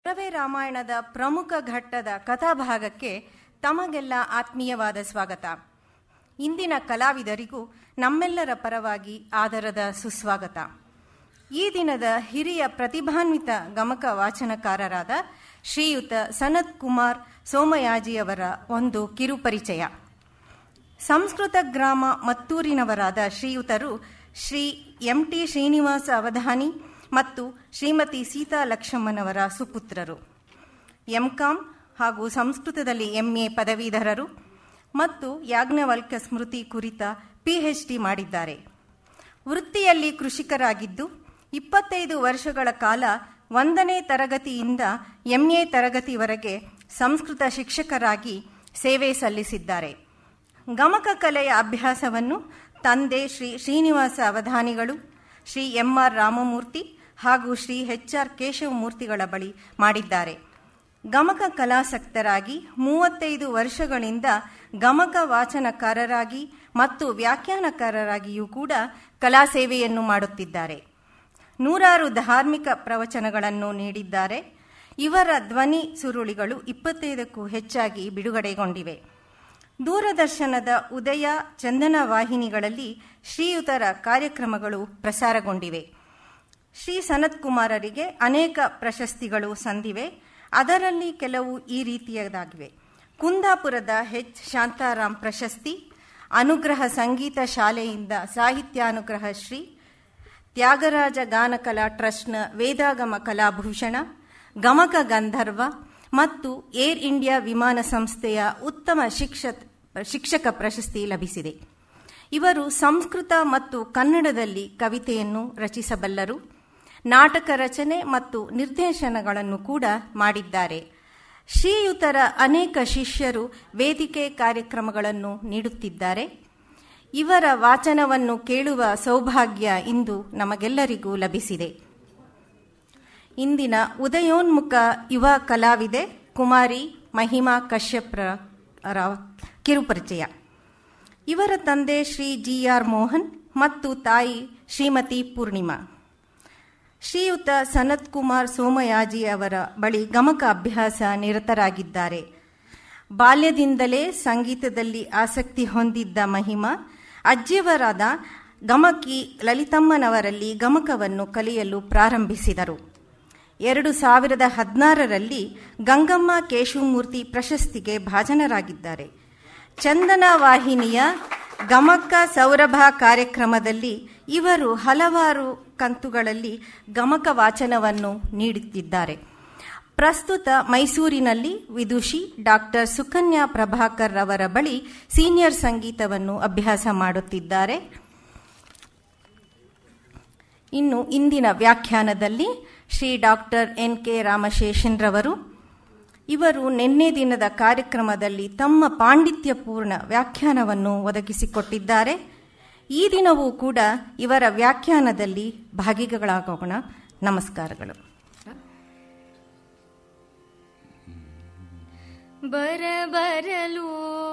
ರವೇ ರಾಮಾಯಣದ ಪ್ರಮುಖ ಘಟ್ಟದ ಕಥಾಭಾಗಕ್ಕೆ ತಮಗೆಲ್ಲ ಆತ್ಮೀಯವಾದ ಸ್ವಾಗತ ಇಂದಿನ ಕಲಾವಿದರಿಗೂ ನಮ್ಮೆಲ್ಲರ ಪರವಾಗಿ ಆದರದ ಸುಸ್ವಾಗತ ಈ ದಿನದ ಹಿರಿಯ ಪ್ರತಿಭಾನ್ವಿತ ಗಮಕ ವಾಚನಕಾರರಾದ ಶ್ರೀಯುತ ಸನತ್ ಕುಮಾರ್ ಸೋಮಯಾಜಿಯವರ ಒಂದು ಕಿರುಪರಿಚಯ ಸಂಸ್ಕೃತ ಗ್ರಾಮ ಮತ್ತೂರಿನವರಾದ ಶ್ರೀಯುತರು ಶ್ರೀ ಎಂ ಟಿ ಶ್ರೀನಿವಾಸ ಅವಧಾನಿ ಮತ್ತು ಶ್ರೀಮತಿ ಸೀತಾ ಲಕ್ಷ್ಮಮ್ಮನವರ ಸುಪುತ್ರರು ಎಂಕಾಂ ಹಾಗೂ ಸಂಸ್ಕೃತದಲ್ಲಿ ಎಂಎ ಪದವೀಧರರು ಮತ್ತು ಯಾಜ್ಞವಲ್ಕ್ಯ ಸ್ಮೃತಿ ಕುರಿತ ಪಿಎಚ್ಡಿ ಮಾಡಿದ್ದಾರೆ ವೃತ್ತಿಯಲ್ಲಿ ಕೃಷಿಕರಾಗಿದ್ದು ಇಪ್ಪತ್ತೈದು ವರ್ಷಗಳ ಕಾಲ ಒಂದನೇ ತರಗತಿಯಿಂದ ಎಂಎ ತರಗತಿವರೆಗೆ ಸಂಸ್ಕೃತ ಶಿಕ್ಷಕರಾಗಿ ಸೇವೆ ಸಲ್ಲಿಸಿದ್ದಾರೆ ಗಮಕ ಕಲೆಯ ಅಭ್ಯಾಸವನ್ನು ತಂದೆ ಶ್ರೀ ಶ್ರೀನಿವಾಸ ಅವಧಾನಿಗಳು ಶ್ರೀ ಎಂ ಆರ್ ರಾಮಮೂರ್ತಿ ಹಾಗೂ ಶ್ರೀ ಎಚ್ ಆರ್ ಕೇಶವಮೂರ್ತಿಗಳ ಬಳಿ ಮಾಡಿದ್ದಾರೆ ಗಮಕ ಕಲಾಸಕ್ತರಾಗಿ ಮೂವತ್ತೈದು ವರ್ಷಗಳಿಂದ ಗಮಕ ವಾಚನಕಾರರಾಗಿ ಮತ್ತು ವ್ಯಾಖ್ಯಾನಕಾರರಾಗಿಯೂ ಕೂಡ ಕಲಾ ಸೇವೆಯನ್ನು ಮಾಡುತ್ತಿದ್ದಾರೆ ನೂರಾರು ಧಾರ್ಮಿಕ ಪ್ರವಚನಗಳನ್ನು ನೀಡಿದ್ದಾರೆ ಇವರ ಧ್ವನಿ ಸುರುಳಿಗಳು ಇಪ್ಪತ್ತೈದಕ್ಕೂ ಹೆಚ್ಚಾಗಿ ಬಿಡುಗಡೆಗೊಂಡಿವೆ ದೂರದರ್ಶನದ ಉದಯ ಚಂದನ ವಾಹಿನಿಗಳಲ್ಲಿ ಶ್ರೀಯುತರ ಕಾರ್ಯಕ್ರಮಗಳು ಪ್ರಸಾರಗೊಂಡಿವೆ ಶ್ರೀ ಸನತ್ ಕುಮಾರರಿಗೆ ಅನೇಕ ಪ್ರಶಸ್ತಿಗಳು ಸಂದಿವೆ ಅದರಲ್ಲಿ ಕೆಲವು ಈ ರೀತಿಯದಾಗಿವೆ ಕುಂದಾಪುರದ ಎಚ್ ಶಾಂತಾರಾಮ್ ಪ್ರಶಸ್ತಿ ಅನುಗ್ರಹ ಸಂಗೀತ ಶಾಲೆಯಿಂದ ಸಾಹಿತ್ಯಾನುಗ್ರಹ ಶ್ರೀ ತ್ಯಾಗರಾಜ ಗಾನಕಲಾ ಟ್ರಸ್ಟ್ನ ವೇದಾಗಮ ಕಲಾಭೂಷಣ ಗಮಕ ಗಂಧರ್ವ ಮತ್ತು ಏರ್ ಇಂಡಿಯಾ ವಿಮಾನ ಸಂಸ್ಥೆಯ ಉತ್ತಮ ಶಿಕ್ಷಕ ಪ್ರಶಸ್ತಿ ಲಭಿಸಿದೆ ಇವರು ಸಂಸ್ಕೃತ ಮತ್ತು ಕನ್ನಡದಲ್ಲಿ ಕವಿತೆಯನ್ನು ರಚಿಸಬಲ್ಲರು ನಾಟಕ ರಚನೆ ಮತ್ತು ನಿರ್ದೇಶನಗಳನ್ನು ಕೂಡ ಮಾಡಿದ್ದಾರೆ ಶ್ರೀಯುತರ ಅನೇಕ ಶಿಷ್ಯರು ವೇದಿಕೆ ಕಾರ್ಯಕ್ರಮಗಳನ್ನು ನೀಡುತ್ತಿದ್ದಾರೆ ಇವರ ವಾಚನವನ್ನು ಕೇಳುವ ಸೌಭಾಗ್ಯ ಇಂದು ನಮಗೆಲ್ಲರಿಗೂ ಲಭಿಸಿದೆ ಇಂದಿನ ಉದಯೋನ್ಮುಖ ಯುವ ಕಲಾವಿದೆ ಕುಮಾರಿ ಮಹಿಮಾ ಕಶ್ಯಪ್ರ ಕಿರುಪರಿಚಯ ಇವರ ತಂದೆ ಶ್ರೀ ಜಿ ಆರ್ ಮೋಹನ್ ಮತ್ತು ತಾಯಿ ಶ್ರೀಮತಿ ಪೂರ್ಣಿಮಾ ಶ್ರೀಯುತ ಸನತ್ ಕುಮಾರ್ ಸೋಮಯಾಜಿ ಅವರ ಬಳಿ ಗಮಕ ಅಭ್ಯಾಸ ನಿರತರಾಗಿದ್ದಾರೆ ಬಾಲ್ಯದಿಂದಲೇ ಸಂಗೀತದಲ್ಲಿ ಆಸಕ್ತಿ ಹೊಂದಿದ್ದ ಮಹಿಮಾ ಅಜ್ಜಿಯವರಾದ ಗಮಕಿ ಲಲಿತಮ್ಮನವರಲ್ಲಿ ಗಮಕವನ್ನು ಕಲಿಯಲು ಪ್ರಾರಂಭಿಸಿದರು ಎರಡು ಸಾವಿರದ ಹದಿನಾರರಲ್ಲಿ ಗಂಗಮ್ಮ ಕೇಶವಮೂರ್ತಿ ಪ್ರಶಸ್ತಿಗೆ ಭಾಜನರಾಗಿದ್ದಾರೆ ಚಂದನ ವಾಹಿನಿಯ ಗಮಕ ಸೌರಭ ಕಾರ್ಯಕ್ರಮದಲ್ಲಿ ಇವರು ಹಲವಾರು ಕಂತುಗಳಲ್ಲಿ ಗಮಕ ವಾಚನವನ್ನು ನೀಡುತ್ತಿದ್ದಾರೆ ಪ್ರಸ್ತುತ ಮೈಸೂರಿನಲ್ಲಿ ವಿದುಷಿ ಡಾಕ್ಟರ್ ಸುಕನ್ಯಾ ಪ್ರಭಾಕರ್ ಅವರ ಬಳಿ ಸೀನಿಯರ್ ಸಂಗೀತವನ್ನು ಅಭ್ಯಾಸ ಮಾಡುತ್ತಿದ್ದಾರೆ ಇನ್ನು ಇಂದಿನ ವ್ಯಾಖ್ಯಾನದಲ್ಲಿ ಶ್ರೀ ಡಾಕ್ಟರ್ ಎನ್ ಕೆ ರಾಮಶೇಷನ್ರವರು ಇವರು ನಿನ್ನೆ ದಿನದ ಕಾರ್ಯಕ್ರಮದಲ್ಲಿ ತಮ್ಮ ಪಾಂಡಿತ್ಯಪೂರ್ಣ ವ್ಯಾಖ್ಯಾನವನ್ನು ಒದಗಿಸಿಕೊಟ್ಟಿದ್ದಾರೆ ಈ ದಿನವೂ ಕೂಡ ಇವರ ವ್ಯಾಖ್ಯಾನದಲ್ಲಿ ಭಾಗಿಗಳಾಗೋಣ ನಮಸ್ಕಾರಗಳು ಬರಬರಲು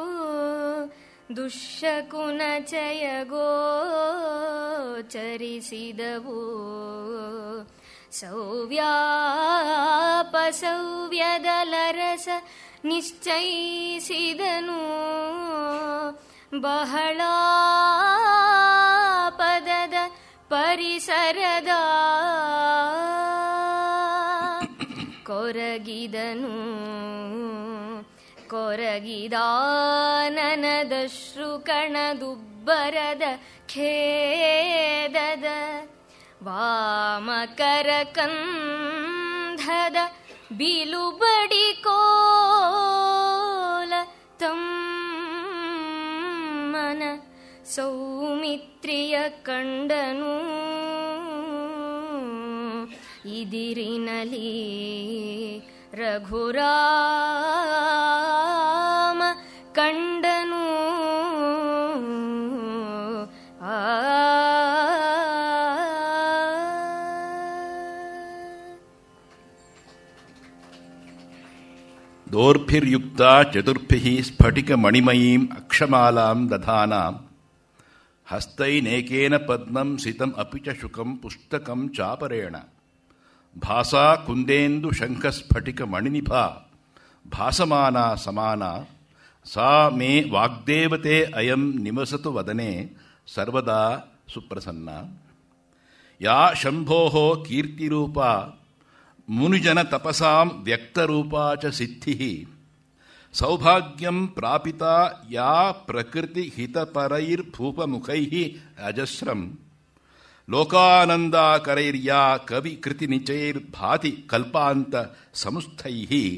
ದುಶ್ಶಕುನಚಯ ಗೋಚರಿಸಿದವು ಸೌವ್ಯಾಪಸೌವ್ಯದಲರಸ ನಿಶ್ಚಯಿಸಿದನು ಬಹಳ ಪದದ ಪರಿಸರದ ಕೊರಗಿದನು ಕೊರಗಿದಾನನದಶ್ರು ಕಣದುಬ್ಬರದ ಖೇದದ ವಾಮಕರ ಕಂಧದ ಬಿಲುಬಡಿ ಕೋಲ ತಮ್ಮನ ಸೌಮಿತ್ರಿಯ ಕಂಡನು ಇದಿರಿನಲಿ ರಘುರಾಮ ಕಂಡನು ಆ दोर्भिर्युक्ता चतुर्भिः स्फटिकमणिमयीम् अक्षमालाम् दधानाम् हस्तैनेकेन पद्मम् सितम् अपि च शुकम् पुस्तकम् चापरेण ಭಾಸಾ ಕುಂದೇಂದು ಶಂಖಸ್ಫಟಿಕ ಮಣಿನಿಭ ಭಾಸಮಾನ ಸಮಾನ ಸಾ ಮೇ ವಾಗ್ದೇವತೆ ಅಯಂ ನಿವಸತು ವದನೆ ಸರ್ವದಾ ಸುಪ್ರಸನ್ನ ಯಾ ಶಂಭೋ ಕೀರ್ತಿರೂಪ ಮುನಿಜನ ತಪಸಾಂ ವ್ಯಕ್ತರೂಪಾ ಚ ಸಿದ್ಧಿ ಸೌಭಾಗ್ಯಂ ಪ್ರಾಪಿತ ಯಾ ಪ್ರಕೃತಿ ಹಿತಪರೈರ್ಭೂಪಮುಖೈ ಅಜಸ್ರಂ ಲೋಕಾನಂದಾಕರೈರ್ಯಾ ಕವಿ ಕೃತಿ ನಿಚೈರ್ಭಾತಿ ಕಲ್ಪಾಂತ ಸಂಸ್ಥೈ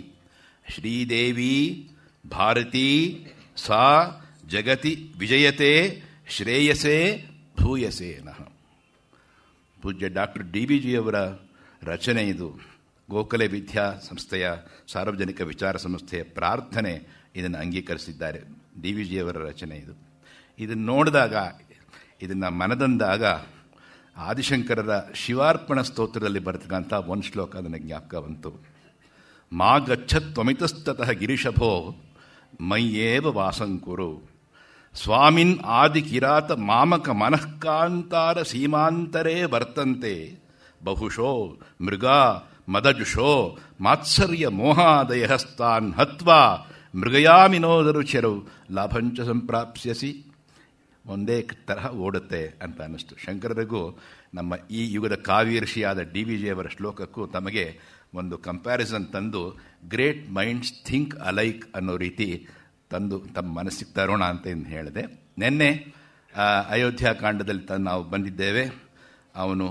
ಶ್ರೀದೇವಿ ಭಾರತೀ ಸಾ ಜಗತಿ ವಿಜಯತೆ ಶ್ರೇಯಸೆ ಭೂಯಸೆ ನಃ ಪೂಜ್ಯ ಡಾಕ್ಟರ್ ಡಿ ಬಿ ಜಿಯವರ ರಚನೆ ಇದು ಗೋಖಲೆ ವಿದ್ಯಾ ಸಂಸ್ಥೆಯ ಸಾರ್ವಜನಿಕ ವಿಚಾರ ಸಂಸ್ಥೆಯ ಪ್ರಾರ್ಥನೆ ಇದನ್ನು ಅಂಗೀಕರಿಸಿದ್ದಾರೆ ಡಿ ವಿ ಜಿಯವರ ರಚನೆ ಇದು ಇದನ್ನು ನೋಡಿದಾಗ ಇದನ್ನು ಮನದಂದಾಗ ಆದಿಶಂಕರರ ಶಿವಾರ್ಪಣ ಸ್ತೋತ್ರದಲ್ಲಿ ಬರ್ತಕ್ಕಂಥ ಒಂದು ಶ್ಲೋಕ ನನಗೆ ಜ್ಞಾಪಕ ಬಂತು ಮಾ ಗಚ್ಚತ್ವಮಿತಸ್ತತಃ ಗಿರಿಶಭೋ ಮಯ್ಯೇವ ವಾಸಂಕುರು ಸ್ವಾಮಿನ್ ಆದಿ ಕಿರಾತ ಮಾಮಕ ಮನಃಕಾಂತಾರ ಸೀಮಾಂತರೇ ವರ್ತಂತೆ ಬಹುಶೋ ಮೃಗ ಮದಜುಷೋ ಮಾತ್ಸರ್ಯ ಮೋಹಾದಯಸ್ತಾನ್ ಹತ್ವಾ ಮೃಗಯಾಮಿನೋದರು ಚೆರು ಲಾಭಂಚ ಸಂಪ್ರಾಪ್ಸ್ಯಸಿ ಒಂದೇ ತರಹ ಓಡುತ್ತೆ ಅಂತ ಅನ್ನಿಸ್ತು ಶಂಕರರಿಗೂ ನಮ್ಮ ಈ ಯುಗದ ಕಾವ್ಯರ್ಷಿಯಾದ ಡಿ ವಿ ಜಿಯವರ ಶ್ಲೋಕಕ್ಕೂ ತಮಗೆ ಒಂದು ಕಂಪ್ಯಾರಿಸನ್ ತಂದು ಗ್ರೇಟ್ ಮೈಂಡ್ಸ್ ಥಿಂಕ್ ಅಲೈಕ್ ಅನ್ನೋ ರೀತಿ ತಂದು ತಮ್ಮ ಮನಸ್ಸಿಗೆ ತರೋಣ ಅಂತ ಇನ್ನು ಹೇಳಿದೆ ನಿನ್ನೆ ಅಯೋಧ್ಯಾಕಾಂಡದಲ್ಲಿ ತಂದು ನಾವು ಬಂದಿದ್ದೇವೆ ಅವನು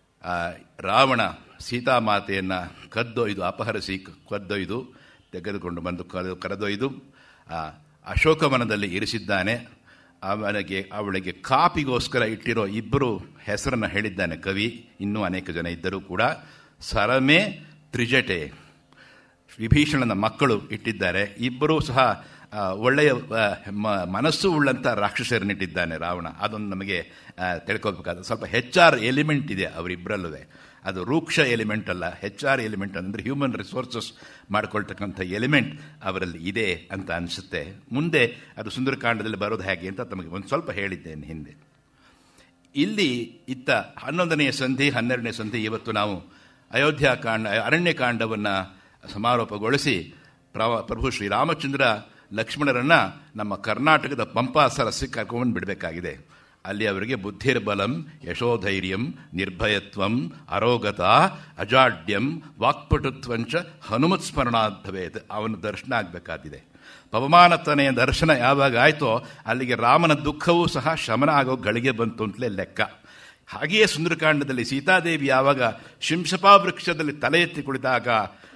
ರಾವಣ ಸೀತಾಮಾತೆಯನ್ನು ಕದ್ದೊಯ್ದು ಅಪಹರಿಸಿ ಕದ್ದೊಯ್ದು ತೆಗೆದುಕೊಂಡು ಬಂದು ಕರೆದು ಕರೆದೊಯ್ದು ಅಶೋಕವನದಲ್ಲಿ ಇರಿಸಿದ್ದಾನೆ ಅವನಿಗೆ ಅವಳಿಗೆ ಕಾಪಿಗೋಸ್ಕರ ಇಟ್ಟಿರೋ ಇಬ್ಬರು ಹೆಸರನ್ನು ಹೇಳಿದ್ದಾನೆ ಕವಿ ಇನ್ನೂ ಅನೇಕ ಜನ ಇದ್ದರೂ ಕೂಡ ಸರಮೆ ತ್ರಿಜಟೆ ವಿಭೀಷಣನ ಮಕ್ಕಳು ಇಟ್ಟಿದ್ದಾರೆ ಇಬ್ಬರೂ ಸಹ ಒಳ್ಳೆಯ ಮನಸ್ಸು ಉಳ್ಳಂಥ ರಾಕ್ಷಸರನ್ನಿಟ್ಟಿದ್ದಾನೆ ರಾವಣ ಅದೊಂದು ನಮಗೆ ತಿಳ್ಕೊಬೇಕಾದ ಸ್ವಲ್ಪ ಹೆಚ್ ಆರ್ ಎಲಿಮೆಂಟ್ ಇದೆ ಅವರಿಬ್ಬರಲ್ಲೂ ಅದು ರೂಕ್ಷ ಎಲಿಮೆಂಟ್ ಅಲ್ಲ ಹೆಚ್ ಆರ್ ಎಲಿಮೆಂಟ್ ಅಂದರೆ ಹ್ಯೂಮನ್ ರಿಸೋರ್ಸಸ್ ಮಾಡ್ಕೊಳ್ತಕ್ಕಂಥ ಎಲಿಮೆಂಟ್ ಅವರಲ್ಲಿ ಇದೆ ಅಂತ ಅನಿಸುತ್ತೆ ಮುಂದೆ ಅದು ಸುಂದರಕಾಂಡದಲ್ಲಿ ಬರೋದು ಹೇಗೆ ಅಂತ ತಮಗೆ ಒಂದು ಸ್ವಲ್ಪ ಹೇಳಿದ್ದೇನೆ ಹಿಂದೆ ಇಲ್ಲಿ ಇತ್ತ ಹನ್ನೊಂದನೆಯ ಸಂಧಿ ಹನ್ನೆರಡನೇ ಸಂಧಿ ಇವತ್ತು ನಾವು ಅಯೋಧ್ಯಾಕಾಂಡ ಅರಣ್ಯಕಾಂಡವನ್ನು ಸಮಾರೋಪಗೊಳಿಸಿ ಪ್ರಭು ಶ್ರೀರಾಮಚಂದ್ರ ಲಕ್ಷ್ಮಣರನ್ನ ನಮ್ಮ ಕರ್ನಾಟಕದ ಪಂಪಾ ಸರಸ್ಸಿಗೆ ಕರ್ಕೊಂಡು ಬಿಡಬೇಕಾಗಿದೆ ಅಲ್ಲಿ ಅವರಿಗೆ ಬುದ್ಧಿರ್ಬಲಂ ಯಶೋಧೈರ್ಯಂ ನಿರ್ಭಯತ್ವಂ ಅರೋಗತ ಅಜಾಡ್ಯಂ ವಾಕ್ಪಟುತ್ವಂಚ ಹನುಮತ್ ಸ್ಮರಣಾದ್ಭವೇತ್ ಅವನ ದರ್ಶನ ಆಗಬೇಕಾಗಿದೆ ಪವಮಾನತನೆಯ ದರ್ಶನ ಯಾವಾಗ ಆಯಿತೋ ಅಲ್ಲಿಗೆ ರಾಮನ ದುಃಖವೂ ಸಹ ಶಮನ ಆಗೋ ಗಳಿಗೆ ಬಂತು ಅಂತಲೇ ಲೆಕ್ಕ ಹಾಗೆಯೇ ಸುಂದರಕಾಂಡದಲ್ಲಿ ಸೀತಾದೇವಿ ಯಾವಾಗ ಶಿಂಶಪಾ ವೃಕ್ಷದಲ್ಲಿ ತಲೆ ಎತ್ತಿ ಕುಳಿತಾಗ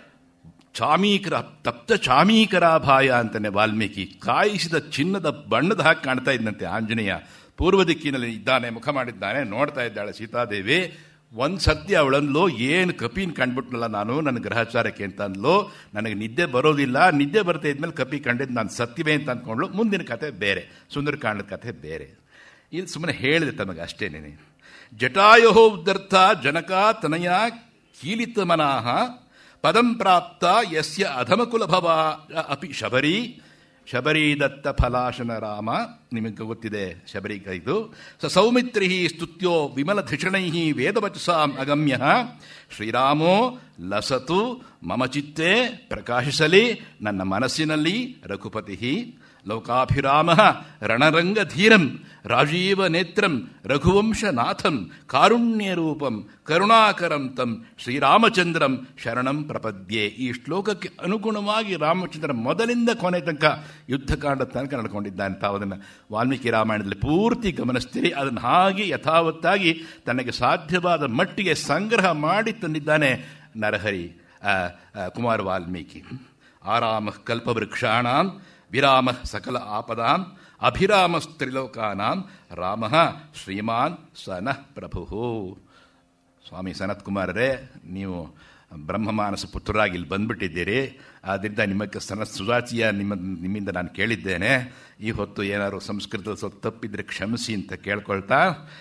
ಚಾಮೀಕರ ತಪ್ತ ಚಾಮೀಕರಾಭಾಯ ಅಂತಾನೆ ವಾಲ್ಮೀಕಿ ಕಾಯಿಸಿದ ಚಿನ್ನದ ಬಣ್ಣದ ಹಾಕಿ ಕಾಣ್ತಾ ಇದ್ದಂತೆ ಆಂಜನೇಯ ಪೂರ್ವ ದಿಕ್ಕಿನಲ್ಲಿ ಇದ್ದಾನೆ ಮುಖ ಮಾಡಿದ್ದಾನೆ ನೋಡ್ತಾ ಇದ್ದಾಳೆ ಸೀತಾದೇವಿ ಒಂದು ಸತ್ಯ ಅವಳಂದ್ಲೋ ಏನು ಕಪಿನ ಕಂಡ್ಬಿಟ್ನಲ್ಲ ನಾನು ನನ್ನ ಗ್ರಹಚಾರಕ್ಕೆ ಅಂತ ಅಂದ್ಲೋ ನನಗೆ ನಿದ್ದೆ ಬರೋದಿಲ್ಲ ನಿದ್ದೆ ಬರ್ತಾ ಇದ್ಮೇಲೆ ಕಪಿ ಕಂಡಿದ್ದು ನಾನು ಸತ್ಯವೇ ಅಂತ ಅಂದ್ಕೊಂಡ್ಲು ಮುಂದಿನ ಕಥೆ ಬೇರೆ ಸುಂದರಕಾಂಡದ ಕಥೆ ಬೇರೆ ಇದು ಸುಮ್ಮನೆ ಹೇಳಿದೆ ತಮಗೆ ಅಷ್ಟೇನೇನೆ ಜಟಾಯೋ ಉದ್ದರ್ಥ ಜನಕ ತನಯ ಕೀಲಿತ ಮನಾಹ ಪದಂ ಪ್ರಾಪ್ತ ಯಸ್ಯ ಅಧಮಕುಲಭವ ಅಪಿ ಶಬರಿ ಶಬರಿ ದತ್ತ ಫಲಾಶನ ರಾಮ ನಿಮಗೆ ಗೊತ್ತಿದೆ ಶಬರಿ ಇದು ಸ ಸೌಮಿತ್ರಿ ಸ್ತುತ್ಯೋ ವಿಮಲ ಧಿಷಣೈ ವೇದವಚಸಾಂ ಅಗಮ್ಯ ಶ್ರೀರಾಮೋ ಲಸತು ಮಮ ಚಿತ್ತೆ ಪ್ರಕಾಶಿಸಲಿ ನನ್ನ ಮನಸ್ಸಿನಲ್ಲಿ ರಘುಪತಿ ಲೋಕಾಭಿರಾಮ ರಣರಂಗಧೀರಂ ರಾಜೀವ ನೇತ್ರಂ ರಘುವಂಶನಾಥಂ ಕಾರುಣ್ಯರೂಪಂ ಕರುಣಾಕರಂ ತಂ ಶ್ರೀರಾಮಚಂದ್ರಂ ಶರಣಂ ಪ್ರಪದ್ಯೆ ಈ ಶ್ಲೋಕಕ್ಕೆ ಅನುಗುಣವಾಗಿ ರಾಮಚಂದ್ರ ಮೊದಲಿಂದ ಕೊನೆ ತನಕ ಯುದ್ಧಕಾಂಡ ತನಕ ನಡ್ಕೊಂಡಿದ್ದಾನೆ ತಾವು ಅದನ್ನು ವಾಲ್ಮೀಕಿ ರಾಮಾಯಣದಲ್ಲಿ ಪೂರ್ತಿ ಗಮನಿಸ್ತೀರಿ ಅದನ್ನು ಹಾಗೆ ಯಥಾವತ್ತಾಗಿ ತನಗೆ ಸಾಧ್ಯವಾದ ಮಟ್ಟಿಗೆ ಸಂಗ್ರಹ ಮಾಡಿ ತಂದಿದ್ದಾನೆ ನರಹರಿ ಕುಮಾರ ವಾಲ್ಮೀಕಿ ಆರಾಮ ಕಲ್ಪವೃಕ್ಷಾಣಾಂ ವಿರಾಮ ಸಕಲ ಆಪದಾಂ ಅಭಿರಾಮಸ್ತ್ರಿಲೋಕಾನಾಂ ರಾಮ ಶ್ರೀಮಾನ್ ಸನಃ ಪ್ರಭು ಸ್ವಾಮಿ ಸನತ್ ಕುಮಾರರೇ ನೀವು ಬ್ರಹ್ಮಮಾನಸ ಪುತ್ರರಾಗಿ ಇಲ್ಲಿ ಬಂದ್ಬಿಟ್ಟಿದ್ದೀರಿ ಆದ್ದರಿಂದ ನಿಮಗೆ ಸನ ಸುಜಾತಿಯ ನಿಮ್ಮ ನಿಮ್ಮಿಂದ ನಾನು ಕೇಳಿದ್ದೇನೆ ಈ ಹೊತ್ತು ಏನಾದ್ರು ಸಂಸ್ಕೃತದ ಸ್ವಲ್ಪ ತಪ್ಪಿದ್ರೆ ಕ್ಷಮಿಸಿ ಅಂತ ಕೇಳ್ಕೊಳ್ತಾ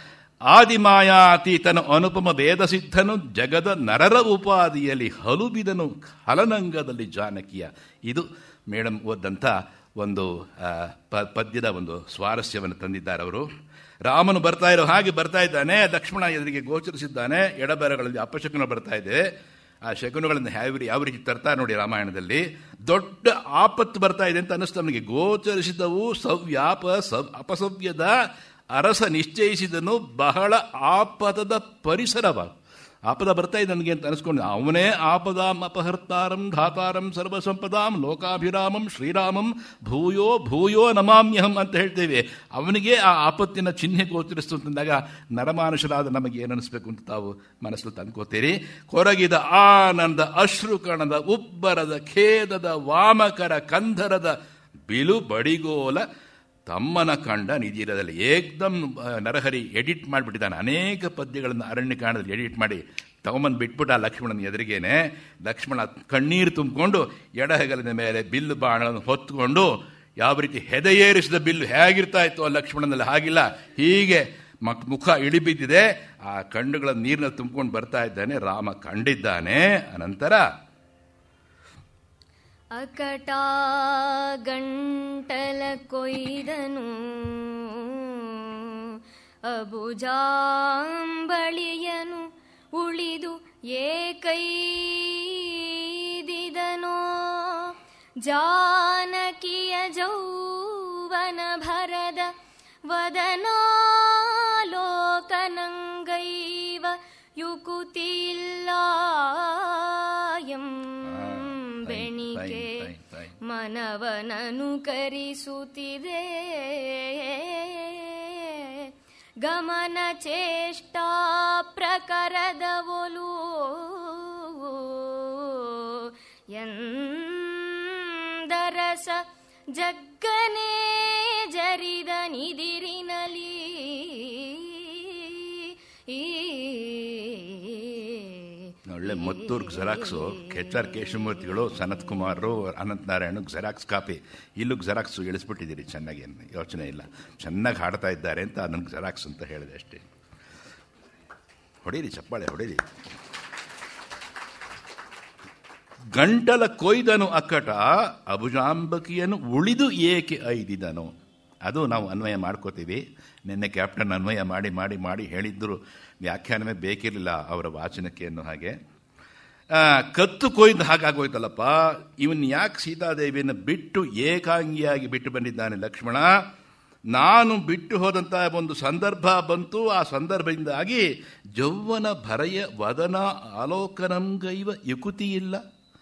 ಆದಿಮಾಯಾತೀತನ ಅನುಪಮ ವೇದಸಿದ್ಧನು ಜಗದ ನರರ ಉಪಾದಿಯಲ್ಲಿ ಹಲುಬಿದನು ಹಲನಂಗದಲ್ಲಿ ಜಾನಕಿಯ ಇದು ಮೇಡಮ್ ಓದಂಥ ಒಂದು ಪದ್ಯದ ಒಂದು ಸ್ವಾರಸ್ಯವನ್ನು ತಂದಿದ್ದಾರೆ ಅವರು ರಾಮನು ಬರ್ತಾ ಇರೋ ಹಾಗೆ ಬರ್ತಾ ಇದ್ದಾನೆ ಲಕ್ಷ್ಮಣ ಎದುರಿಗೆ ಗೋಚರಿಸಿದ್ದಾನೆ ಎಡಬರಗಳಲ್ಲಿ ಅಪಶಕುನ ಬರ್ತಾ ಇದೆ ಆ ಶಕುನಗಳನ್ನು ಯಾವ ಯಾವ ರೀತಿ ತರ್ತಾರೆ ನೋಡಿ ರಾಮಾಯಣದಲ್ಲಿ ದೊಡ್ಡ ಆಪತ್ತು ಬರ್ತಾ ಇದೆ ಅಂತ ಅನ್ನಿಸ್ತು ನಮಗೆ ಗೋಚರಿಸಿದವು ಸವ್ಯಾಪ ಸವ್ ಅಪಸವ್ಯದ ಅರಸ ನಿಶ್ಚಯಿಸಿದನು ಬಹಳ ಆಪದದ ಪರಿಸರವ ಆಪದ ಬರ್ತಾ ಇದೆ ನನಗೆ ಅಂತ ಅನಿಸ್ಕೊಂಡು ಅವನೇ ಆಪದಾಂ ಅಪಹರ್ತಾರಂ ಧಾತಾರಂ ಸರ್ವಸಂಪದಾಂ ಲೋಕಾಭಿರಾಮಂ ಶ್ರೀರಾಮಂ ಭೂಯೋ ಭೂಯೋ ನಮಾಮ್ಯಹಂ ಅಂತ ಹೇಳ್ತೇವೆ ಅವನಿಗೆ ಆ ಆಪತ್ತಿನ ಚಿಹ್ನೆ ಗೋಚರಿಸ್ತು ಅಂತಂದಾಗ ನರಮಾನುಷರಾದ ನಮಗೆ ಏನು ಅನಿಸ್ಬೇಕು ಅಂತ ತಾವು ಮನಸ್ಸಲ್ಲಿ ತಂದ್ಕೋತೀರಿ ಕೊರಗಿದ ಆನಂದ ಅಶ್ರುಕಣದ ಉಬ್ಬರದ ಖೇದದ ವಾಮಕರ ಕಂಧರದ ಬಿಲು ಬಡಿಗೋಲ ತಮ್ಮನ ಕಂಡ ನಿಧಿರದಲ್ಲಿ ಏಕ್ದಮ್ ಆ, ನರಹರಿ ಎಡಿಟ್ ಮಾಡಿಬಿಟ್ಟಿದ್ದಾನೆ ಅನೇಕ ಪದ್ಯಗಳನ್ನು ಅರಣ್ಯಕಾಂಡದಲ್ಲಿ ಎಡಿಟ್ ಮಾಡಿ ತಗೊಂಬಂದು ಬಿಟ್ಬಿಟ್ಟು ಆ ಲಕ್ಷ್ಮಣನ ಎದುರಿಗೇನೆ ಲಕ್ಷ್ಮಣ ಕಣ್ಣೀರು ತುಂಬಿಕೊಂಡು ಎಡಹಗಲಿನ ಮೇಲೆ ಬಿಲ್ಲು ಬಾಣಗಳನ್ನು ಹೊತ್ತುಕೊಂಡು ಯಾವ ರೀತಿ ಹೆದೆಯೇರಿಸಿದ ಬಿಲ್ಲು ಹೇಗಿರ್ತಾ ಇತ್ತು ಆ ಲಕ್ಷ್ಮಣನಲ್ಲಿ ಹಾಗಿಲ್ಲ ಹೀಗೆ ಮಕ್ ಮುಖ ಇಳಿಬಿದ್ದಿದೆ ಆ ಕಣ್ಣುಗಳ ನೀರಿನ ತುಂಬಿಕೊಂಡು ಬರ್ತಾ ಇದ್ದಾನೆ ರಾಮ ಕಂಡಿದ್ದಾನೆ ಅನಂತರ ಅಕಟಾ ಗಂಟಲ ಕೊಯ್ದನು ಅಬುಜಾಂಬಳಿಯನು ಉಳಿದು ಏಕೈದಿದನೋ ಜಾನಕಿಯ ಜೌವನ ಭರದ ವದನಾಲೋಕನಂಗೈವ ಯುಕುತಿಲ್ಲ ಬೆಣಿಕೆ ತಾಯಿ, ತಾಯಿ. ಮನವನನು ಕರಿಸುತ್ತಿದೆ ಗಮನ ಚೇಷ್ಟಾ ಪ್ರಕರದ ಒಲು ಎಂದರಸ ಜಗ್ಗನೆ ಜರಿದ ನಿದಿರಿನಲಿ ಒಳ್ಳೆ ಮತ್ತೂರು ಜೆರಾಕ್ಸು ಕೆಚ್ ಆರ್ ಕೇಶಮೂರ್ತಿಗಳು ಸನತ್ ಕುಮಾರರು ಅನಂತ್ ನಾರಾಯಣ ಜೆರಾಕ್ಸ್ ಕಾಪಿ ಇಲ್ಲೂ ಜೆರಾಕ್ಸ್ ಇಳಿಸ್ಬಿಟ್ಟಿದ್ದೀರಿ ಚೆನ್ನಾಗಿ ಏನು ಯೋಚನೆ ಇಲ್ಲ ಚೆನ್ನಾಗಿ ಹಾಡ್ತಾ ಇದ್ದಾರೆ ಅಂತ ನನಗೆ ಜೆರಾಕ್ಸ್ ಅಂತ ಹೇಳಿದೆ ಅಷ್ಟೇ ಹೊಡೀರಿ ಚಪ್ಪಾಳೆ ಹೊಡೀರಿ ಗಂಟಲ ಕೊಯ್ದನು ಅಕ್ಕಟ ಅಭುಜಾಂಬಕಿಯನ್ನು ಉಳಿದು ಏಕೆ ಐದಿದನು ಅದು ನಾವು ಅನ್ವಯ ಮಾಡ್ಕೋತೀವಿ ನಿನ್ನೆ ಕ್ಯಾಪ್ಟನ್ ಅನ್ವಯ ಮಾಡಿ ಮಾಡಿ ಮಾಡಿ ಹೇಳಿದ್ದರು ವ್ಯಾಖ್ಯಾನವೇ ಬೇಕಿರಲಿಲ್ಲ ಅವರ ವಾಚನಕ್ಕೆ ಅನ್ನೋ ಹಾಗೆ ಆ, ಕತ್ತು ಕೊಯ್ದು ಹಾಗಾಗೋಯ್ತಲ್ಲಪ್ಪ ಇವನ್ ಯಾಕೆ ಸೀತಾದೇವಿಯನ್ನು ಬಿಟ್ಟು ಏಕಾಂಗಿಯಾಗಿ ಬಿಟ್ಟು ಬಂದಿದ್ದಾನೆ ಲಕ್ಷ್ಮಣ ನಾನು ಬಿಟ್ಟು ಹೋದಂಥ ಒಂದು ಸಂದರ್ಭ ಬಂತು ಆ ಸಂದರ್ಭದಿಂದಾಗಿ ಜೌವನ ಭರಯ ವದನ ಆಲೋಕನಂಗೈವ ಯುಕುತಿ ಇಲ್ಲ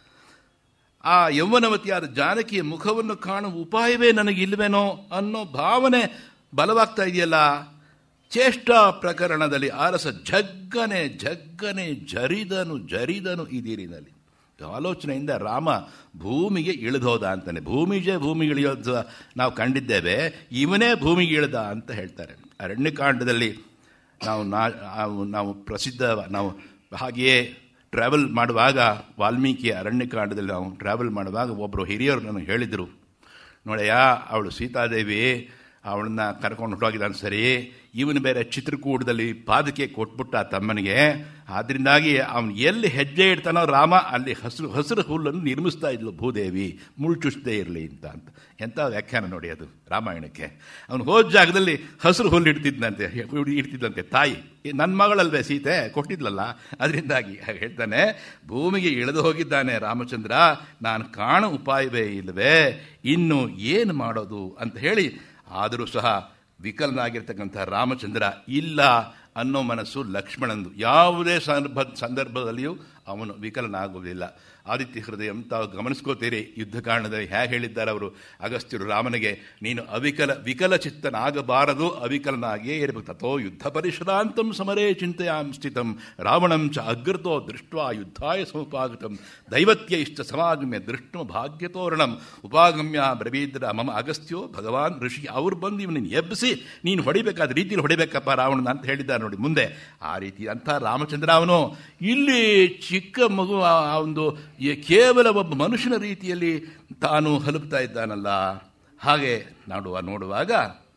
ಆ ಯೌವನವತಿಯಾದ ಜಾನಕಿಯ ಮುಖವನ್ನು ಕಾಣುವ ಉಪಾಯವೇ ನನಗಿಲ್ವೇನೋ ಅನ್ನೋ ಭಾವನೆ ಬಲವಾಗ್ತಾ ಇದೆಯಲ್ಲ ಚೇಷ್ಟಾ ಪ್ರಕರಣದಲ್ಲಿ ಅರಸ ಜಗ್ಗನೆ ಜಗ್ಗನೆ ಜರಿದನು ಜರಿದನು ಈ ನೀರಿನಲ್ಲಿ ಆಲೋಚನೆಯಿಂದ ರಾಮ ಭೂಮಿಗೆ ಇಳಿದೋದ ಅಂತಾನೆ ಭೂಮಿಜೆ ಭೂಮಿಗೆ ಇಳಿಯೋದು ನಾವು ಕಂಡಿದ್ದೇವೆ ಇವನೇ ಭೂಮಿಗೆ ಇಳಿದ ಅಂತ ಹೇಳ್ತಾರೆ ಅರಣ್ಯಕಾಂಡದಲ್ಲಿ ನಾವು ನಾ- ನಾವು- ನಾವು ಪ್ರಸಿದ್ಧ ನಾವು ಹಾಗೆಯೇ ಟ್ರಾವೆಲ್ ಮಾಡುವಾಗ ವಾಲ್ಮೀಕಿ ಅರಣ್ಯಕಾಂಡದಲ್ಲಿ ನಾವು ಟ್ರಾವೆಲ್ ಮಾಡುವಾಗ ಒಬ್ಬರು ಹಿರಿಯರು ನನಗೆ ಹೇಳಿದರು ನೋಡಯ್ಯ ಅವಳು ಸೀತಾದೇವಿ ಅವಳನ್ನ ಕರ್ಕೊಂಡು ಹೊರಟೋಗಿದ್ದಾನೆ ಸರಿ ಇವನು ಬೇರೆ ಚಿತ್ರಕೂಟದಲ್ಲಿ ಪಾದಕ್ಕೆ ಕೊಟ್ಬಿಟ್ಟ ತಮ್ಮನಿಗೆ ಆದ್ರಿಂದಾಗಿ ಅವನು ಎಲ್ಲಿ ಹೆಜ್ಜೆ ಇಡ್ತಾನೋ ರಾಮ ಅಲ್ಲಿ ಹಸಿರು ಹಸಿರು ಹುಲ್ಲನ್ನು ನಿರ್ಮಿಸ್ತಾ ಇದ್ಲು ಭೂದೇವಿ ಮುಳ್ಚುಷ್ಟೇ ಇರಲಿ ಅಂತ ಅಂತ ಎಂಥ ವ್ಯಾಖ್ಯಾನ ನೋಡಿ ಅದು ರಾಮಾಯಣಕ್ಕೆ ಅವನು ಹೋದ ಜಾಗದಲ್ಲಿ ಹಸಿರು ಹುಲ್ಲು ಇಡ್ತಿದ್ದಂತೆ ಇಡ್ತಿದ್ದಂತೆ ತಾಯಿ ನನ್ನ ಮಗಳಲ್ವೇ ಸೀತೆ ಕೊಟ್ಟಿದ್ಲಲ್ಲ ಅದರಿಂದಾಗಿ ಹಾಗೆ ಹೇಳ್ತಾನೆ ಭೂಮಿಗೆ ಇಳಿದು ಹೋಗಿದ್ದಾನೆ ರಾಮಚಂದ್ರ ನಾನು ಕಾಣೋ ಉಪಾಯವೇ ಇಲ್ಲವೇ ಇನ್ನು ಏನು ಮಾಡೋದು ಅಂತ ಹೇಳಿ ಆದರೂ ಸಹ ವಿಕಲನಾಗಿರ್ತಕ್ಕಂಥ ರಾಮಚಂದ್ರ ಇಲ್ಲ ಅನ್ನೋ ಮನಸ್ಸು ಲಕ್ಷ್ಮಣಂದು ಯಾವುದೇ ಸಂದರ್ಭ ಸಂದರ್ಭದಲ್ಲಿಯೂ ಅವನು ವಿಕಲನಾಗುವುದಿಲ್ಲ ಆದಿತ್ಯ ಹೃದಯ ತಾವು ಗಮನಿಸ್ಕೋತೀರಿ ಯುದ್ಧ ಕಾರಣದಲ್ಲಿ ಹೇಗೆ ಹೇಳಿದ್ದಾರೆ ಅವರು ಅಗಸ್ತ್ಯರು ರಾಮನಿಗೆ ನೀನು ಅವಿಕಲ ವಿಕಲ ಚಿತ್ತನಾಗಬಾರದು ಅವಿಕಲನಾಗಿಯೇ ಇರಬೇಕು ತಥೋ ಯುದ್ಧ ಪರಿಶ್ರಾಂತಂ ಸಮರೇ ಚಿಂತೆಯಾಂ ಸ್ಥಿತಂ ರಾವಣಂ ಚ ಅಗ್ರತೋ ದೃಷ್ಟ ಯುದ್ಧಾಯ ಸಮುಪಾಗತಂ ದೈವತ್ಯ ಇಷ್ಟ ಸಮಾಗಮ್ಯ ದೃಷ್ಟ ಭಾಗ್ಯತೋರಣಂ ಉಪಾಗಮ್ಯ ಬ್ರವೀದ್ರ ಮಮ ಅಗಸ್ತ್ಯೋ ಭಗವಾನ್ ಋಷಿ ಅವ್ರು ಬಂದು ಇವನನ್ನು ಎಬ್ಬಿಸಿ ನೀನು ಹೊಡಿಬೇಕಾದ ರೀತಿಯಲ್ಲಿ ಹೊಡಿಬೇಕಪ್ಪ ರಾವಣನ ಅಂತ ಹೇಳಿದ್ದಾರೆ ನೋಡಿ ಮುಂದೆ ಆ ರೀತಿ ಅಂಥ ರಾಮಚಂದ್ರ ಅವನು ಇಲ್ಲಿ ಚಿಕ್ಕ ಮಗು ಆ ಆ ಒಂದು ಈ ಕೇವಲ ಒಬ್ಬ ಮನುಷ್ಯನ ರೀತಿಯಲ್ಲಿ ತಾನು ಹಲುಬ್ತಾ ಇದ್ದಾನಲ್ಲ ಹಾಗೆ ನಾಡುವ ನೋಡುವಾಗ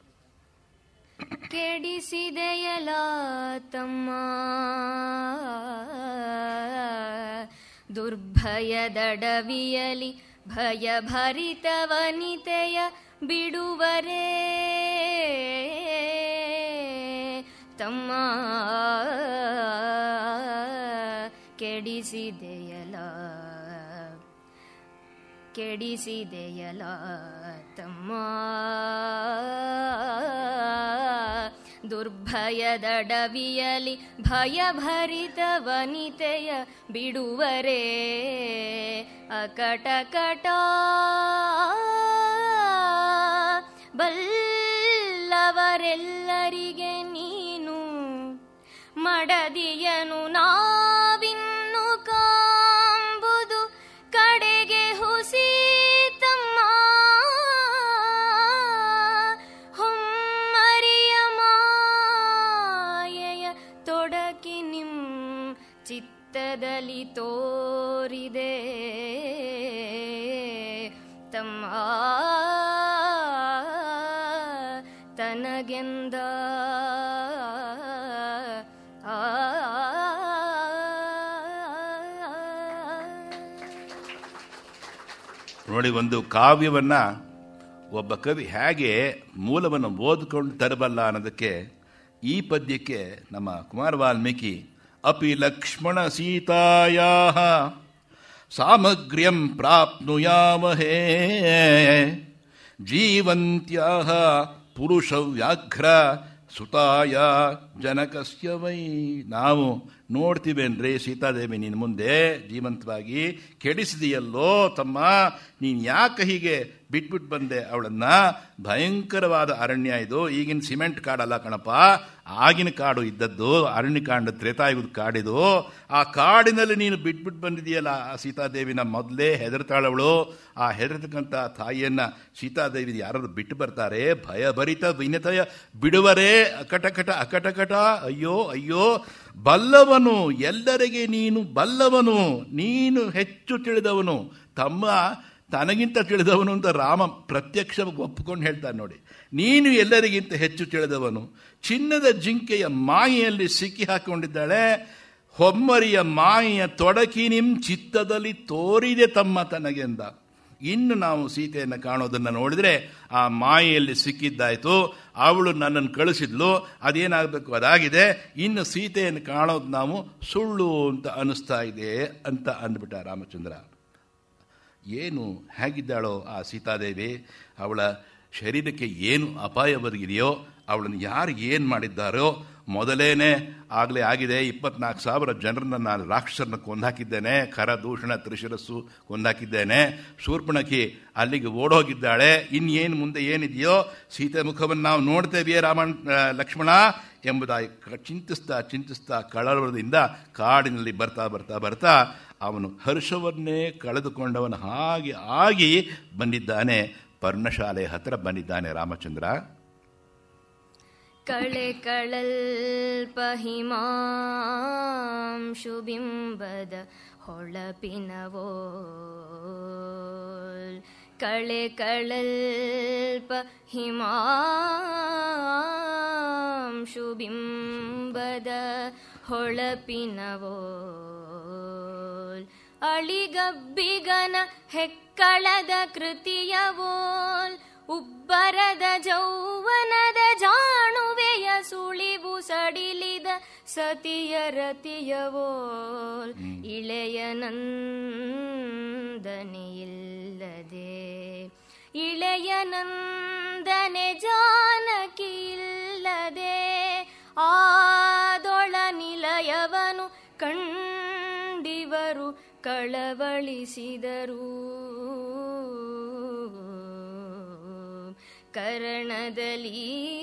ಕೆಡಿಸಿದೆಯಲ ತಮ್ಮ ದುರ್ಭಯದಡವಿಯಲಿ ಭಯಭರಿತ ವನಿತೆಯ ಬಿಡುವರೇ ತಮ್ಮ ಕೆಡಿಸಿದೆಯಲ ಕೆಡಿಸಿದೆಯಲ ತಮ್ಮ ದುರ್ಭಯದಡವಿಯಲಿ ಭಯಭರಿತ ವನಿತೆಯ ಬಿಡುವರೇ ಅಕಟಕಟ ಬಲ್ಲವರೆಲ್ಲರಿಗೆ ನೀನು ಮಡದಿಯನು ನಾವಿನ್ನು ಕಾಂಬುದು ಕಡೆಗೆ ಹುಸೀತಮ್ಮ ಹೊಮ್ಮರಿಯ ಮಾಯೆಯ ತೊಡಕಿ ನಿಮ್ ಚಿತ್ತದಲ್ಲಿ ತೋರಿದೆ ತಮ್ಮ ತನಗೆಂದ ಆ ನೋಡಿ ಒಂದು ಕಾವ್ಯವನ್ನ ಒಬ್ಬ ಕವಿ ಹೇಗೆ ಮೂಲವನ್ನು ಓದ್ಕೊಂಡು ತರಬಲ್ಲ ಅನ್ನೋದಕ್ಕೆ ಈ ಪದ್ಯಕ್ಕೆ ನಮ್ಮ ಕುಮಾರ ವಾಲ್ಮೀಕಿ ಅಪಿ ಲಕ್ಷ್ಮಣ ಸೀತಾಯಾ ಸಾಮಗ್ರ್ಯಂ ಪ್ರಾಪ್ನುಯಾಮಹೇ ಜೀವಂತ್ಯಾ ಪುರುಷ ವ್ಯಾಘ್ರ ಸುತಾಯ ಜನಕಸ್ಯ ವೈ ನಾವು ನೋಡ್ತೀವೇನ್ರಿ ಸೀತಾದೇವಿ ನಿನ್ನ ಮುಂದೆ ಜೀವಂತವಾಗಿ ಕೆಡಿಸಿದೆಯಲ್ಲೋ ತಮ್ಮ ನೀನು ಯಾಕೆ ಹೀಗೆ ಬಿಟ್ಬಿಟ್ಟು ಬಂದೆ ಅವಳನ್ನ ಭಯಂಕರವಾದ ಅರಣ್ಯ ಇದು ಈಗಿನ ಸಿಮೆಂಟ್ ಕಾಡಲ್ಲ ಕಣಪ್ಪ ಆಗಿನ ಕಾಡು ಇದ್ದದ್ದು ಅರಣ್ಯಕಾಂಡ ತ್ರೇತಾಯುಗದ ಕಾಡಿದು ಆ ಕಾಡಿನಲ್ಲಿ ನೀನು ಬಿಟ್ಬಿಟ್ಟು ಬಂದಿದೆಯಲ್ಲ ಆ ಸೀತಾದೇವಿನ ಮೊದಲೇ ಹೆದರ್ತಾಳವಳು ಆ ಹೆದರ್ತಕ್ಕಂಥ ತಾಯಿಯನ್ನ ಸೀತಾದೇವಿ ಯಾರಾದ್ರು ಬಿಟ್ಟು ಬರ್ತಾರೆ ಭಯಭರಿತ ವಿನತಯ ಬಿಡುವರೇ ಅಕಟಕಟ ಅಕಟಕಟ ಅಯ್ಯೋ ಅಯ್ಯೋ ಬಲ್ಲವನು ಎಲ್ಲರಿಗೆ ನೀನು ಬಲ್ಲವನು ನೀನು ಹೆಚ್ಚು ತಿಳಿದವನು ತಮ್ಮ ತನಗಿಂತ ತಿಳಿದವನು ಅಂತ ರಾಮ ಪ್ರತ್ಯಕ್ಷವಾಗಿ ಒಪ್ಪಿಕೊಂಡು ಹೇಳ್ತಾನೆ ನೋಡಿ ನೀನು ಎಲ್ಲರಿಗಿಂತ ಹೆಚ್ಚು ತಿಳಿದವನು ಚಿನ್ನದ ಜಿಂಕೆಯ ಮಾಯೆಯಲ್ಲಿ ಸಿಕ್ಕಿ ಹಾಕೊಂಡಿದ್ದಾಳೆ ಹೊಮ್ಮರಿಯ ಮಾಯೆಯ ತೊಡಕಿ ನಿಮ್ ಚಿತ್ತದಲ್ಲಿ ತೋರಿದೆ ತಮ್ಮ ತನಗೆಂದ ಇನ್ನು ನಾವು ಸೀತೆಯನ್ನು ಕಾಣೋದನ್ನು ನೋಡಿದ್ರೆ ಆ ಮಾಯೆಯಲ್ಲಿ ಸಿಕ್ಕಿದ್ದಾಯ್ತು ಅವಳು ನನ್ನನ್ನು ಕಳಿಸಿದ್ಲು ಅದೇನಾಗಬೇಕು ಅದಾಗಿದೆ ಇನ್ನು ಸೀತೆಯನ್ನು ಕಾಣೋದು ನಾವು ಸುಳ್ಳು ಅಂತ ಅನಿಸ್ತಾ ಇದೆ ಅಂತ ಅಂದ್ಬಿಟ್ಟ ರಾಮಚಂದ್ರ ಏನು ಹೇಗಿದ್ದಾಳೋ ಆ ಸೀತಾದೇವಿ ಅವಳ ಶರೀರಕ್ಕೆ ಏನು ಅಪಾಯ ಬದಗಿದೆಯೋ ಅವಳನ್ನು ಯಾರು ಏನು ಮಾಡಿದ್ದಾರೋ ಮೊದಲೇನೆ ಆಗಲೇ ಆಗಿದೆ ಇಪ್ಪತ್ನಾಲ್ಕು ಸಾವಿರ ಜನರನ್ನ ನಾನು ರಾಕ್ಷಸರನ್ನ ಕೊಂದಾಕಿದ್ದೇನೆ ಖರ ದೂಷಣ ತ್ರಿಶಿರಸ್ಸು ಕೊಂದಾಕಿದ್ದೇನೆ ಶೂರ್ಪಣಕಿ ಅಲ್ಲಿಗೆ ಓಡೋಗಿದ್ದಾಳೆ ಇನ್ನೇನು ಮುಂದೆ ಏನಿದೆಯೋ ಸೀತೆ ಮುಖವನ್ನು ನಾವು ನೋಡ್ತೇವೆಯೇ ರಾಮನ್ ಲಕ್ಷ್ಮಣ ಎಂಬುದಾಗಿ ಚಿಂತಿಸ್ತಾ ಚಿಂತಿಸ್ತಾ ಕಳವಳದಿಂದ ಕಾಡಿನಲ್ಲಿ ಬರ್ತಾ ಬರ್ತಾ ಬರ್ತಾ ಅವನು ಹರ್ಷವನ್ನೇ ಕಳೆದುಕೊಂಡವನು ಹಾಗೆ ಆಗಿ ಬಂದಿದ್ದಾನೆ ಪರ್ಣಶಾಲೆ ಹತ್ರ ಬಂದಿದ್ದಾನೆ ರಾಮಚಂದ್ರ ಕಳೆ ಕಳಲ್ಪ ಹಿಮಾಂಶು ಬಿಂಬದ ಹೊಳಪಿನವೋ ಕಳೆ ಕಳಲ್ಪ ಹಿಮಾಂಶು ಬಿಂಬದ ಹೊಳಪಿನವೋ ಅಳಿಗಬ್ಬಿಗನ ಹೆಕ್ಕಳದ ಕೃತಿಯವೋಲ್ ಉಬ್ಬರದ ಜೌವನದ ಜಾಣುವೆಯ ಸುಳಿವು ಸಡಿಲಿದ ಸತಿಯ ರತಿಯವೋಲ್ ಇಳೆಯ ನಂದನೆಯಿಲ್ಲದೆ ಇಳೆಯ ನಂದನೆ ಜಾನಕಿ ಇಲ್ಲದೆ ಆದೊಳ ನಿಲಯವನು ಕಂಡಿವರು ಕಳವಳಿಸಿದರು ಕರಣದಲ್ಲಿ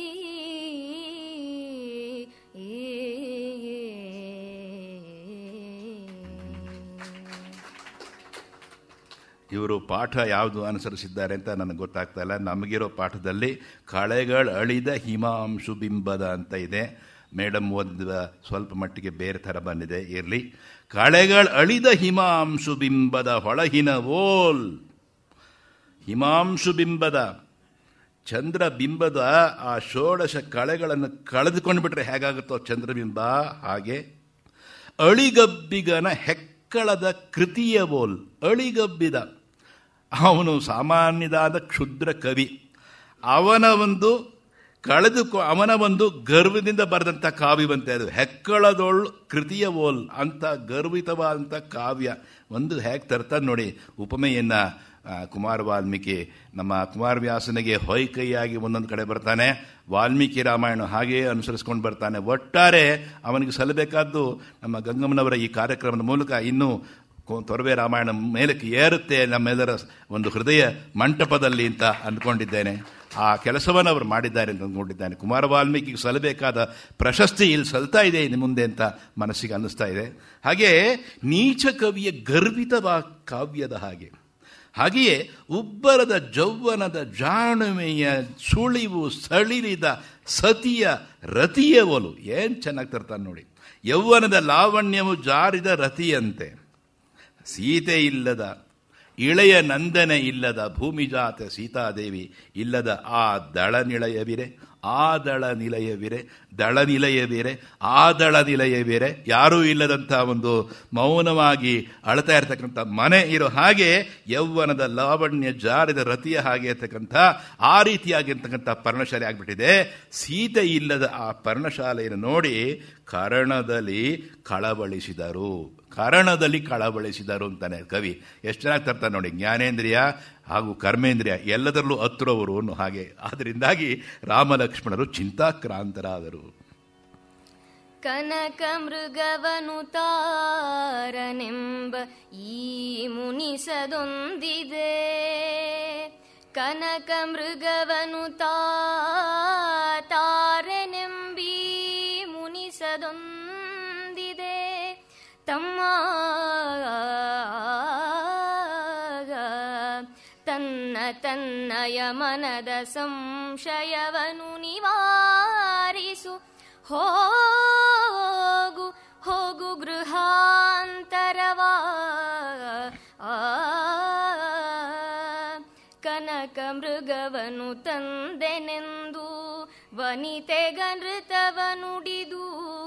ಇವರು ಪಾಠ ಯಾವುದು ಅನುಸರಿಸಿದ್ದಾರೆ ಅಂತ ನನಗೆ ಗೊತ್ತಾಗ್ತಾ ಇಲ್ಲ ನಮಗಿರೋ ಪಾಠದಲ್ಲಿ ಕಳೆಗಳು ಅಳಿದ ಹಿಮಾಂಶು ಬಿಂಬದ ಅಂತ ಇದೆ ಮೇಡಮ್ ಒಂದು ಸ್ವಲ್ಪ ಮಟ್ಟಿಗೆ ಬೇರೆ ಥರ ಬಂದಿದೆ ಇರಲಿ ಕಳೆಗಳು ಅಳಿದ ಹಿಮಾಂಶು ಬಿಂಬದ ಹೊಳಹಿನ ಓಲ್ ಹಿಮಾಂಶು ಬಿಂಬದ ಚಂದ್ರ ಬಿಂಬದ ಆ ಷೋಡಶ ಕಳೆಗಳನ್ನು ಕಳೆದುಕೊಂಡು ಬಿಟ್ರೆ ಹೇಗಾಗುತ್ತೋ ಚಂದ್ರಬಿಂಬ ಹಾಗೆ ಅಳಿಗಬ್ಬಿಗನ ಹೆಕ್ಕಳದ ಕೃತಿಯ ಬೋಲ್ ಅಳಿಗಬ್ಬಿದ ಅವನು ಸಾಮಾನ್ಯದಾದ ಕ್ಷುದ್ರ ಕವಿ ಅವನ ಒಂದು ಕಳೆದುಕೊ ಅವನ ಒಂದು ಗರ್ವದಿಂದ ಬರೆದಂಥ ಕಾವ್ಯವಂತೆ ಅದು ಹೆಕ್ಕಳದೊಳ್ ಕೃತಿಯ ಓಲ್ ಅಂತ ಗರ್ವಿತವಾದಂಥ ಕಾವ್ಯ ಒಂದು ಹೇಗೆ ತರ್ತಾನೆ ನೋಡಿ ಉಪಮೆಯನ್ನ ಆ, ಕುಮಾರ ವಾಲ್ಮೀಕಿ ನಮ್ಮ ಕುಮಾರವ್ಯಾಸನಿಗೆ ಹೊಯ್ಕೈಯಾಗಿ ಒಂದೊಂದು ಕಡೆ ಬರ್ತಾನೆ ವಾಲ್ಮೀಕಿ ರಾಮಾಯಣ ಹಾಗೆಯೇ ಅನುಸರಿಸ್ಕೊಂಡು ಬರ್ತಾನೆ ಒಟ್ಟಾರೆ ಅವನಿಗೆ ಸಲ್ಲಬೇಕಾದ್ದು ನಮ್ಮ ಗಂಗಮ್ಮನವರ ಈ ಕಾರ್ಯಕ್ರಮದ ಮೂಲಕ ಇನ್ನೂ ಕೊ- ತೊರವೆ ರಾಮಾಯಣ ಮೇಲಕ್ಕೆ ಏರುತ್ತೆ ನಮ್ಮೆಲ್ಲರ ಒಂದು ಹೃದಯ ಮಂಟಪದಲ್ಲಿ ಅಂತ ಅಂದ್ಕೊಂಡಿದ್ದೇನೆ ಆ ಕೆಲಸವನ್ನು ಅವರು ಮಾಡಿದ್ದಾರೆ ಅಂತ ಅಂದ್ಕೊಂಡಿದ್ದಾನೆ ಕುಮಾರ ವಾಲ್ಮೀಕಿಗೆ ಸಲ್ಲಬೇಕಾದ ಪ್ರಶಸ್ತಿ ಇಲ್ಲಿ ಸಲ್ತಾ ಇದೆ ಇನ್ನು ಮುಂದೆ ಅಂತ ಮನಸ್ಸಿಗೆ ಅನ್ನಿಸ್ತಾ ಇದೆ ಹಾಗೆ ನೀಚ ಕವಿಯ ಗರ್ವಿತವ ಕಾವ್ಯದ ಹಾಗೆ ಹಾಗೆಯೇ ಉಬ್ಬರದ ಜೌವನದ ಜಾಣುಮೆಯ ಸುಳಿವು ಸಳಿಲಿದ ಸತಿಯ ರತಿಯ ಒಲು ಏನು ಚೆನ್ನಾಗಿ ತರ್ತಾನೆ ನೋಡಿ ಯೌವನದ ಲಾವಣ್ಯವು ಜಾರಿದ ರತಿಯಂತೆ ಸೀತೆ ಇಲ್ಲದ ಇಳೆಯ ನಂದನೆ ಇಲ್ಲದ ಭೂಮಿಜಾತ ಸೀತಾದೇವಿ ಇಲ್ಲದ ಆ ದಳ ನಿಲಯವಿರೆ ಆ ದಳ ನಿಲಯವಿರೆ ದಳ ನಿಲಯವಿರೆ ಆ ದಳ ನಿಲಯವಿರೆ ಯಾರೂ ಇಲ್ಲದಂಥ ಒಂದು ಮೌನವಾಗಿ ಅಳ್ತಾ ಇರತಕ್ಕಂಥ ಮನೆ ಇರೋ ಹಾಗೆ ಯೌವನದ ಲಾವಣ್ಯ ಜಾರಿದ ರತಿಯ ಹಾಗೆ ಇರ್ತಕ್ಕಂಥ ಆ ರೀತಿಯಾಗಿರ್ತಕ್ಕಂಥ ಪರ್ಣಶಾಲೆ ಆಗ್ಬಿಟ್ಟಿದೆ ಸೀತೆ ಇಲ್ಲದ ಆ ಪರ್ಣಶಾಲೆಯನ್ನು ನೋಡಿ ಕರ್ಣದಲ್ಲಿ ಕಳವಳಿಸಿದರು ಕಾರಣದಲ್ಲಿ ಕಳವಳಿಸಿದರು ಅಂತಾನೆ ಕವಿ ಎಷ್ಟು ಚೆನ್ನಾಗಿ ತರ್ತಾನೆ ನೋಡಿ ಜ್ಞಾನೇಂದ್ರಿಯ ಹಾಗೂ ಕರ್ಮೇಂದ್ರಿಯ ಎಲ್ಲದರಲ್ಲೂ ಹತ್ರವರು ಅನ್ನೋ ಹಾಗೆ ಆದ್ದರಿಂದಾಗಿ ರಾಮಲಕ್ಷ್ಮಣರು ಚಿಂತಾಕ್ರಾಂತರಾದರು ಕನಕ ಮೃಗವನು ತಾರನೆಂಬ ಈ ಮುನಿಸದೊಂದಿದೆ ಕನಕ ಮೃಗವನು ತಾರೆನೆಂಬಿ ಮುನಿಸದೊಂದಿದೆ ತಮ್ಮ ತನ್ನ ತನ್ನಯ ಮನದ ಸಂಶಯವನು ನಿವಾರಿಸು ಹೋಗು ಹೋಗು ಗೃಹಾಂತರವಾ ಆ ಕನಕ ಮೃಗವನು ತಂದೆನೆಂದು ವನಿತೆಗ ನೃತವನುಡಿದು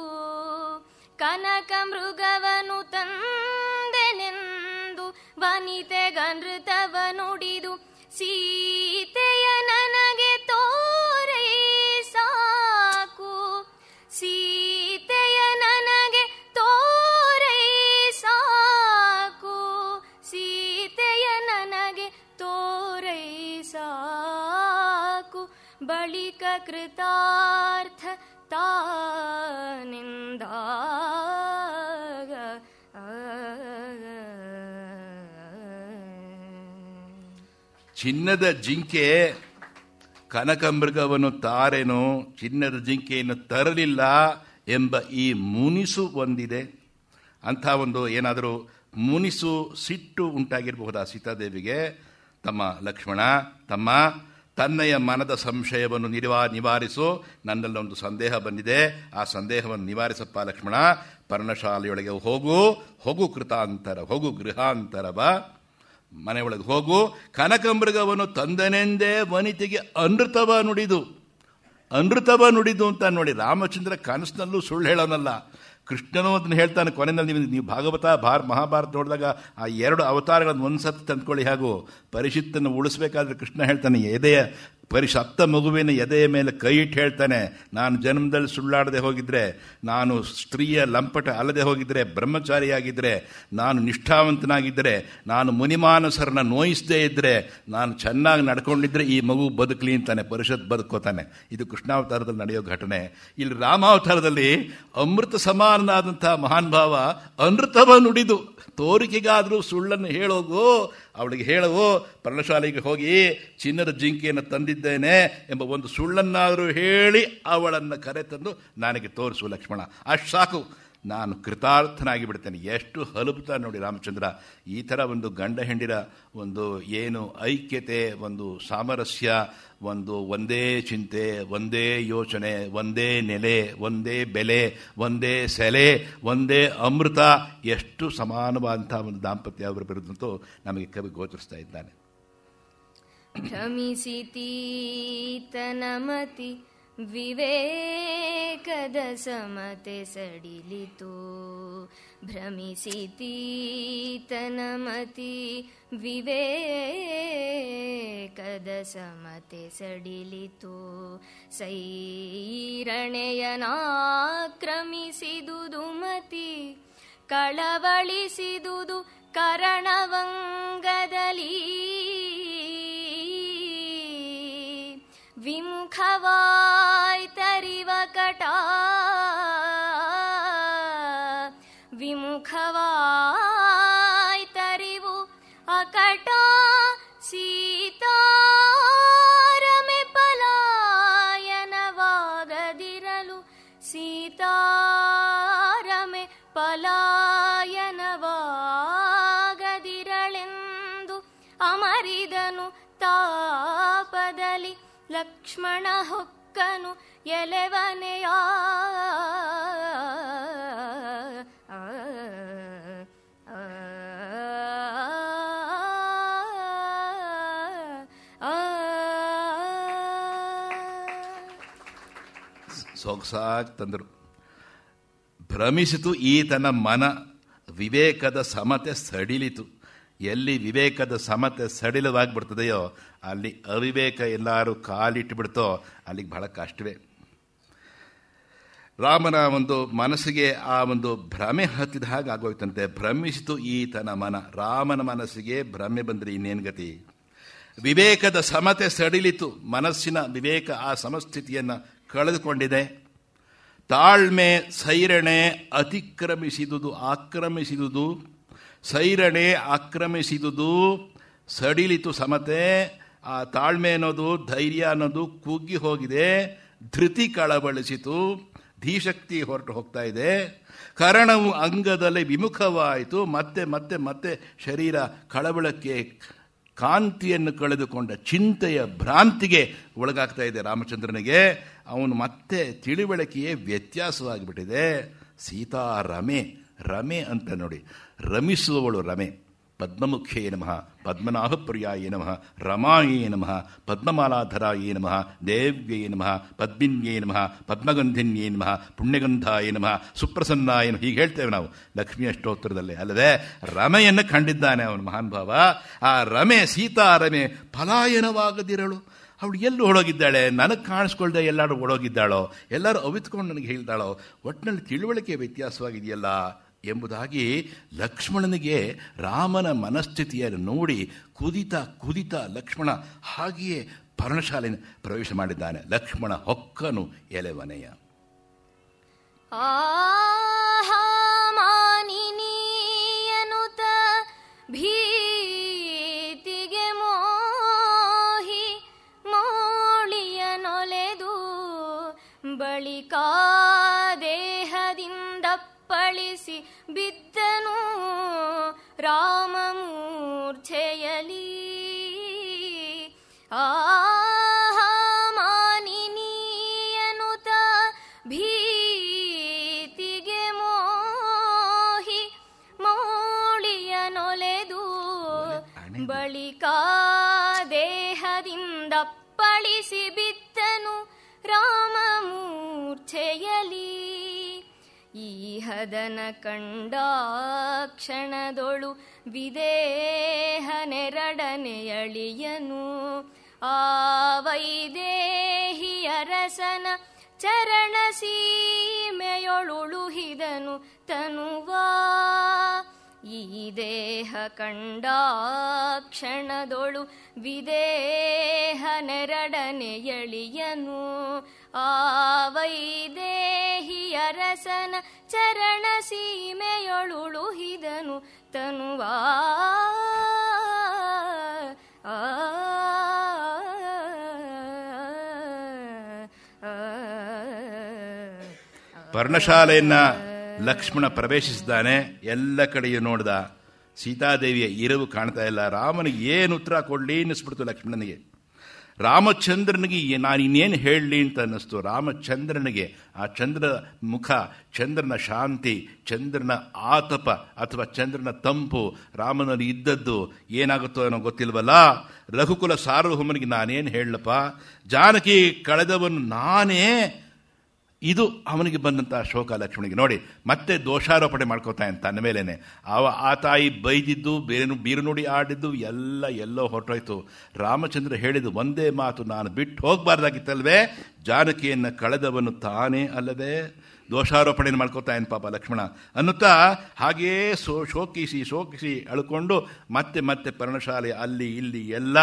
ಕನಕ ಮೃಗವನು ತಂದೆನೆಂದು ವನಿತೆಗ ನೃತವನುಡಿದು ಸೀತೆಯ ನನಗೆ ತೋರೈ ಸಾಕು ಸೀತೆಯ ನನಗೆ ತೋರೈ ಸಾಕು ಸೀತೆಯ ನನಗೆ ತೋರೈ ಸಾಕು ಬಳಿಕ ಕೃತಾರ್ಥ ತಾನಿಂದಾಗ ಚಿನ್ನದ ಜಿಂಕೆ ಕನಕಮೃಗವನ್ನು ತಾರೇನು ಚಿನ್ನದ ಜಿಂಕೆಯನ್ನು ತರಲಿಲ್ಲ ಎಂಬ ಈ ಮುನಿಸು ಒಂದಿದೆ ಅಂಥ ಒಂದು ಏನಾದರೂ ಮುನಿಸು ಸಿಟ್ಟು ಉಂಟಾಗಿರಬಹುದಾ ಸೀತಾದೇವಿಗೆ ತಮ್ಮ ಲಕ್ಷ್ಮಣ ತಮ್ಮ ತನ್ನಯ ಮನದ ಸಂಶಯವನ್ನು ನಿವಾ ನಿವಾರಿಸು ನನ್ನಲ್ಲೊಂದು ಸಂದೇಹ ಬಂದಿದೆ ಆ ಸಂದೇಹವನ್ನು ನಿವಾರಿಸಪ್ಪ ಲಕ್ಷ್ಮಣ ಪರ್ಣಶಾಲೆಯೊಳಗೆ ಹೋಗು ಹೋಗು ಕೃತಾಂತರ ಹೋಗು ಗೃಹಾಂತರವ ಮನೆಯೊಳಗೆ ಹೋಗು ಕನಕಮೃಗವನ್ನು ತಂದನೆಂದೇ ವನಿತೆಗೆ ಅನೃತವ ನುಡಿದು ಅನೃತವ ನುಡಿದು ಅಂತ ನೋಡಿ ರಾಮಚಂದ್ರ ಕನಸಿನಲ್ಲೂ ಸುಳ್ಳು ಹೇಳೋನಲ್ಲ ಕೃಷ್ಣನು ಅದನ್ನು ಹೇಳ್ತಾನೆ ಕೊನೆಯಲ್ಲಿ ನೀವು ನೀವು ಭಾಗವತ ಭಾರ ಮಹಾಭಾರತ ನೋಡಿದಾಗ ಆ ಎರಡು ಅವತಾರಗಳನ್ನು ಒಂದು ಸತ್ತು ತಂದ್ಕೊಳ್ಳಿ ಹಾಗೂ ಪರಿಷತ್ತನ್ನು ಉಳಿಸ್ಬೇಕಾದ್ರೆ ಕೃಷ್ಣ ಹೇಳ್ತಾನೆ ಎದೆಯ ಪರಿಸಪ್ತ ಮಗುವಿನ ಎದೆಯ ಮೇಲೆ ಕೈ ಇಟ್ಟು ಹೇಳ್ತಾನೆ ನಾನು ಜನ್ಮದಲ್ಲಿ ಸುಳ್ಳಾಡದೆ ಹೋಗಿದ್ರೆ ನಾನು ಸ್ತ್ರೀಯ ಲಂಪಟ ಅಲ್ಲದೆ ಹೋಗಿದ್ರೆ ಬ್ರಹ್ಮಚಾರಿಯಾಗಿದ್ದರೆ ನಾನು ನಿಷ್ಠಾವಂತನಾಗಿದ್ದರೆ ನಾನು ಮುನಿಮಾನಸರನ್ನ ನೋಯಿಸದೇ ಇದ್ದರೆ ನಾನು ಚೆನ್ನಾಗಿ ನಡ್ಕೊಂಡಿದ್ರೆ ಈ ಮಗು ಬದುಕಲಿ ಅಂತಾನೆ ಪರಿಷತ್ ಬದುಕೋತಾನೆ ಇದು ಕೃಷ್ಣಾವತಾರದಲ್ಲಿ ನಡೆಯೋ ಘಟನೆ ಇಲ್ಲಿ ರಾಮಾವತಾರದಲ್ಲಿ ಅಮೃತ ಸಮಾನನಾದಂಥ ಮಹಾನ್ ಭಾವ ಅನೃತವ ನುಡಿದು ತೋರಿಕೆಗಾದರೂ ಸುಳ್ಳನ್ನು ಹೇಳೋಗು ಅವಳಿಗೆ ಹೇಳವು ಪರ್ಣಶಾಲೆಗೆ ಹೋಗಿ ಚಿನ್ನದ ಜಿಂಕೆಯನ್ನು ತಂದಿದ್ದೇನೆ ಎಂಬ ಒಂದು ಸುಳ್ಳನ್ನಾದರೂ ಹೇಳಿ ಅವಳನ್ನು ಕರೆತಂದು ನನಗೆ ತೋರಿಸು ಲಕ್ಷ್ಮಣ ಅಷ್ಟು ಸಾಕು ನಾನು ಕೃತಾರ್ಥನಾಗಿ ಬಿಡ್ತೇನೆ ಎಷ್ಟು ಹಲುಬ್ತಾ ನೋಡಿ ರಾಮಚಂದ್ರ ಈ ಥರ ಒಂದು ಗಂಡ ಹೆಂಡಿರ ಒಂದು ಏನು ಐಕ್ಯತೆ ಒಂದು ಸಾಮರಸ್ಯ ಒಂದು ಒಂದೇ ಚಿಂತೆ ಒಂದೇ ಯೋಚನೆ ಒಂದೇ ನೆಲೆ ಒಂದೇ ಬೆಲೆ ಒಂದೇ ಸೆಲೆ ಒಂದೇ ಅಮೃತ ಎಷ್ಟು ಸಮಾನವಾದಂಥ ಒಂದು ದಾಂಪತ್ಯ ಅವರ ಬಿರುದಂತೂ ನಮಗೆ ಕವಿ ಗೋಚರಿಸ್ತಾ ಇದ್ದಾನೆ ಭ್ರಮಿಸಿತೀತನಮತಿ ವಿವೇಕದ ಸಮತೆ ಸಡಿಲಿತು ಭ್ರಮಿಸಿತೀತನ ಮತಿ ವಿವೇಕದ ಸಮತೆ ಸಡಿಲಿತು ಸೈರಣೆಯನಾಕ್ರಮಿಸಿದುದು ಮತಿ ಕಳವಳಿಸಿದುದು ಕರಣವಂಗದಲ್ಲಿ ವಿಮುಖವಾಯ್ತರಿವ ಕಟ ವಿಮುಖವಾಯ್ತರಿವು ಅಕಟ ಸೀತಾರಮೆ ಪಲಾಯನವಾಗದಿರಲು ಸೀತಾರಮೆ ಪಲಾಯನವಾಗದಿರಳೆಂದು ಅಮರಿದನು ತಾಪದಲ್ಲಿ ಲಕ್ಷ್ಮಣ ಹೊಕ್ಕನು ಎಲೆವನೆಯ ಸೊಗಸಾಗಿ ತಂದರು ಭ್ರಮಿಸಿತು ಈತನ ಮನ ವಿವೇಕದ ಸಮತೆ ಸಡಿಲಿತು ಎಲ್ಲಿ ವಿವೇಕದ ಸಮತೆ ಸಡಿಲವಾಗ್ಬಿಡ್ತದೆಯೋ ಅಲ್ಲಿ ಅವಿವೇಕ ಎಲ್ಲರೂ ಕಾಲಿಟ್ಟು ಬಿಡ್ತೋ ಅಲ್ಲಿಗೆ ಬಹಳ ಕಷ್ಟವೇ ರಾಮನ ಒಂದು ಮನಸ್ಸಿಗೆ ಆ ಒಂದು ಭ್ರಮೆ ಹತ್ತಿದ ಹಾಗೆ ಆಗೋಯ್ತಂತೆ ಭ್ರಮಿಸಿತು ಈತನ ಮನ ರಾಮನ ಮನಸ್ಸಿಗೆ ಭ್ರಮೆ ಬಂದರೆ ಇನ್ನೇನು ಗತಿ ವಿವೇಕದ ಸಮತೆ ಸಡಿಲಿತು ಮನಸ್ಸಿನ ವಿವೇಕ ಆ ಸಮಸ್ಥಿತಿಯನ್ನು ಕಳೆದುಕೊಂಡಿದೆ ತಾಳ್ಮೆ ಸೈರಣೆ ಅತಿಕ್ರಮಿಸಿದುದು ಆಕ್ರಮಿಸಿದುದು ಸೈರಣೆ ಆಕ್ರಮಿಸಿದುದು ಸಡಿಲಿತು ಸಮತೆ ಆ ತಾಳ್ಮೆ ಅನ್ನೋದು ಧೈರ್ಯ ಅನ್ನೋದು ಕುಗ್ಗಿ ಹೋಗಿದೆ ಧೃತಿ ಕಳವಳಿಸಿತು ಧೀಶಕ್ತಿ ಹೊರಟು ಹೋಗ್ತಾ ಇದೆ ಕರಣವು ಅಂಗದಲ್ಲಿ ವಿಮುಖವಾಯಿತು ಮತ್ತೆ ಮತ್ತೆ ಮತ್ತೆ ಶರೀರ ಕಳವಳಕ್ಕೆ ಕಾಂತಿಯನ್ನು ಕಳೆದುಕೊಂಡ ಚಿಂತೆಯ ಭ್ರಾಂತಿಗೆ ಒಳಗಾಗ್ತಾ ಇದೆ ರಾಮಚಂದ್ರನಿಗೆ ಅವನು ಮತ್ತೆ ತಿಳಿವಳಿಕೆಯೇ ವ್ಯತ್ಯಾಸವಾಗಿಬಿಟ್ಟಿದೆ ಸೀತಾ ರಮೆ ರಮೆ ಅಂತ ನೋಡಿ ರಮಿಸುವವಳು ರಮೆ ಪದ್ಮಮುಖ್ಯೇ ನಮಃ ಪದ್ಮನಾಭಪ್ರಿಯಾಯೇ ನಮಃ ರಮಾಯೇ ನಮಃ ಪದ್ಮಮಾಲಾಧರಾಯೇ ನಮಃ ದೇವ್ಯೇ ನಮಃ ಪದ್ಮಿನ್ಯೇ ನಮಃ ಪದ್ಮಗಂಧಿನ್ಯೇ ನಮಃ ಪುಣ್ಯಗಂಧಾಯ ನಮಃ ಸುಪ್ರಸನ್ನಾಯ ನಮಃ ಹೀಗೆ ಹೇಳ್ತೇವೆ ನಾವು ಲಕ್ಷ್ಮೀ ಅಷ್ಟೋತ್ತರದಲ್ಲಿ ಅಲ್ಲದೆ ರಮೆಯನ್ನು ಕಂಡಿದ್ದಾನೆ ಅವನು ಮಹಾನ್ ಭಾವ ಆ ರಮೆ ಸೀತಾ ರಮೆ ಪಲಾಯನವಾಗದಿರಳು ಅವಳು ಎಲ್ಲಿ ಓಡೋಗಿದ್ದಾಳೆ ನನಗೆ ಕಾಣಿಸ್ಕೊಳ್ದೆ ಎಲ್ಲರೂ ಓಡೋಗಿದ್ದಾಳೋ ಎಲ್ಲರೂ ಅವಿತ್ಕೊಂಡು ನನಗೆ ಹೇಳ್ತಾಳೋ ಒಟ್ಟಿನಲ್ಲಿ ತಿಳುವಳಿಕೆ ವ್ಯತ್ಯಾಸವಾಗಿದೆಯಲ್ಲ ಎಂಬುದಾಗಿ ಲಕ್ಷ್ಮಣನಿಗೆ ರಾಮನ ಮನಸ್ಥಿತಿಯನ್ನು ನೋಡಿ ಕುದಿತ ಕುದಿತ ಲಕ್ಷ್ಮಣ ಹಾಗೆಯೇ ಪರ್ಣಶಾಲೆಯನ್ನು ಪ್ರವೇಶ ಮಾಡಿದ್ದಾನೆ ಲಕ್ಷ್ಮಣ ಹೊಕ್ಕನು ಎಲೆವನೆಯ ಆಹಾಮಾನಿನೀಯನುತ ಭೀತಿಗೆ ಮೋಹಿ ಮೋಳಿಯನೊಲೆದು ಬಳಿಕ ದೇಹದಿಂದಪ್ಪಳಿಸಿ ಬಿದ್ದನು ರಾಮಮೂರ್ಛೆಯಲಿ ಆಹಾಮಾನಿನೀಯನುತ ಭೀತಿಗೆ ಮೋಹಿ ಮೋಳಿಯನೊಲೆದು ಬಳಿಕ ದೇಹದಿಂದಪ್ಪಳಿಸಿ ಬಿದ್ದನು ರಾಮಮೂರ್ಛೆಯಲಿ ಈ ಹದನ ಕಂಡ ಕ್ಷಣದೊಳು ವಿದೇಹ ನೆರಡನೆಯಳಿಯನು ಆ ವೈದೇಹಿಯರಸನ ಚರಣ ಸೀಮೆಯೊಳುಳುಹಿದನು ತನುವಾ ಈ ದೇಹ ಕಂಡ ಕ್ಷಣದೊಳು ವಿದೇಹ ನೆರಡನೆಯಳಿಯನು ಆ ವೈದೇಹಿಯರಸನ ಚರಣ ಸೀಮೆಯೊಳುಳುಹಿದನು ತನುವಾ ಆ ಪರ್ಣಶಾಲೆಯನ್ನ ಲಕ್ಷ್ಮಣ ಪ್ರವೇಶಿಸಿದ್ದಾನೆ ಎಲ್ಲ ಕಡೆಯೂ ನೋಡ್ದ ಸೀತಾದೇವಿಯ ಇರವು ಕಾಣ್ತಾ ಇಲ್ಲ ರಾಮನಿಗೆ ಏನು ಉತ್ತರ ಕೊಡ್ಲಿ ಅನ್ನಿಸ್ಬಿಡ್ತು ಲಕ್ಷ್ಮಣನಿಗೆ ರಾಮಚಂದ್ರನಿಗೆ ನಾನು ಇನ್ನೇನು ಹೇಳಲಿ ಅಂತ ಅನ್ನಿಸ್ತು ರಾಮಚಂದ್ರನಿಗೆ ಆ ಚಂದ್ರ ಮುಖ ಚಂದ್ರನ ಶಾಂತಿ ಚಂದ್ರನ ಆತಪ ಅಥವಾ ಚಂದ್ರನ ತಂಪು ರಾಮನಲ್ಲಿ ಇದ್ದದ್ದು ಏನಾಗುತ್ತೋ ಏನೋ ಗೊತ್ತಿಲ್ವಲ್ಲ ರಘುಕುಲ ಸಾರ್ವಭೌಮನಿಗೆ ನಾನೇನು ಹೇಳಪ್ಪ ಜಾನಕಿ ಕಳೆದವನು ನಾನೇ ಇದು ಅವನಿಗೆ ಬಂದಂತಹ ಶೋಕ ಲಕ್ಷ್ಮಣಿಗೆ ನೋಡಿ ಮತ್ತೆ ದೋಷಾರೋಪಣೆ ಮಾಡ್ಕೋತಾನೆ ತನ್ನ ಮೇಲೇನೆ ಅವ ಆ ತಾಯಿ ಬೈದಿದ್ದು ಬೇರೆ ಬೀರು ನುಡಿ ಆಡಿದ್ದು ಎಲ್ಲ ಎಲ್ಲೋ ಹೊರಟೋಯ್ತು ರಾಮಚಂದ್ರ ಹೇಳಿದ್ದು ಒಂದೇ ಮಾತು ನಾನು ಬಿಟ್ಟು ಹೋಗಬಾರ್ದಾಗಿತ್ತಲ್ವೇ ಜಾನಕಿಯನ್ನು ಕಳೆದವನು ತಾನೇ ಅಲ್ಲವೇ ದೋಷಾರೋಪಣೆ ಮಾಡ್ಕೋತಾ ಏನು ಪಾಪ ಲಕ್ಷ್ಮಣ ಅನ್ನುತ್ತಾ ಹಾಗೇ ಸೋ ಶೋಕಿಸಿ ಶೋಕಿಸಿ ಅಳ್ಕೊಂಡು ಮತ್ತೆ ಮತ್ತೆ ಪರ್ಣಶಾಲೆ ಅಲ್ಲಿ ಇಲ್ಲಿ ಎಲ್ಲ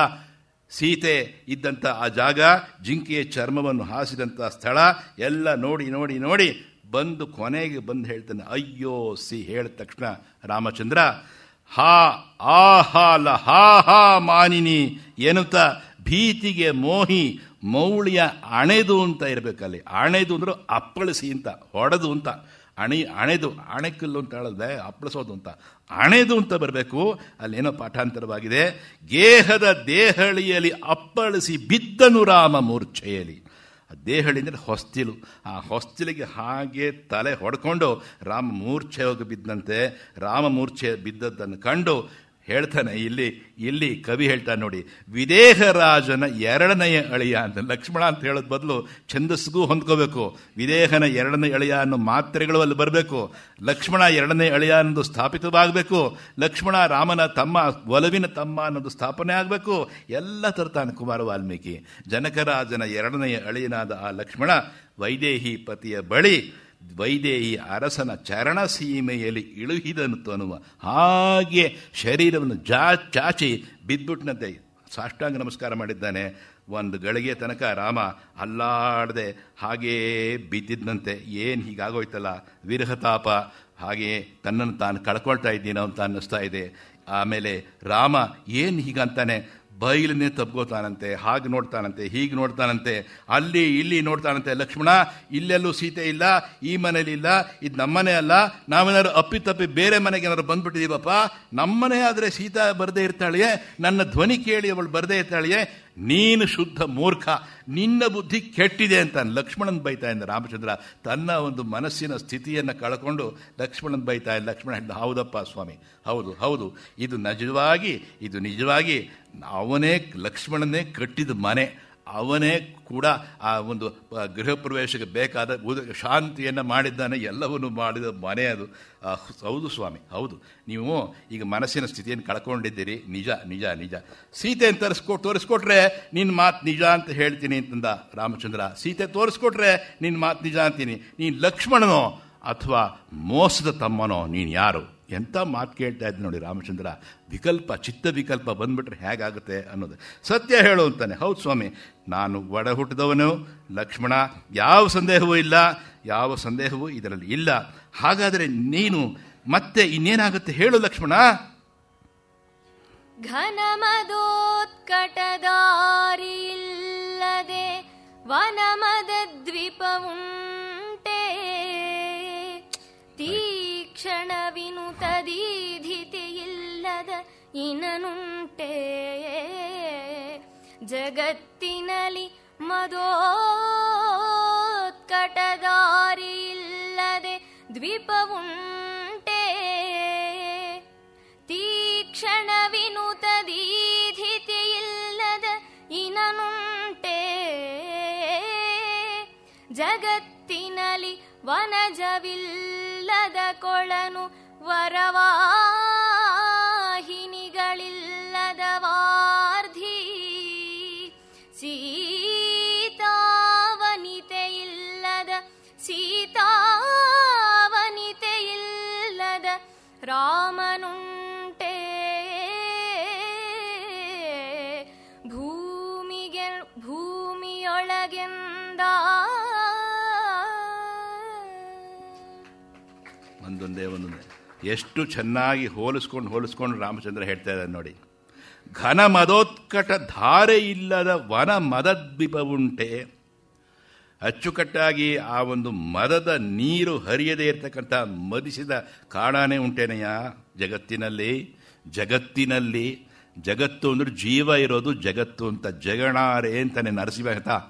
ಸೀತೆ ಇದ್ದಂಥ ಆ ಜಾಗ ಜಿಂಕೆಯ ಚರ್ಮವನ್ನು ಹಾಸಿದಂಥ ಸ್ಥಳ ಎಲ್ಲ ನೋಡಿ ನೋಡಿ ನೋಡಿ ಬಂದು ಕೊನೆಗೆ ಬಂದು ಹೇಳ್ತಾನೆ ಅಯ್ಯೋ ಸಿ ಹೇಳಿದ ತಕ್ಷಣ ರಾಮಚಂದ್ರ ಹಾ ಆ ಹಾಲ ಹಾ ಹಾ ಮಾನಿನಿ ಏನಂತ ಭೀತಿಗೆ ಮೋಹಿ ಮೌಳಿಯ ಅಣೆದು ಅಂತ ಇರಬೇಕಲ್ಲಿ ಅಣೆದು ಅಂದ್ರೆ ಅಪ್ಪಳಿಸಿ ಅಂತ ಹೊಡೆದು ಅಂತ ಅಣಿ ಅಣೆದು ಅಣೆಕಲ್ಲು ಅಂತ ಹೇಳಿದ್ರೆ ಅಪ್ಪಳಿಸೋದು ಅಂತ ಅಣೆದು ಅಂತ ಬರಬೇಕು ಅಲ್ಲೇನೋ ಪಾಠಾಂತರವಾಗಿದೆ ಗೇಹದ ದೇಹಳಿಯಲ್ಲಿ ಅಪ್ಪಳಿಸಿ ಬಿದ್ದನು ರಾಮ ಮೂರ್ಛೆಯಲ್ಲಿ ದೇಹಳಿ ಅಂದರೆ ಹೊಸ್ತಿಲು ಆ ಹೊಸ್ತಿಲಿಗೆ ಹಾಗೆ ತಲೆ ಹೊಡ್ಕೊಂಡು ರಾಮ ಮೂರ್ಛೆ ಹೋಗಿ ಬಿದ್ದಂತೆ ರಾಮ ಮೂರ್ಛೆ ಬಿದ್ದದ್ದನ್ನು ಕಂಡು ಹೇಳ್ತಾನೆ ಇಲ್ಲಿ ಇಲ್ಲಿ ಕವಿ ಹೇಳ್ತಾನೆ ನೋಡಿ ವಿದೇಹ ರಾಜನ ಎರಡನೆಯ ಅಳಿಯ ಅಂತ ಲಕ್ಷ್ಮಣ ಅಂತ ಹೇಳೋದ್ ಬದಲು ಛಂದಸ್ಸಿಗೂ ಹೊಂದ್ಕೋಬೇಕು ವಿದೇಹನ ಎರಡನೇ ಅಳಿಯ ಅನ್ನೋ ಮಾತ್ರೆಗಳು ಅಲ್ಲಿ ಬರಬೇಕು ಲಕ್ಷ್ಮಣ ಎರಡನೇ ಅಳಿಯ ಅನ್ನೋದು ಸ್ಥಾಪಿತವಾಗಬೇಕು ಲಕ್ಷ್ಮಣ ರಾಮನ ತಮ್ಮ ಒಲವಿನ ತಮ್ಮ ಅನ್ನೋದು ಸ್ಥಾಪನೆ ಆಗಬೇಕು ಎಲ್ಲ ತರ್ತಾನೆ ಕುಮಾರ ವಾಲ್ಮೀಕಿ ಜನಕರಾಜನ ಎರಡನೆಯ ಅಳಿಯನಾದ ಆ ಲಕ್ಷ್ಮಣ ವೈದೇಹಿ ಪತಿಯ ಬಳಿ ವೈದೇಹಿ ಅರಸನ ಚರಣ ಸೀಮೆಯಲ್ಲಿ ಇಳುಹಿದನು ತನುವ ಹಾಗೆ ಶರೀರವನ್ನು ಜಾ ಚಾಚಿ ಬಿದ್ದುಬಿಟ್ನಂತೆ ಸಾಷ್ಟಾಂಗ ನಮಸ್ಕಾರ ಮಾಡಿದ್ದಾನೆ ಒಂದು ಗಳಿಗೆ ತನಕ ರಾಮ ಅಲ್ಲಾಡದೆ ಹಾಗೇ ಬಿದ್ದಿದ್ದಂತೆ ಏನು ಹೀಗಾಗೋಯ್ತಲ್ಲ ವಿರಹತಾಪ ಹಾಗೆಯೇ ತನ್ನನ್ನು ತಾನು ಕಳ್ಕೊಳ್ತಾ ಇದ್ದೀನೋ ಅಂತ ಅನ್ನಿಸ್ತಾ ಇದೆ ಆಮೇಲೆ ರಾಮ ಏನು ಹೀಗಂತಾನೆ ಬೈಲನ್ನೇ ತಬ್ಕೋತಾನಂತೆ ಹಾಗೆ ನೋಡ್ತಾನಂತೆ ಹೀಗೆ ನೋಡ್ತಾನಂತೆ ಅಲ್ಲಿ ಇಲ್ಲಿ ನೋಡ್ತಾನಂತೆ ಲಕ್ಷ್ಮಣ ಇಲ್ಲೆಲ್ಲೂ ಸೀತೆ ಇಲ್ಲ ಈ ಮನೇಲಿ ಇಲ್ಲ ಇದು ನಮ್ಮನೆ ಅಲ್ಲ ನಾವೇನಾದ್ರು ಅಪ್ಪಿ ತಪ್ಪಿ ಬೇರೆ ಮನೆಗೆ ಏನಾದ್ರು ಬಂದ್ಬಿಟ್ಟಿದೀವಪ್ಪ ನಮ್ಮನೆ ಆದರೆ ಸೀತಾ ಬರದೇ ಇರ್ತಾಳೆಯೇ ನನ್ನ ಧ್ವನಿ ಕೇಳಿ ಅವಳು ಬರದೇ ಇರ್ತಾಳೆಯೇ ನೀನು ಶುದ್ಧ ಮೂರ್ಖ ನಿನ್ನ ಬುದ್ಧಿ ಕೆಟ್ಟಿದೆ ಅಂತ ಲಕ್ಷ್ಮಣನ್ ಬೈತಾ ಇದ್ದ ರಾಮಚಂದ್ರ ತನ್ನ ಒಂದು ಮನಸ್ಸಿನ ಸ್ಥಿತಿಯನ್ನು ಕಳ್ಕೊಂಡು ಲಕ್ಷ್ಮಣನ್ ಬೈತಾ ಇದ್ದ ಲಕ್ಷ್ಮಣ ಹೇಳಿದ ಹೌದಪ್ಪ ಸ್ವಾಮಿ ಹೌದು ಹೌದು ಇದು ನಿಜವಾಗಿ ಇದು ನಿಜವಾಗಿ ಅವನೇ ಲಕ್ಷ್ಮಣನೇ ಕಟ್ಟಿದ ಮನೆ ಅವನೇ ಕೂಡ ಆ ಒಂದು ಗೃಹ ಪ್ರವೇಶಕ್ಕೆ ಬೇಕಾದ ಉದ ಶಾಂತಿಯನ್ನು ಮಾಡಿದ್ದಾನೆ ಎಲ್ಲವನ್ನು ಮಾಡಿದ ಮನೆ ಅದು ಆ, ಹೌದು ಸ್ವಾಮಿ ಹೌದು ನೀವು ಈಗ ಮನಸ್ಸಿನ ಸ್ಥಿತಿಯನ್ನು ಕಳ್ಕೊಂಡಿದ್ದೀರಿ ನಿಜ ನಿಜ ನಿಜ ಸೀತೆ ಅಂತ ತರಿಸ್ಕೊ ತೋರಿಸ್ಕೊಟ್ರೆ ನಿನ್ನ ಮಾತು ನಿಜ ಅಂತ ಹೇಳ್ತೀನಿ ಅಂತಂದ ರಾಮಚಂದ್ರ ಸೀತೆ ತೋರಿಸ್ಕೊಟ್ರೆ ನಿನ್ನ ಮಾತು ನಿಜ ಅಂತೀನಿ ನೀನು ಲಕ್ಷ್ಮಣನೋ ಅಥವಾ ಮೋಸದ ತಮ್ಮನೋ ನೀನು ಯಾರು ಎಂಥ ಮಾತು ಕೇಳ್ತಾ ಇದ್ದೆ ನೋಡಿ ರಾಮಚಂದ್ರ ವಿಕಲ್ಪ ಚಿತ್ತ ವಿಕಲ್ಪ ಬಂದ್ಬಿಟ್ರೆ ಹೇಗಾಗುತ್ತೆ ಅನ್ನೋದು ಸತ್ಯ ಹೇಳು ಅಂತಾನೆ ಹೌದು ಸ್ವಾಮಿ ನಾನು ಒಡ ಹುಟ್ಟಿದವನು ಲಕ್ಷ್ಮಣ ಯಾವ ಸಂದೇಹವೂ ಇಲ್ಲ ಯಾವ ಸಂದೇಹವೂ ಇದರಲ್ಲಿ ಇಲ್ಲ ಹಾಗಾದರೆ ನೀನು ಮತ್ತೆ ಇನ್ನೇನಾಗುತ್ತೆ ಹೇಳು ಲಕ್ಷ್ಮಣ ಘನಮದೋತ್ಕಟದಾರಿಯಿಲ್ಲದೆ ವನಮದ ದ್ವೀಪವುಂಟೆ ತೀಕ್ಷಣ ವಿನುತದೀಧಿತಿಯಿಲ್ಲದ ಇನನುಂಟೆ ಜಗತ್ತಿನಲ್ಲಿ ಮದೋತ್ಕಟದಾರಿಯಿಲ್ಲದೆ ದ್ವೀಪವುಂಟೆ ತೀಕ್ಷಣ ವಿನುತದೀಧಿತಿಯಿಲ್ಲದ ಇನನುಂಟೆ ಜಗತ್ತಿನಲ್ಲಿ ವನಜವಿಲ್ಲದ ಕೊಳನು ವರವಾಹಿನಿಗಳಿಲ್ಲದ ವಾರ್ಧಿ ಸೀತಾವನಿತೆಯಿಲ್ಲದ ಸೀತಾವನಿತೆಯಿಲ್ಲದ ರಾಮನುಂಟೆ ಭೂಮಿಗೆ ಭೂಮಿಯೊಳಗೆಂದ ಒಂದೊಂದೇ ಒಂದೊಂದೇ ಎಷ್ಟು ಚೆನ್ನಾಗಿ ಹೋಲಿಸ್ಕೊಂಡು ಹೋಲಿಸ್ಕೊಂಡು ರಾಮಚಂದ್ರ ಹೇಳ್ತಾ ಇದ್ದಾನೆ ನೋಡಿ ಘನ ಮದೋತ್ಕಟ ಧಾರೆ ಇಲ್ಲದ ವನ ಮದದ್ವೀಪವುಂಟೆ ಅಚ್ಚುಕಟ್ಟಾಗಿ ಆ ಒಂದು ಮದದ ನೀರು ಹರಿಯದೇ ಇರತಕ್ಕಂಥ ಮದಿಸಿದ ಕಾಡಾನೆ ಉಂಟೇನೆಯ ಜಗತ್ತಿನಲ್ಲಿ ಜಗತ್ತಿನಲ್ಲಿ ಜಗತ್ತು ಅಂದ್ರೆ ಜೀವ ಇರೋದು ಜಗತ್ತು ಅಂತ ಜಗಣಾರೆ ಅಂತಾನೆ ನರಸಿಂಹತ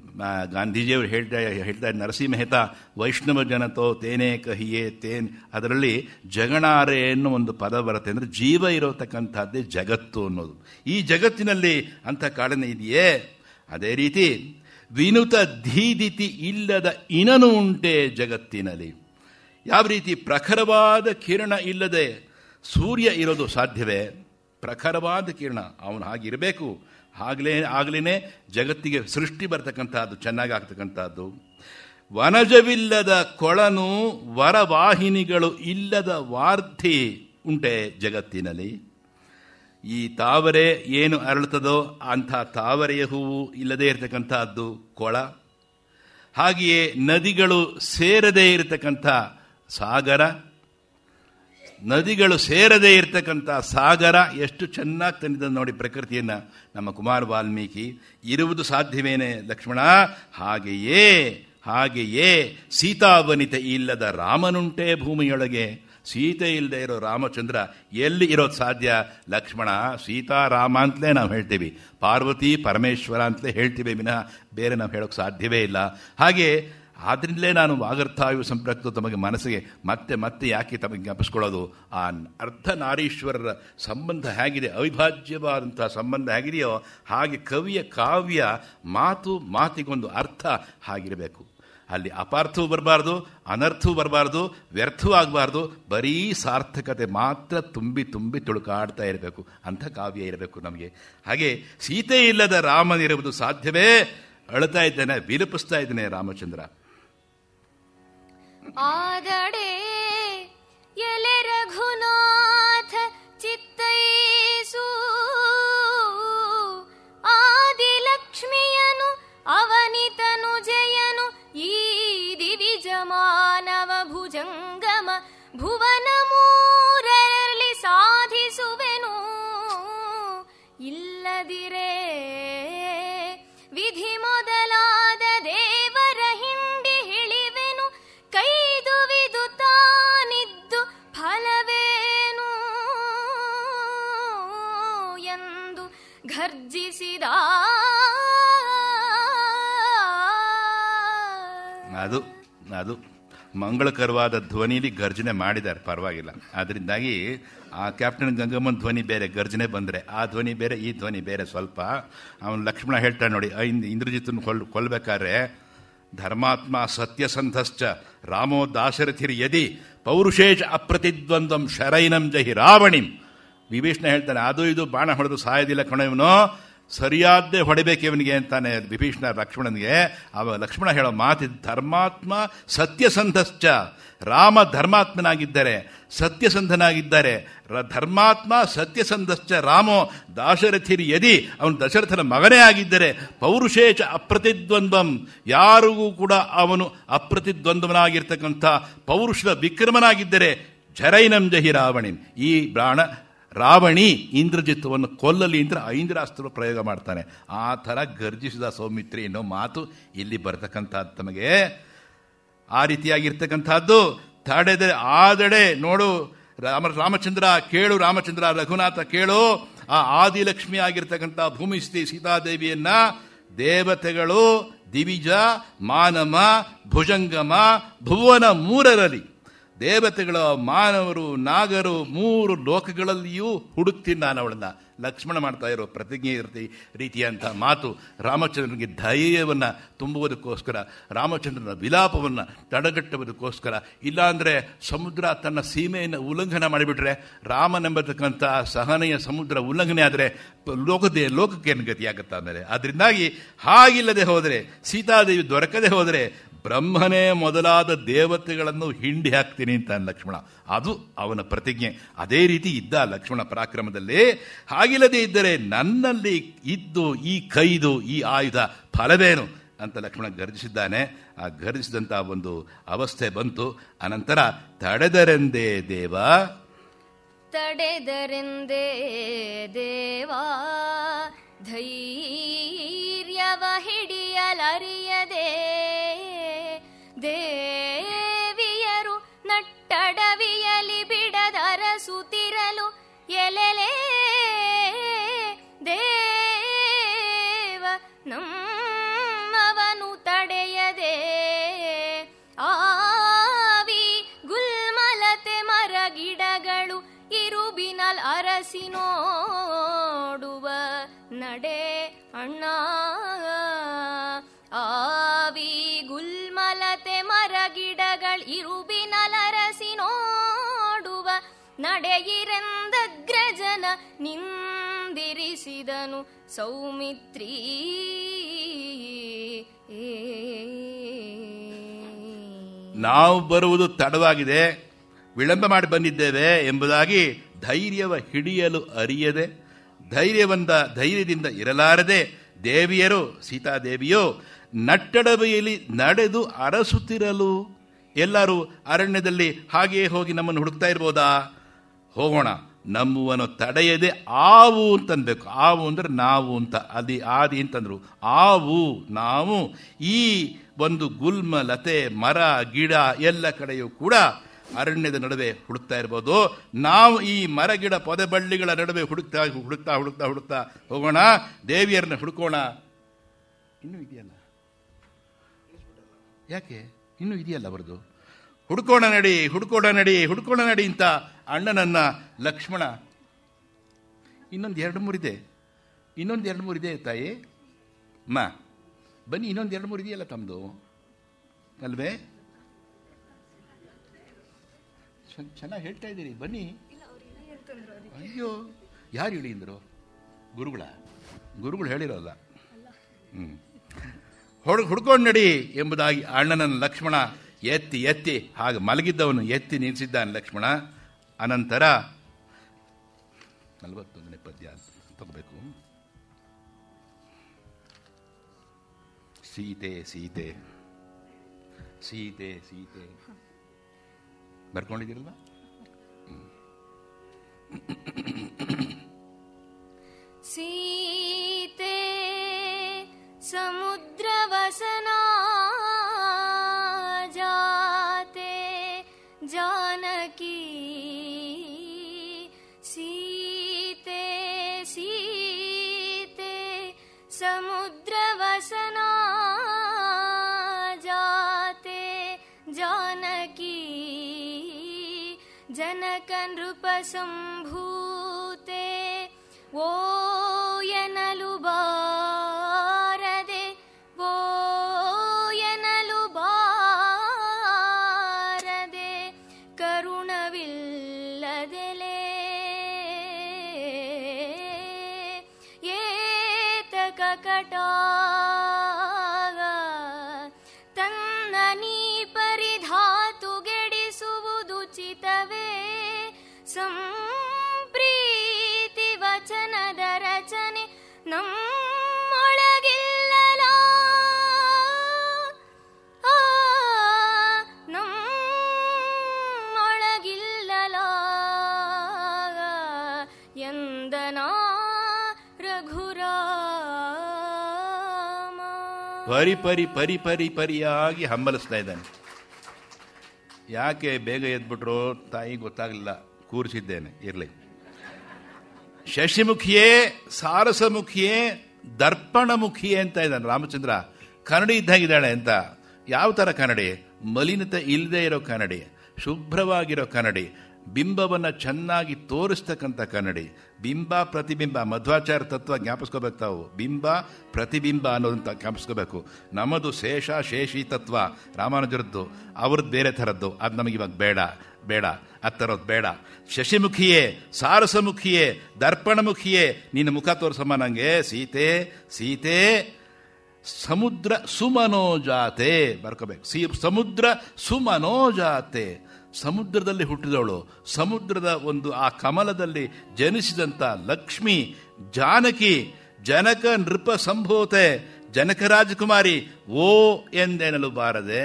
ಆ, ಗಾಂಧೀಜಿಯವರು ಹೇಳ್ತಾ ಹೇಳ್ತಾರೆ ನರಸಿಂಹ ಮೆಹ್ತಾ ವೈಷ್ಣವ ಜನತೋ ತೇನೇ ಕಹಿಯೇ ತೇನ್ ಅದರಲ್ಲಿ ಜಗಣಾರೆ ಅನ್ನೋ ಒಂದು ಪದ ಬರುತ್ತೆ ಅಂದರೆ ಜೀವ ಇರತಕ್ಕಂಥದ್ದೇ ಜಗತ್ತು ಅನ್ನೋದು ಈ ಜಗತ್ತಿನಲ್ಲಿ ಅಂಥ ಕಾಡನೆ ಇದೆಯೇ ಅದೇ ರೀತಿ ವಿನುತ ಧೀದಿತಿ ಇಲ್ಲದ ಇನನು ಉಂಟೆ ಜಗತ್ತಿನಲ್ಲಿ ಯಾವ ರೀತಿ ಪ್ರಖರವಾದ ಕಿರಣ ಇಲ್ಲದೆ ಸೂರ್ಯ ಇರೋದು ಸಾಧ್ಯವೇ ಪ್ರಖರವಾದ ಕಿರಣ ಅವನು ಹಾಗಿರಬೇಕು ಆಗಲೇ ಆಗಲೇ ಜಗತ್ತಿಗೆ ಸೃಷ್ಟಿ ಬರ್ತಕ್ಕಂಥದ್ದು ಚೆನ್ನಾಗಿ ಆಗ್ತಕ್ಕಂಥದ್ದು ವನಜವಿಲ್ಲದ ಕೊಳನು ವರವಾಹಿನಿಗಳು ಇಲ್ಲದ ವಾರ್ಧಿ ಉಂಟೆ ಜಗತ್ತಿನಲ್ಲಿ ಈ ತಾವರೆ ಏನು ಅರಳುತ್ತದೋ ಅಂಥ ತಾವರೆಯ ಹೂವು ಇಲ್ಲದೇ ಇರತಕ್ಕಂಥದ್ದು ಕೊಳ ಹಾಗೆಯೇ ನದಿಗಳು ಸೇರದೇ ಇರತಕ್ಕಂಥ ಸಾಗರ ನದಿಗಳು ಸೇರದೇ ಇರತಕ್ಕಂಥ ಸಾಗರ ಎಷ್ಟು ಚೆನ್ನಾಗಿ ತಂದಿದ್ದ ನೋಡಿ ಪ್ರಕೃತಿಯನ್ನು ನಮ್ಮ ಕುಮಾರ ವಾಲ್ಮೀಕಿ ಇರುವುದು ಸಾಧ್ಯವೇನೆ ಲಕ್ಷ್ಮಣ ಹಾಗೆಯೇ ಹಾಗೆಯೇ ಸೀತಾವನಿತೆ ಇಲ್ಲದ ರಾಮನುಂಟೆ ಭೂಮಿಯೊಳಗೆ ಸೀತೆ ಇಲ್ಲದೆ ಇರೋ ರಾಮಚಂದ್ರ ಎಲ್ಲಿ ಇರೋದು ಸಾಧ್ಯ ಲಕ್ಷ್ಮಣ ಸೀತಾರಾಮ ಅಂತಲೇ ನಾವು ಹೇಳ್ತೀವಿ ಪಾರ್ವತಿ ಪರಮೇಶ್ವರ ಅಂತಲೇ ಹೇಳ್ತೀವಿ ವಿನಃ ಬೇರೆ ನಾವು ಹೇಳೋಕ್ಕೆ ಸಾಧ್ಯವೇ ಇಲ್ಲ ಹಾಗೆ ಆದ್ರಿಂದಲೇ ನಾನು ವಾಗರ್ಥಾಯು ಸಂಪರ್ಕ ತಮಗೆ ಮನಸ್ಸಿಗೆ ಮತ್ತೆ ಮತ್ತೆ ಯಾಕೆ ತಮಗೆ ಜ್ಞಾಪಿಸ್ಕೊಳ್ಳೋದು ಆ ಅರ್ಧ ನಾರೀಶ್ವರರ ಸಂಬಂಧ ಹೇಗಿದೆ ಅವಿಭಾಜ್ಯವಾದಂಥ ಸಂಬಂಧ ಹೇಗಿದೆಯೋ ಹಾಗೆ ಕವಿಯ ಕಾವ್ಯ ಮಾತು ಮಾತಿಗೊಂದು ಅರ್ಥ ಹಾಗಿರಬೇಕು ಅಲ್ಲಿ ಅಪಾರ್ಥವೂ ಬರಬಾರ್ದು ಅನರ್ಥವೂ ಬರಬಾರ್ದು ವ್ಯರ್ಥವೂ ಆಗಬಾರ್ದು ಬರೀ ಸಾರ್ಥಕತೆ ಮಾತ್ರ ತುಂಬಿ ತುಂಬಿ ತುಳುಕಾಡ್ತಾ ಇರಬೇಕು ಅಂಥ ಕಾವ್ಯ ಇರಬೇಕು ನಮಗೆ ಹಾಗೆ ಸೀತೆ ಇಲ್ಲದ ರಾಮನಿರುವುದು ಸಾಧ್ಯವೇ ಅಳ್ತಾ ಇದ್ದೇನೆ ವಿಲಪಿಸ್ತಾ ಇದ್ದೇನೆ ರಾಮಚಂದ್ರ ಆದಡೆ ಎಲೆ ರಘುನಾಥ ಚಿತ್ತೈಸು ಆದಿಲಕ್ಷ್ಮಿಯನು ಅವನಿತನು ಜಯನು ಈ ದಿವಿಜ ಮಾನವ ಭುಜಂಗಮ ಭುವನ ಮೂರರಲ್ಲಿ ಸಾಧಿಸುವೆನು ಇಲ್ಲದಿರೇ ವಿಧಿ ಮೊದಲಾದ ದೇವರ ಹಿಂಡಿ ಹಿಳಿವೆನು ಕೈದುವಿದು ತಾನಿದ್ದು ಫಲವೇನು ಎಂದು ಘರ್ಜಿಸಿದ ಅದು ಅದು ಮಂಗಳಕರವಾದ ಧ್ವನಿಲಿ ಗರ್ಜನೆ ಮಾಡಿದ್ದಾರೆ ಪರವಾಗಿಲ್ಲ ಅದರಿಂದಾಗಿ ಆ ಕ್ಯಾಪ್ಟನ್ ಗಂಗಮ್ಮನ ಧ್ವನಿ ಬೇರೆ ಗರ್ಜನೆ ಬಂದರೆ ಆ ಧ್ವನಿ ಬೇರೆ ಈ ಧ್ವನಿ ಬೇರೆ ಸ್ವಲ್ಪ ಅವನು ಲಕ್ಷ್ಮಣ ಹೇಳ್ತಾನೆ ನೋಡಿ ಆ ಇಂದ್- ಇಂದ್ರಜಿತನ ಕೊಲ್ ಕೊಲ್ಬೇಕಾದ್ರೆ ಧರ್ಮಾತ್ಮ ಸತ್ಯಸಂಧಶ್ಚ ರಾಮೋ ದಾಶರಥಿರ್ ಯದಿ ಪೌರುಷೇಶ ಅಪ್ರತಿದ್ವಂದ್ವಂ ಶರೈನಂ ಜಹಿ ರಾವಣಿಂ ವಿಭೀಷಣ ಹೇಳ್ತಾನೆ ಅದು ಇದು ಬಾಣ ಹೊಡೆದು ಸಾಯೋದಿಲ್ಲ ಕಣ ಇವನು ಸರಿಯಾದ್ದೇ ಹೊಡಿಬೇಕು ಇವನಿಗೆ ಅಂತಾನೆ ವಿಭೀಷಣ ಲಕ್ಷ್ಮಣನಿಗೆ ಅವ ಲಕ್ಷ್ಮಣ ಹೇಳೋ ಮಾತಿದ್ ಧರ್ಮಾತ್ಮ ಸತ್ಯಸಂಧಶ್ಚ ರಾಮ ಧರ್ಮಾತ್ಮನಾಗಿದ್ದರೆ ಸತ್ಯಸಂಧನಾಗಿದ್ದಾರೆ ರ- ಧರ್ಮಾತ್ಮ ಸತ್ಯಸಂಧಶ್ಚ ರಾಮೋ ದಾಶರಥಿರಿ ಯದಿ ಅವನು ದಶರಥನ ಮಗನೇ ಆಗಿದ್ದರೆ ಪೌರುಷೇಚ ಅಪ್ರತಿದ್ವಂದ್ವಂ ಯಾರಿಗೂ ಕೂಡ ಅವನು ಅಪ್ರತಿದ್ವಂದ್ವನಾಗಿರ್ತಕ್ಕಂಥ ಪೌರುಷದ ವಿಕ್ರಮನಾಗಿದ್ದರೆ ಝರೈನಂ ಜಹಿ ರಾವಣಿಂ ಈ ಬಾಣ ರಾವಣಿ ಇಂದ್ರಜಿತ್ವವನ್ನು ಕೊಲ್ಲಲಿ ಅಂತ ಐಂದ್ರಾಸ್ತ್ರ ಪ್ರಯೋಗ ಮಾಡ್ತಾನೆ ಆ ಥರ ಗರ್ಜಿಸಿದ ಸೌಮಿತ್ರಿ ಅನ್ನೋ ಮಾತು ಇಲ್ಲಿ ಬರ್ತಕ್ಕಂಥದ್ದು ತಮಗೆ ಆ ರೀತಿಯಾಗಿರ್ತಕ್ಕಂಥದ್ದು ತಡೆದರೆ ಆದಡೆ ನೋಡು ರಾಮ ರಾಮಚಂದ್ರ ಕೇಳು ರಾಮಚಂದ್ರ ರಘುನಾಥ ಕೇಳು ಆ ಆದಿಲಕ್ಷ್ಮಿ ಆಗಿರ್ತಕ್ಕಂಥ ಭೂಮಿಸ್ಥಿ ಸೀತಾದೇವಿಯನ್ನ ದೇವತೆಗಳು ದಿವಿಜ ಮಾನಮ ಭುಜಂಗಮ ಭುವನ ಮೂರರಲ್ಲಿ ದೇವತೆಗಳು ಮಾನವರು ನಾಗರು ಮೂರು ಲೋಕಗಳಲ್ಲಿಯೂ ಹುಡುಕ್ತೀನಿ ನಾನು ಅವಳನ್ನ ಲಕ್ಷ್ಮಣ ಮಾಡ್ತಾ ಇರೋ ಪ್ರತಿಜ್ಞೆ ಇರ್ತಿ ರೀತಿಯಂಥ ಮಾತು ರಾಮಚಂದ್ರನಿಗೆ ಧೈರ್ಯವನ್ನು ತುಂಬುವುದಕ್ಕೋಸ್ಕರ ರಾಮಚಂದ್ರನ ವಿಲಾಪವನ್ನು ತಡೆಗಟ್ಟುವುದಕ್ಕೋಸ್ಕರ ಇಲ್ಲಾಂದರೆ ಸಮುದ್ರ ತನ್ನ ಸೀಮೆಯನ್ನು ಉಲ್ಲಂಘನೆ ಮಾಡಿಬಿಟ್ರೆ ರಾಮನೆಂಬತಕ್ಕಂಥ ಸಹನೆಯ ಸಮುದ್ರ ಉಲ್ಲಂಘನೆ ಆದರೆ ಲೋಕದ ಲೋಕಕ್ಕೆ ಏನು ಗತಿಯಾಗುತ್ತೆ ಆಮೇಲೆ ಅದರಿಂದಾಗಿ ಹಾಗಿಲ್ಲದೆ ಹೋದರೆ ಸೀತಾದೇವಿ ದೊರಕದೆ ಹೋದರೆ ಬ್ರಹ್ಮನೇ ಮೊದಲಾದ ದೇವತೆಗಳನ್ನು ಹಿಂಡಿ ಹಾಕ್ತೀನಿ ಅಂತ ಲಕ್ಷ್ಮಣ ಅದು ಅವನ ಪ್ರತಿಜ್ಞೆ ಅದೇ ರೀತಿ ಇದ್ದ ಲಕ್ಷ್ಮಣ ಪರಾಕ್ರಮದಲ್ಲಿ ಹಾಗಿಲ್ಲದೆ ಇದ್ದರೆ ನನ್ನಲ್ಲಿ ಇದ್ದು ಈ ಕೈದು ಈ ಆಯುಧ ಫಲವೇನು ಅಂತ ಲಕ್ಷ್ಮಣ ಗರ್ಜಿಸಿದ್ದಾನೆ ಆ ಗರ್ಜಿಸಿದಂಥ ಒಂದು ಅವಸ್ಥೆ ಬಂತು ಅನಂತರ ತಡೆದರೆಂದೇ ದೇವ ತಡೆದರೆಂದೇ ದೇವಾ ಧೈರ್ಯವ ಹಿಡಿಯಲರಿಯದೆ ದೇವಿಯರು ನಟ್ಟಡವಿಯಲಿ ಬಿಡದರಸುತ್ತಿರಲು ಎಲೆಲೆ ದೇವ ನಮ್ಮವನೊಲಿಸಿದ ನಡೆ ಅಣ್ಣ ಆವಿ ಗುಲ್ಮಲತೆ ಮರಗಿಡಗಳ್ ಇರುಬಿನಲರಸಿ ನೋಡುವ ನಡೆಯಿರೆಂದಗ್ರಜನ ನಿಂದಿರಿಸಿದನು ಸೌಮಿತ್ರೀ ನಾವು ಬರುವುದು ತಡವಾಗಿದೆ ವಿಳಂಬ ಮಾಡಿ ಬಂದಿದ್ದೇವೆ ಎಂಬುದಾಗಿ ಧೈರ್ಯವ ಹಿಡಿಯಲು ಅರಿಯದೆ ಧೈರ್ಯವಂತ ಧೈರ್ಯದಿಂದ ಇರಲಾರದೆ ದೇವಿಯರು ಸೀತಾದೇವಿಯೋ ನಟ್ಟಡವೆಯಲ್ಲಿ ನಡೆದು ಅರಸುತ್ತಿರಲು ಎಲ್ಲರೂ ಅರಣ್ಯದಲ್ಲಿ ಹಾಗೆಯೇ ಹೋಗಿ ನಮ್ಮನ್ನು ಹುಡುಕ್ತಾ ಇರ್ಬೋದಾ ಹೋಗೋಣ ನಮ್ಮುವನ್ನು ತಡೆಯದೆ ಆವು ಅಂತನ್ಬೇಕು ಆವು ಅಂದ್ರೆ ನಾವು ಅಂತ ಅದಿ ಆದಿ ಅಂತಂದ್ರು ಆವು ನಾವು ಈ ಒಂದು ಗುಲ್ಮ ಲತೆ ಮರ ಗಿಡ ಎಲ್ಲ ಕಡೆಯೂ ಕೂಡ ಅರಣ್ಯದ ನಡುವೆ ಹುಡುಕ್ತಾ ಇರ್ಬೋದು ನಾವು ಈ ಮರ ಗಿಡ ಪೊದೆ ಬಳ್ಳಿಗಳ ನಡುವೆ ಹುಡುಕ್ತಾ ಹುಡುಕ್ತಾ ಹುಡುಕ್ತಾ ಹುಡುಕ್ತಾ ಹೋಗೋಣ ದೇವಿಯರನ್ನ ಹುಡುಕೋಣ ಇನ್ನೂ ಇದೆಯಲ್ಲ ಯಾಕೆ ಇನ್ನೂ ಇದೆಯಲ್ಲ ಅವರದು ಹುಡ್ಕೋಣ ನಡಿ ಹುಡ್ಕೋಣ ನಡಿ ಹುಡ್ಕೋಣ ನಡಿ ಅಂತ ಅಣ್ಣನನ್ನ ಲಕ್ಷ್ಮಣ ಇನ್ನೊಂದು ಎರಡು ಮೂರಿದೆ ಇನ್ನೊಂದು ಎರಡು ಮೂರಿದೆ ತಾಯಿ ಅಮ್ಮ ಬನ್ನಿ ಇನ್ನೊಂದು ಎರಡು ಮೂರು ಇದೆಯಲ್ಲ ತಮ್ಮದು ಅಲ್ವೇ ಚೆನ್ನಾಗಿ ಹೇಳ್ತಾ ಇದ್ದೀರಿ ಬನ್ನಿ ಅಯ್ಯೋ ಯಾರು ಹೇಳಿ ಅಂದರು ಗುರುಗಳ ಗುರುಗಳು ಹೇಳಿರೋಲ್ಲ ಹ್ಞೂ ಹೊಡ್ ಹುಡ್ಕೊಂಡು ನಡಿ ಎಂಬುದಾಗಿ ಅಣ್ಣನನ್ನು ಲಕ್ಷ್ಮಣ ಎತ್ತಿ ಎತ್ತಿ ಹಾಗೆ ಮಲಗಿದ್ದವನು ಎತ್ತಿ ನಿಲ್ಲಿಸಿದ್ದಾನೆ ಲಕ್ಷ್ಮಣ ಅನಂತರ ನಲವತ್ತೊಂದನೇ ಪದ್ಯ ತಗೋಬೇಕು ಸೀತೆ ಸೀತೆ ಸೀತೆ ಸೀತೆ ಬರ್ಕೊಂಡಿದ್ದೀರಲ್ವಾ ಸೀತೆ ಸಮುದ್ರವಸನಾ ಜಾತೆ ಜಾನಕಿ ಸೀತೆ ಸೀತೆ ಸಮುದ್ರವಸನಾ ಜಾತೆ ಜಾನಕಿ ಜನಕ ನೃಪ ಸಂಭೂತೆ ಓಯನಲು ಬಾರದೆ ಓಯನಲು ಬಾರದೆ ಕರುಣವಿಲ್ಲದೆಲೆ ಏತಕ ಕಟಾಗ ತನ್ನ ನೀ ಪರಿಧಾತುಗೆಡಿಸುವುದುಚಿತವೇ ಸಂಪ್ರೀತಿ ವಚನದ ರಚನೆ ನಮ್ಮೊಳಗಿಲ್ಲಲ ಆ, ನಮ್ಮೊಳಗಿಲ್ಲಲ ಎಂದನಾ ರಘುರಾಮ ಪರಿ ಪರಿ ಪರಿ ಪರಿ ಪರಿಯಾಗಿ ಹಂಬಲಿಸ್ತಾ ಇದ್ದಾನೆ ಯಾಕೆ ಬೇಗ ಎದ್ಬಿಟ್ರು ತಾಯಿ ಗೊತ್ತಾಗಲಿಲ್ಲ ಕೂರಿಸಿದ್ದೇನೆ ಇರಲಿ ಶಶಿಮುಖಿಯೇ ಸಾರಸಮುಖಿಯೇ ದರ್ಪಣಮುಖಿಯೇ ಅಂತ ಇದ್ದಾನೆ ರಾಮಚಂದ್ರ ಕನ್ನಡಿ ಇದ್ದಾಗಿದ್ದಾಳೆ ಅಂತ ಯಾವ ಥರ ಕನ್ನಡಿ ಮಲಿನತೆ ಇಲ್ಲದೆ ಇರೋ ಕನ್ನಡಿ ಶುಭ್ರವಾಗಿರೋ ಕನ್ನಡಿ ಬಿಂಬವನ್ನು ಚೆನ್ನಾಗಿ ತೋರಿಸ್ತಕ್ಕಂಥ ಕನ್ನಡಿ ಬಿಂಬ ಪ್ರತಿಬಿಂಬ ಮಧ್ವಾಚಾರ ತತ್ವ ಜ್ಞಾಪಿಸ್ಕೋಬೇಕು ತಾವು ಬಿಂಬ ಪ್ರತಿಬಿಂಬ ಅನ್ನೋದಂತ ಜ್ಞಾಪಿಸ್ಕೋಬೇಕು ನಮ್ಮದು ಶೇಷ ಶೇಷಿ ತತ್ವ ರಾಮಾನುಜರದ್ದು ಅವ್ರದ್ದು ಬೇರೆ ಥರದ್ದು ಅದು ನಮಗೆ ಇವಾಗ ಬೇಡ ಬೇಡ ಆ ಥರದ್ದು ಬೇಡ ಶಶಿಮುಖಿಯೇ ಸಾರಸಮುಖಿಯೇ ದರ್ಪಣಮುಖಿಯೇ ನಿನ್ನ ಮುಖ ತೋರಿಸಮ್ಮ ನನಗೆ ಸೀತೆ ಸೀತೆ ಸಮುದ್ರ ಸುಮನೋಜಾತೆ ಬರ್ಕೋಬೇಕು ಸಿ ಸಮುದ್ರ ಸುಮನೋಜಾತೆ ಸಮುದ್ರದಲ್ಲಿ ಹುಟ್ಟಿದವಳು ಸಮುದ್ರದ ಒಂದು ಆ ಕಮಲದಲ್ಲಿ ಜನಿಸಿದಂಥ ಲಕ್ಷ್ಮಿ ಜಾನಕಿ ಜನಕ ನೃಪ ಸಂಭೂತೆ ಜನಕ ರಾಜಕುಮಾರಿ ಓ ಎಂದೆನಲು ಬಾರದೆ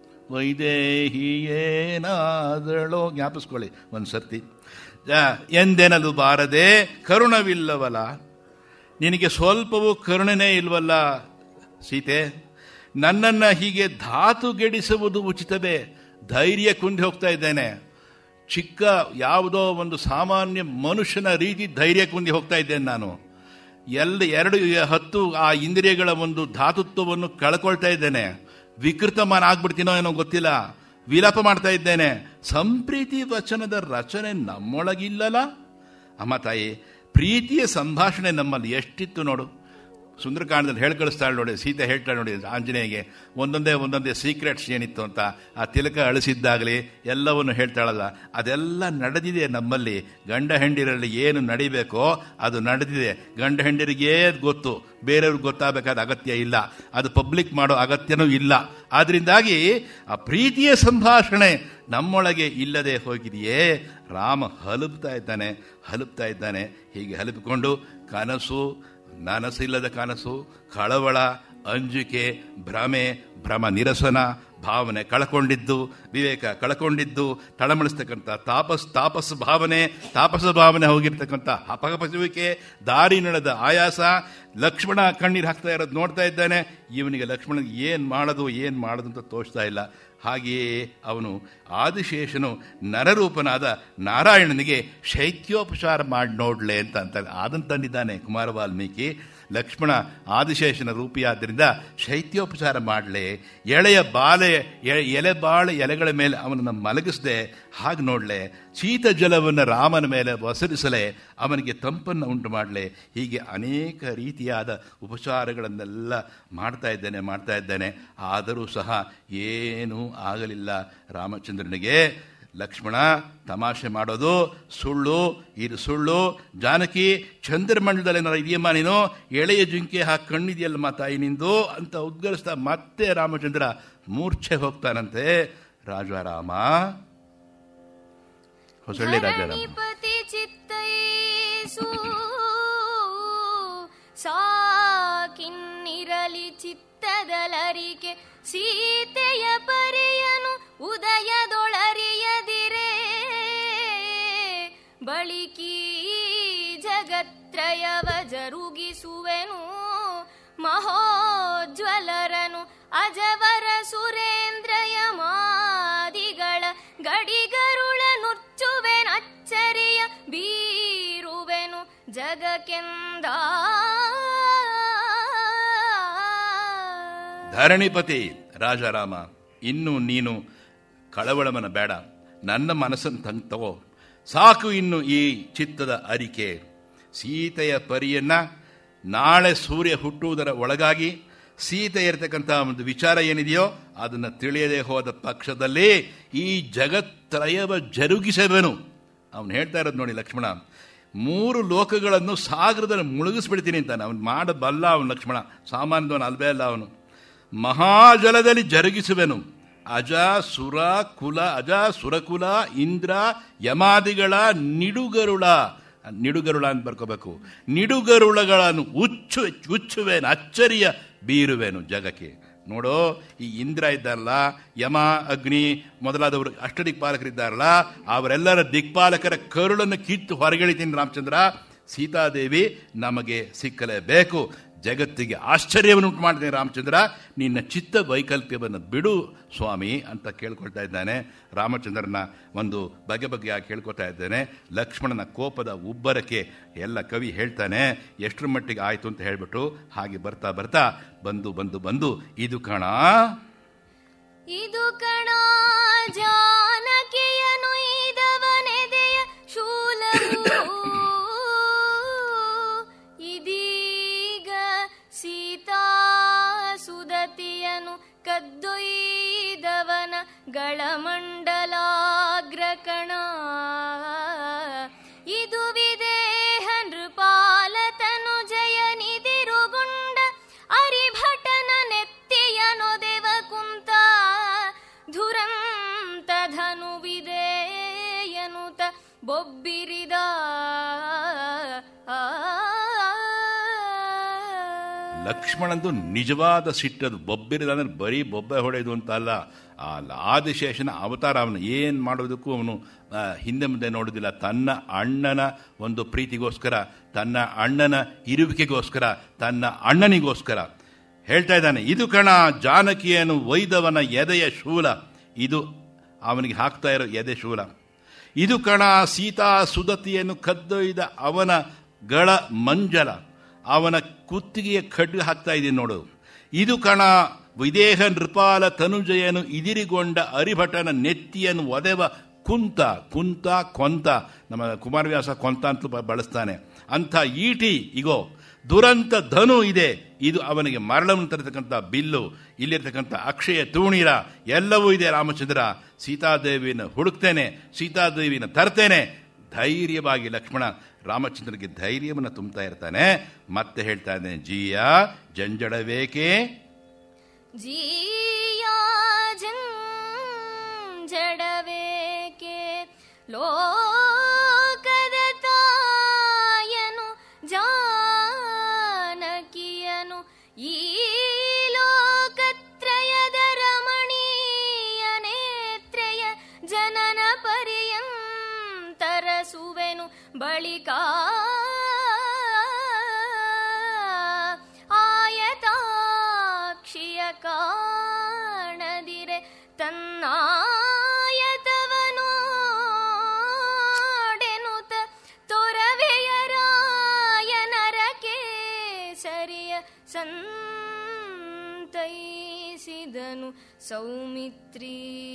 ವೈದೇಹಿಯೇನಾದಳೋ ಜ್ಞಾಪಿಸ್ಕೊಳ್ಳಿ ಒಂದು ಸರ್ತಿ ಜ- ಎಂದೆನಲು ಬಾರದೆ ಕರುಣವಿಲ್ಲವಲ್ಲ ನಿನಗೆ ಸ್ವಲ್ಪವೂ ಕರುಣನೇ ಇಲ್ವಲ್ಲ ಸೀತೆ ನನ್ನನ್ನು ಹೀಗೆ ಧಾತುಗೆಡಿಸುವುದು ಉಚಿತವೇ ಧೈರ್ಯ ಕುಂದಿ ಹೋಗ್ತಾ ಇದ್ದೇನೆ ಚಿಕ್ಕ ಯಾವುದೋ ಒಂದು ಸಾಮಾನ್ಯ ಮನುಷ್ಯನ ರೀತಿ ಧೈರ್ಯ ಕುಂದಿ ಹೋಗ್ತಾ ಇದ್ದೇನೆ ನಾನು ಎಲ್ಲ ಎರಡು ಹತ್ತು ಆ ಇಂದ್ರಿಯಗಳ ಒಂದು ಧಾತುತ್ವವನ್ನು ಕಳ್ಕೊಳ್ತಾ ಇದ್ದೇನೆ ವಿಕೃತಮಾನ ಆಗ್ಬಿಡ್ತೀನೋ ಏನೋ ಗೊತ್ತಿಲ್ಲ ವಿಲಾಪ ಮಾಡ್ತಾ ಇದ್ದೇನೆ ಸಂಪ್ರೀತಿ ವಚನದ ರಚನೆ ನಮ್ಮೊಳಗಿಲ್ಲಲ್ಲ ಅಮ್ಮ ತಾಯಿ ಪ್ರೀತಿಯ ಸಂಭಾಷಣೆ ನಮ್ಮಲ್ಲಿ ಎಷ್ಟಿತ್ತು ನೋಡು ಸುಂದರಕಾಂಡದಲ್ಲಿ ಹೇಳಿ ಕಳಿಸ್ತಾಳೆ ನೋಡಿ ಸೀತೆ ಹೇಳ್ತಾಳೆ ನೋಡಿ ಆಂಜನೇಯಗೆ ಒಂದೊಂದೇ ಒಂದೊಂದೇ ಸೀಕ್ರೆಟ್ಸ್ ಏನಿತ್ತು ಅಂತ ಆ ತಿಲಕ ಅಳಿಸಿದ್ದಾಗಲಿ ಎಲ್ಲವನ್ನು ಹೇಳ್ತಾಳಲ್ಲ ಅದೆಲ್ಲ ನಡೆದಿದೆ ನಮ್ಮಲ್ಲಿ ಗಂಡ ಹೆಂಡಿರಲ್ಲಿ ಏನು ನಡಿಬೇಕೋ ಅದು ನಡೆದಿದೆ ಗಂಡ ಹೆಂಡರಿಗೇ ಗೊತ್ತು ಬೇರೆಯವ್ರಿಗೆ ಗೊತ್ತಾಗಬೇಕಾದ ಅಗತ್ಯ ಇಲ್ಲ ಅದು ಪಬ್ಲಿಕ್ ಮಾಡೋ ಅಗತ್ಯನೂ ಇಲ್ಲ ಆದ್ರಿಂದಾಗಿ ಆ ಪ್ರೀತಿಯ ಸಂಭಾಷಣೆ ನಮ್ಮೊಳಗೆ ಇಲ್ಲದೆ ಹೋಗಿದೆಯೇ ರಾಮ ಹಲುಬ್ತಾ ಇದ್ದಾನೆ ಹಲುಬ್ತಾ ಇದ್ದಾನೆ ಹೀಗೆ ಹಲುಪಿಕೊಂಡು ಕನಸು ನನಸಿಲ್ಲದ ಕನಸು ಕಳವಳ ಅಂಜಿಕೆ ಭ್ರಮೆ ಭ್ರಮ ನಿರಸನ ಭಾವನೆ ಕಳ್ಕೊಂಡಿದ್ದು ವಿವೇಕ ಕಳ್ಕೊಂಡಿದ್ದು ತಳಮಳಿಸ್ತಕ್ಕಂಥ ತಾಪಸ್ ತಾಪಸ್ ಭಾವನೆ ತಾಪಸ ಭಾವನೆ ಹೋಗಿರ್ತಕ್ಕಂಥ ಹಪಹಪಿಸುವಿಕೆ ದಾರಿ ನಡೆದ ಆಯಾಸ ಲಕ್ಷ್ಮಣ ಕಣ್ಣೀರು ಹಾಕ್ತಾ ಇರೋದು ನೋಡ್ತಾ ಇದ್ದಾನೆ ಇವನಿಗೆ ಲಕ್ಷ್ಮಣನಿಗೆ ಏನು ಮಾಡೋದು ಏನು ಮಾಡೋದು ಅಂತ ತೋಚ್ತಾ ಇಲ್ಲ ಹಾಗೆಯೇ ಅವನು ಆದಿಶೇಷನು ನರರೂಪನಾದ ನಾರಾಯಣನಿಗೆ ಶೈತ್ಯೋಪಚಾರ ಮಾಡಿ ನೋಡ್ಲೆ ಅಂತ ಅಂತ ಅದನ್ನು ತಂದಿದ್ದಾನೆ ಕುಮಾರ ವಾಲ್ಮೀಕಿ ಲಕ್ಷ್ಮಣ ಆದಿಶೇಷನ ರೂಪಿಯಾದ್ದರಿಂದ ಶೈತ್ಯೋಪಚಾರ ಮಾಡಲೆ ಎಳೆಯ ಬಾಲೆ ಎ- ಎಲೆ ಬಾಳೆ ಎಲೆಗಳ ಮೇಲೆ ಅವನನ್ನು ಮಲಗಿಸದೆ ಹಾಗೆ ನೋಡಲೆ ಶೀತ ಜಲವನ್ನು ರಾಮನ ಮೇಲೆ ಒಸರಿಸಲೆ ಅವನಿಗೆ ತಂಪನ್ನು ಉಂಟು ಮಾಡಲೆ ಹೀಗೆ ಅನೇಕ ರೀತಿಯಾದ ಉಪಚಾರಗಳನ್ನೆಲ್ಲ ಮಾಡ್ತಾ ಇದ್ದೇನೆ ಮಾಡ್ತಾ ಇದ್ದೇನೆ ಆದರೂ ಸಹ ಏನೂ ಆಗಲಿಲ್ಲ ರಾಮಚಂದ್ರನಿಗೆ ಲಕ್ಷ್ಮಣ ತಮಾಷೆ ಮಾಡೋದು ಸುಳ್ಳು ಇದು ಸುಳ್ಳು ಜಾನಕಿ ಚಂದ್ರಮಂಡಲದಲ್ಲಿ ಏನಾರ ಇದೆಯಮ್ಮ ನೀನು ಎಳೆಯ ಜಿಂಕೆ ಹಾಕಿ ಕಣ್ಣಿದೆಯಲ್ಲಮ್ಮ ತಾಯಿ ನಿಂದು ಅಂತ ಉದ್ಗರಿಸ್ತಾ ಮತ್ತೆ ರಾಮಚಂದ್ರ ಮೂರ್ಛೆ ಹೋಗ್ತಾನಂತೆ ರಾಜಾರಾಮ ಹೊಸಳ್ಳಿ ರಾಜಾರಾಮ ಧರಣಿಪತಿ ಚಿತ್ತೈಸು ಸಾಕಿನ್ನಿರಲಿ ಚಿತ್ತದಲರಿಕೆ ಸೀತೆಯ ಪರಿಯನು ಉದಯದೊಳರಿಯದಿರೇ ಬಳಿಕೀ ಜಗತ್ರಯವ ಜರುಗಿಸುವೆನು ಮಹೋಜ್ವಲರನು ಅಜವರ ಸುರೇಂದ್ರಯ ಮಾದಿಗಳ ಗಡಿಗರುಳ ನುಚ್ಚುವೆನ್ ಅಚ್ಚರಿಯ ಬೀರುವೆನು ಜಗಕ್ಕೆಂದ ಧರಣಿಪತಿ ರಾಜಾರಾಮ ಇನ್ನು ನೀನು ಕಳವಳಮನ ಬೇಡ ನನ್ನ ಮನಸ್ಸನ್ನು ತಂಗ್ ತಗೋ ಸಾಕು ಇನ್ನು ಈ ಚಿತ್ತದ ಅರಿಕೆ ಸೀತೆಯ ಪರಿಯನ್ನ ನಾಳೆ ಸೂರ್ಯ ಹುಟ್ಟುವುದರ ಒಳಗಾಗಿ ಸೀತೆ ಇರತಕ್ಕಂಥ ಒಂದು ವಿಚಾರ ಏನಿದೆಯೋ ಅದನ್ನು ತಿಳಿಯದೆ ಹೋದ ಪಕ್ಷದಲ್ಲಿ ಈ ಜಗತ್ರಯವ ಜರುಗಿಸಬೇನು ಅವನು ಹೇಳ್ತಾ ಇರೋದು ನೋಡಿ ಲಕ್ಷ್ಮಣ ಮೂರು ಲೋಕಗಳನ್ನು ಸಾಗರದಲ್ಲಿ ಮುಳುಗಿಸ್ಬಿಡ್ತೀನಿ ಅಂತಾನೆ ಅವನು ಮಾಡಬಲ್ಲ ಅವನು ಲಕ್ಷ್ಮಣ ಸಾಮಾನ್ಯದವನು ಅಲ್ವೇ ಅಲ್ಲ ಅವನು ಮಹಾಜಲದಲ್ಲಿ ಜರುಗಿಸುವೆನು ಅಜ ಸುರ ಕುಲ ಅಜ ಸುರಕುಲ ಇಂದ್ರ ಯಮಾದಿಗಳ ನಿಡುಗರುಳ ನಿಡುಗರುಳ ಅಂತ ಬರ್ಕೋಬೇಕು ನಿಡುಗರುಳಗಳನ್ನು ಉಚ್ಚು ಉಚ್ಚುವೆನು ಅಚ್ಚರಿಯ ಬೀರುವೆನು ಜಗಕ್ಕೆ ನೋಡೋ ಈ ಇಂದ್ರ ಇದ್ದಾರಲ್ಲ ಯಮ ಅಗ್ನಿ ಮೊದಲಾದವರು ಅಷ್ಟದಿಕ್ಪಾಲಕರಿದ್ದಾರಲ್ಲ ಅವರೆಲ್ಲರ ದಿಕ್ಪಾಲಕರ ಕರುಳನ್ನು ಕಿತ್ತು ಹೊರಗೆಳಿತೀನಿ ರಾಮಚಂದ್ರ ಸೀತಾದೇವಿ ನಮಗೆ ಸಿಕ್ಕಲೇಬೇಕು ಜಗತ್ತಿಗೆ ಆಶ್ಚರ್ಯವನ್ನು ಉಂಟು ಮಾಡಿದೆ ರಾಮಚಂದ್ರ ನಿನ್ನ ಚಿತ್ತ ವೈಕಲ್ಪ್ಯವನ್ನು ಬಿಡು ಸ್ವಾಮಿ ಅಂತ ಕೇಳ್ಕೊಳ್ತಾ ಇದ್ದಾನೆ ರಾಮಚಂದ್ರನ ಒಂದು ಬಗೆ ಬಗೆಯಾಗಿ ಕೇಳ್ಕೊತಾ ಇದ್ದೇನೆ ಲಕ್ಷ್ಮಣನ ಕೋಪದ ಉಬ್ಬರಕ್ಕೆ ಎಲ್ಲ ಕವಿ ಹೇಳ್ತಾನೆ ಎಷ್ಟರ ಮಟ್ಟಿಗೆ ಆಯಿತು ಅಂತ ಹೇಳ್ಬಿಟ್ಟು ಹಾಗೆ ಬರ್ತಾ ಬರ್ತಾ ಬಂದು ಬಂದು ಬಂದು ಇದು ಕಣ ಇದು ಕಣ ಜಾನಕಿಯನು ಇದವನೆದೆಯ ಶೂಲವು ಇದೀಗ ಸೀತಾ ಸುದತಿಯನು ಕದ್ದೊಯ್ದವನ ಗಳಮಂಡಲಾಗ್ರಕಣ ಇದು ವಿದೇಹ ನೃಪಾಲತನು ಜಯ ನಿದಿರುಗುಂಡ ಅರಿಭಟನ ನೆತ್ತಿಯನೊದೆವ ಕುಂತ ಧುರಂತ ಧನುವಿದೆಯನುತ ಬೊಬ್ಬಿರಿದ ಲಕ್ಷ್ಮಣಂದು ನಿಜವಾದ ಸಿಟ್ಟದು ಬೊಬ್ಬಿರಿದ ಅಂದ್ರೆ ಬರೀ ಬೊಬ್ಬೆ ಹೊಡೆದು ಅಂತ ಅಲ್ಲ ಆ ಆದಿಶೇಷನ ಅವತಾರ ಅವನು ಏನು ಮಾಡೋದಕ್ಕೂ ಅವನು ಆ, ಹಿಂದೆ ಮುಂದೆ ನೋಡೋದಿಲ್ಲ ತನ್ನ ಅಣ್ಣನ ಒಂದು ಪ್ರೀತಿಗೋಸ್ಕರ ತನ್ನ ಅಣ್ಣನ ಇರುವಿಕೆಗೋಸ್ಕರ ತನ್ನ ಅಣ್ಣನಿಗೋಸ್ಕರ ಹೇಳ್ತಾ ಇದ್ದಾನೆ ಇದು ಕಣ ಜಾನಕಿಯನ್ನು ಒಯ್ದವನ ಎದೆಯ ಶೂಲ ಇದು ಅವನಿಗೆ ಹಾಕ್ತಾ ಇರೋ ಎದೆ ಶೂಲ ಇದು ಕಣ ಸೀತಾ ಸುದತಿಯನ್ನು ಕದ್ದೊಯ್ದ ಅವನ ಗಳ ಮಂಜಲ ಅವನ ಕುತ್ತಿಗೆಯ ಖಡ್ಗ ಹಾಕ್ತಾ ಇದ್ದೀನಿ ನೋಡು ಇದು ಕಣ ವಿದೇಹ ನೃಪಾಲ ತನುಜಯನು ಇದಿರಿಗೊಂಡ ಅರಿಭಟನ ನೆತ್ತಿಯನ್ನು ಒದೆವ ಕುಂತ ಕುಂತ ಕೊಂತ ನಮ್ಮ ಕುಮಾರವ್ಯಾಸ ಕೊಂತ ಅಂತಲೂ ಬ- ಬಳಸ್ತಾನೆ ಅಂಥ ಈಟಿ ಇಗೋ ದುರಂತ ಧನು ಇದೆ ಇದು ಅವನಿಗೆ ಮರಳವನ್ನು ತರತಕ್ಕಂಥ ಬಿಲ್ಲು ಇಲ್ಲಿರ್ತಕ್ಕಂಥ ಅಕ್ಷಯ ತೂಣೀರ ಎಲ್ಲವೂ ಇದೆ ರಾಮಚಂದ್ರ ಸೀತಾದೇವಿಯನ್ನು ಹುಡುಕ್ತೇನೆ ಸೀತಾದೇವಿನ ತರ್ತೇನೆ ಧೈರ್ಯವಾಗಿ ಲಕ್ಷ್ಮಣ ರಾಮಚಂದ್ರನಿಗೆ ಧೈರ್ಯವನ್ನು ತುಂಬ್ತಾ ಇರ್ತಾನೆ ಮತ್ತೆ ಹೇಳ್ತಾ ಇದ್ದಾನೆ ಜೀಯ ಜಂಜಡವೇಕೆ ಜಿಯಾ ಜಡವೇಕೆ ಲೋಕದ ತಾಯನು ಜಾನಕಿಯನು ಈ ಲೋಕತ್ರಯದ ರಮಣೀಯ ನೇತ್ರಯ ಜನನ ಪರ್ಯಂತರಸುವೆನು ಬಳಿಕ ಆಯತಾಕ್ಷಿಯ ಕಾಣದಿರೆ ತನ್ನಾಯತವನೋಡೆನುತ ತೊರವೆಯರಾಯನರಕೆ ಸರಿಯ ಸಂತೈಸಿದನು ಸೌಮಿತ್ರಿ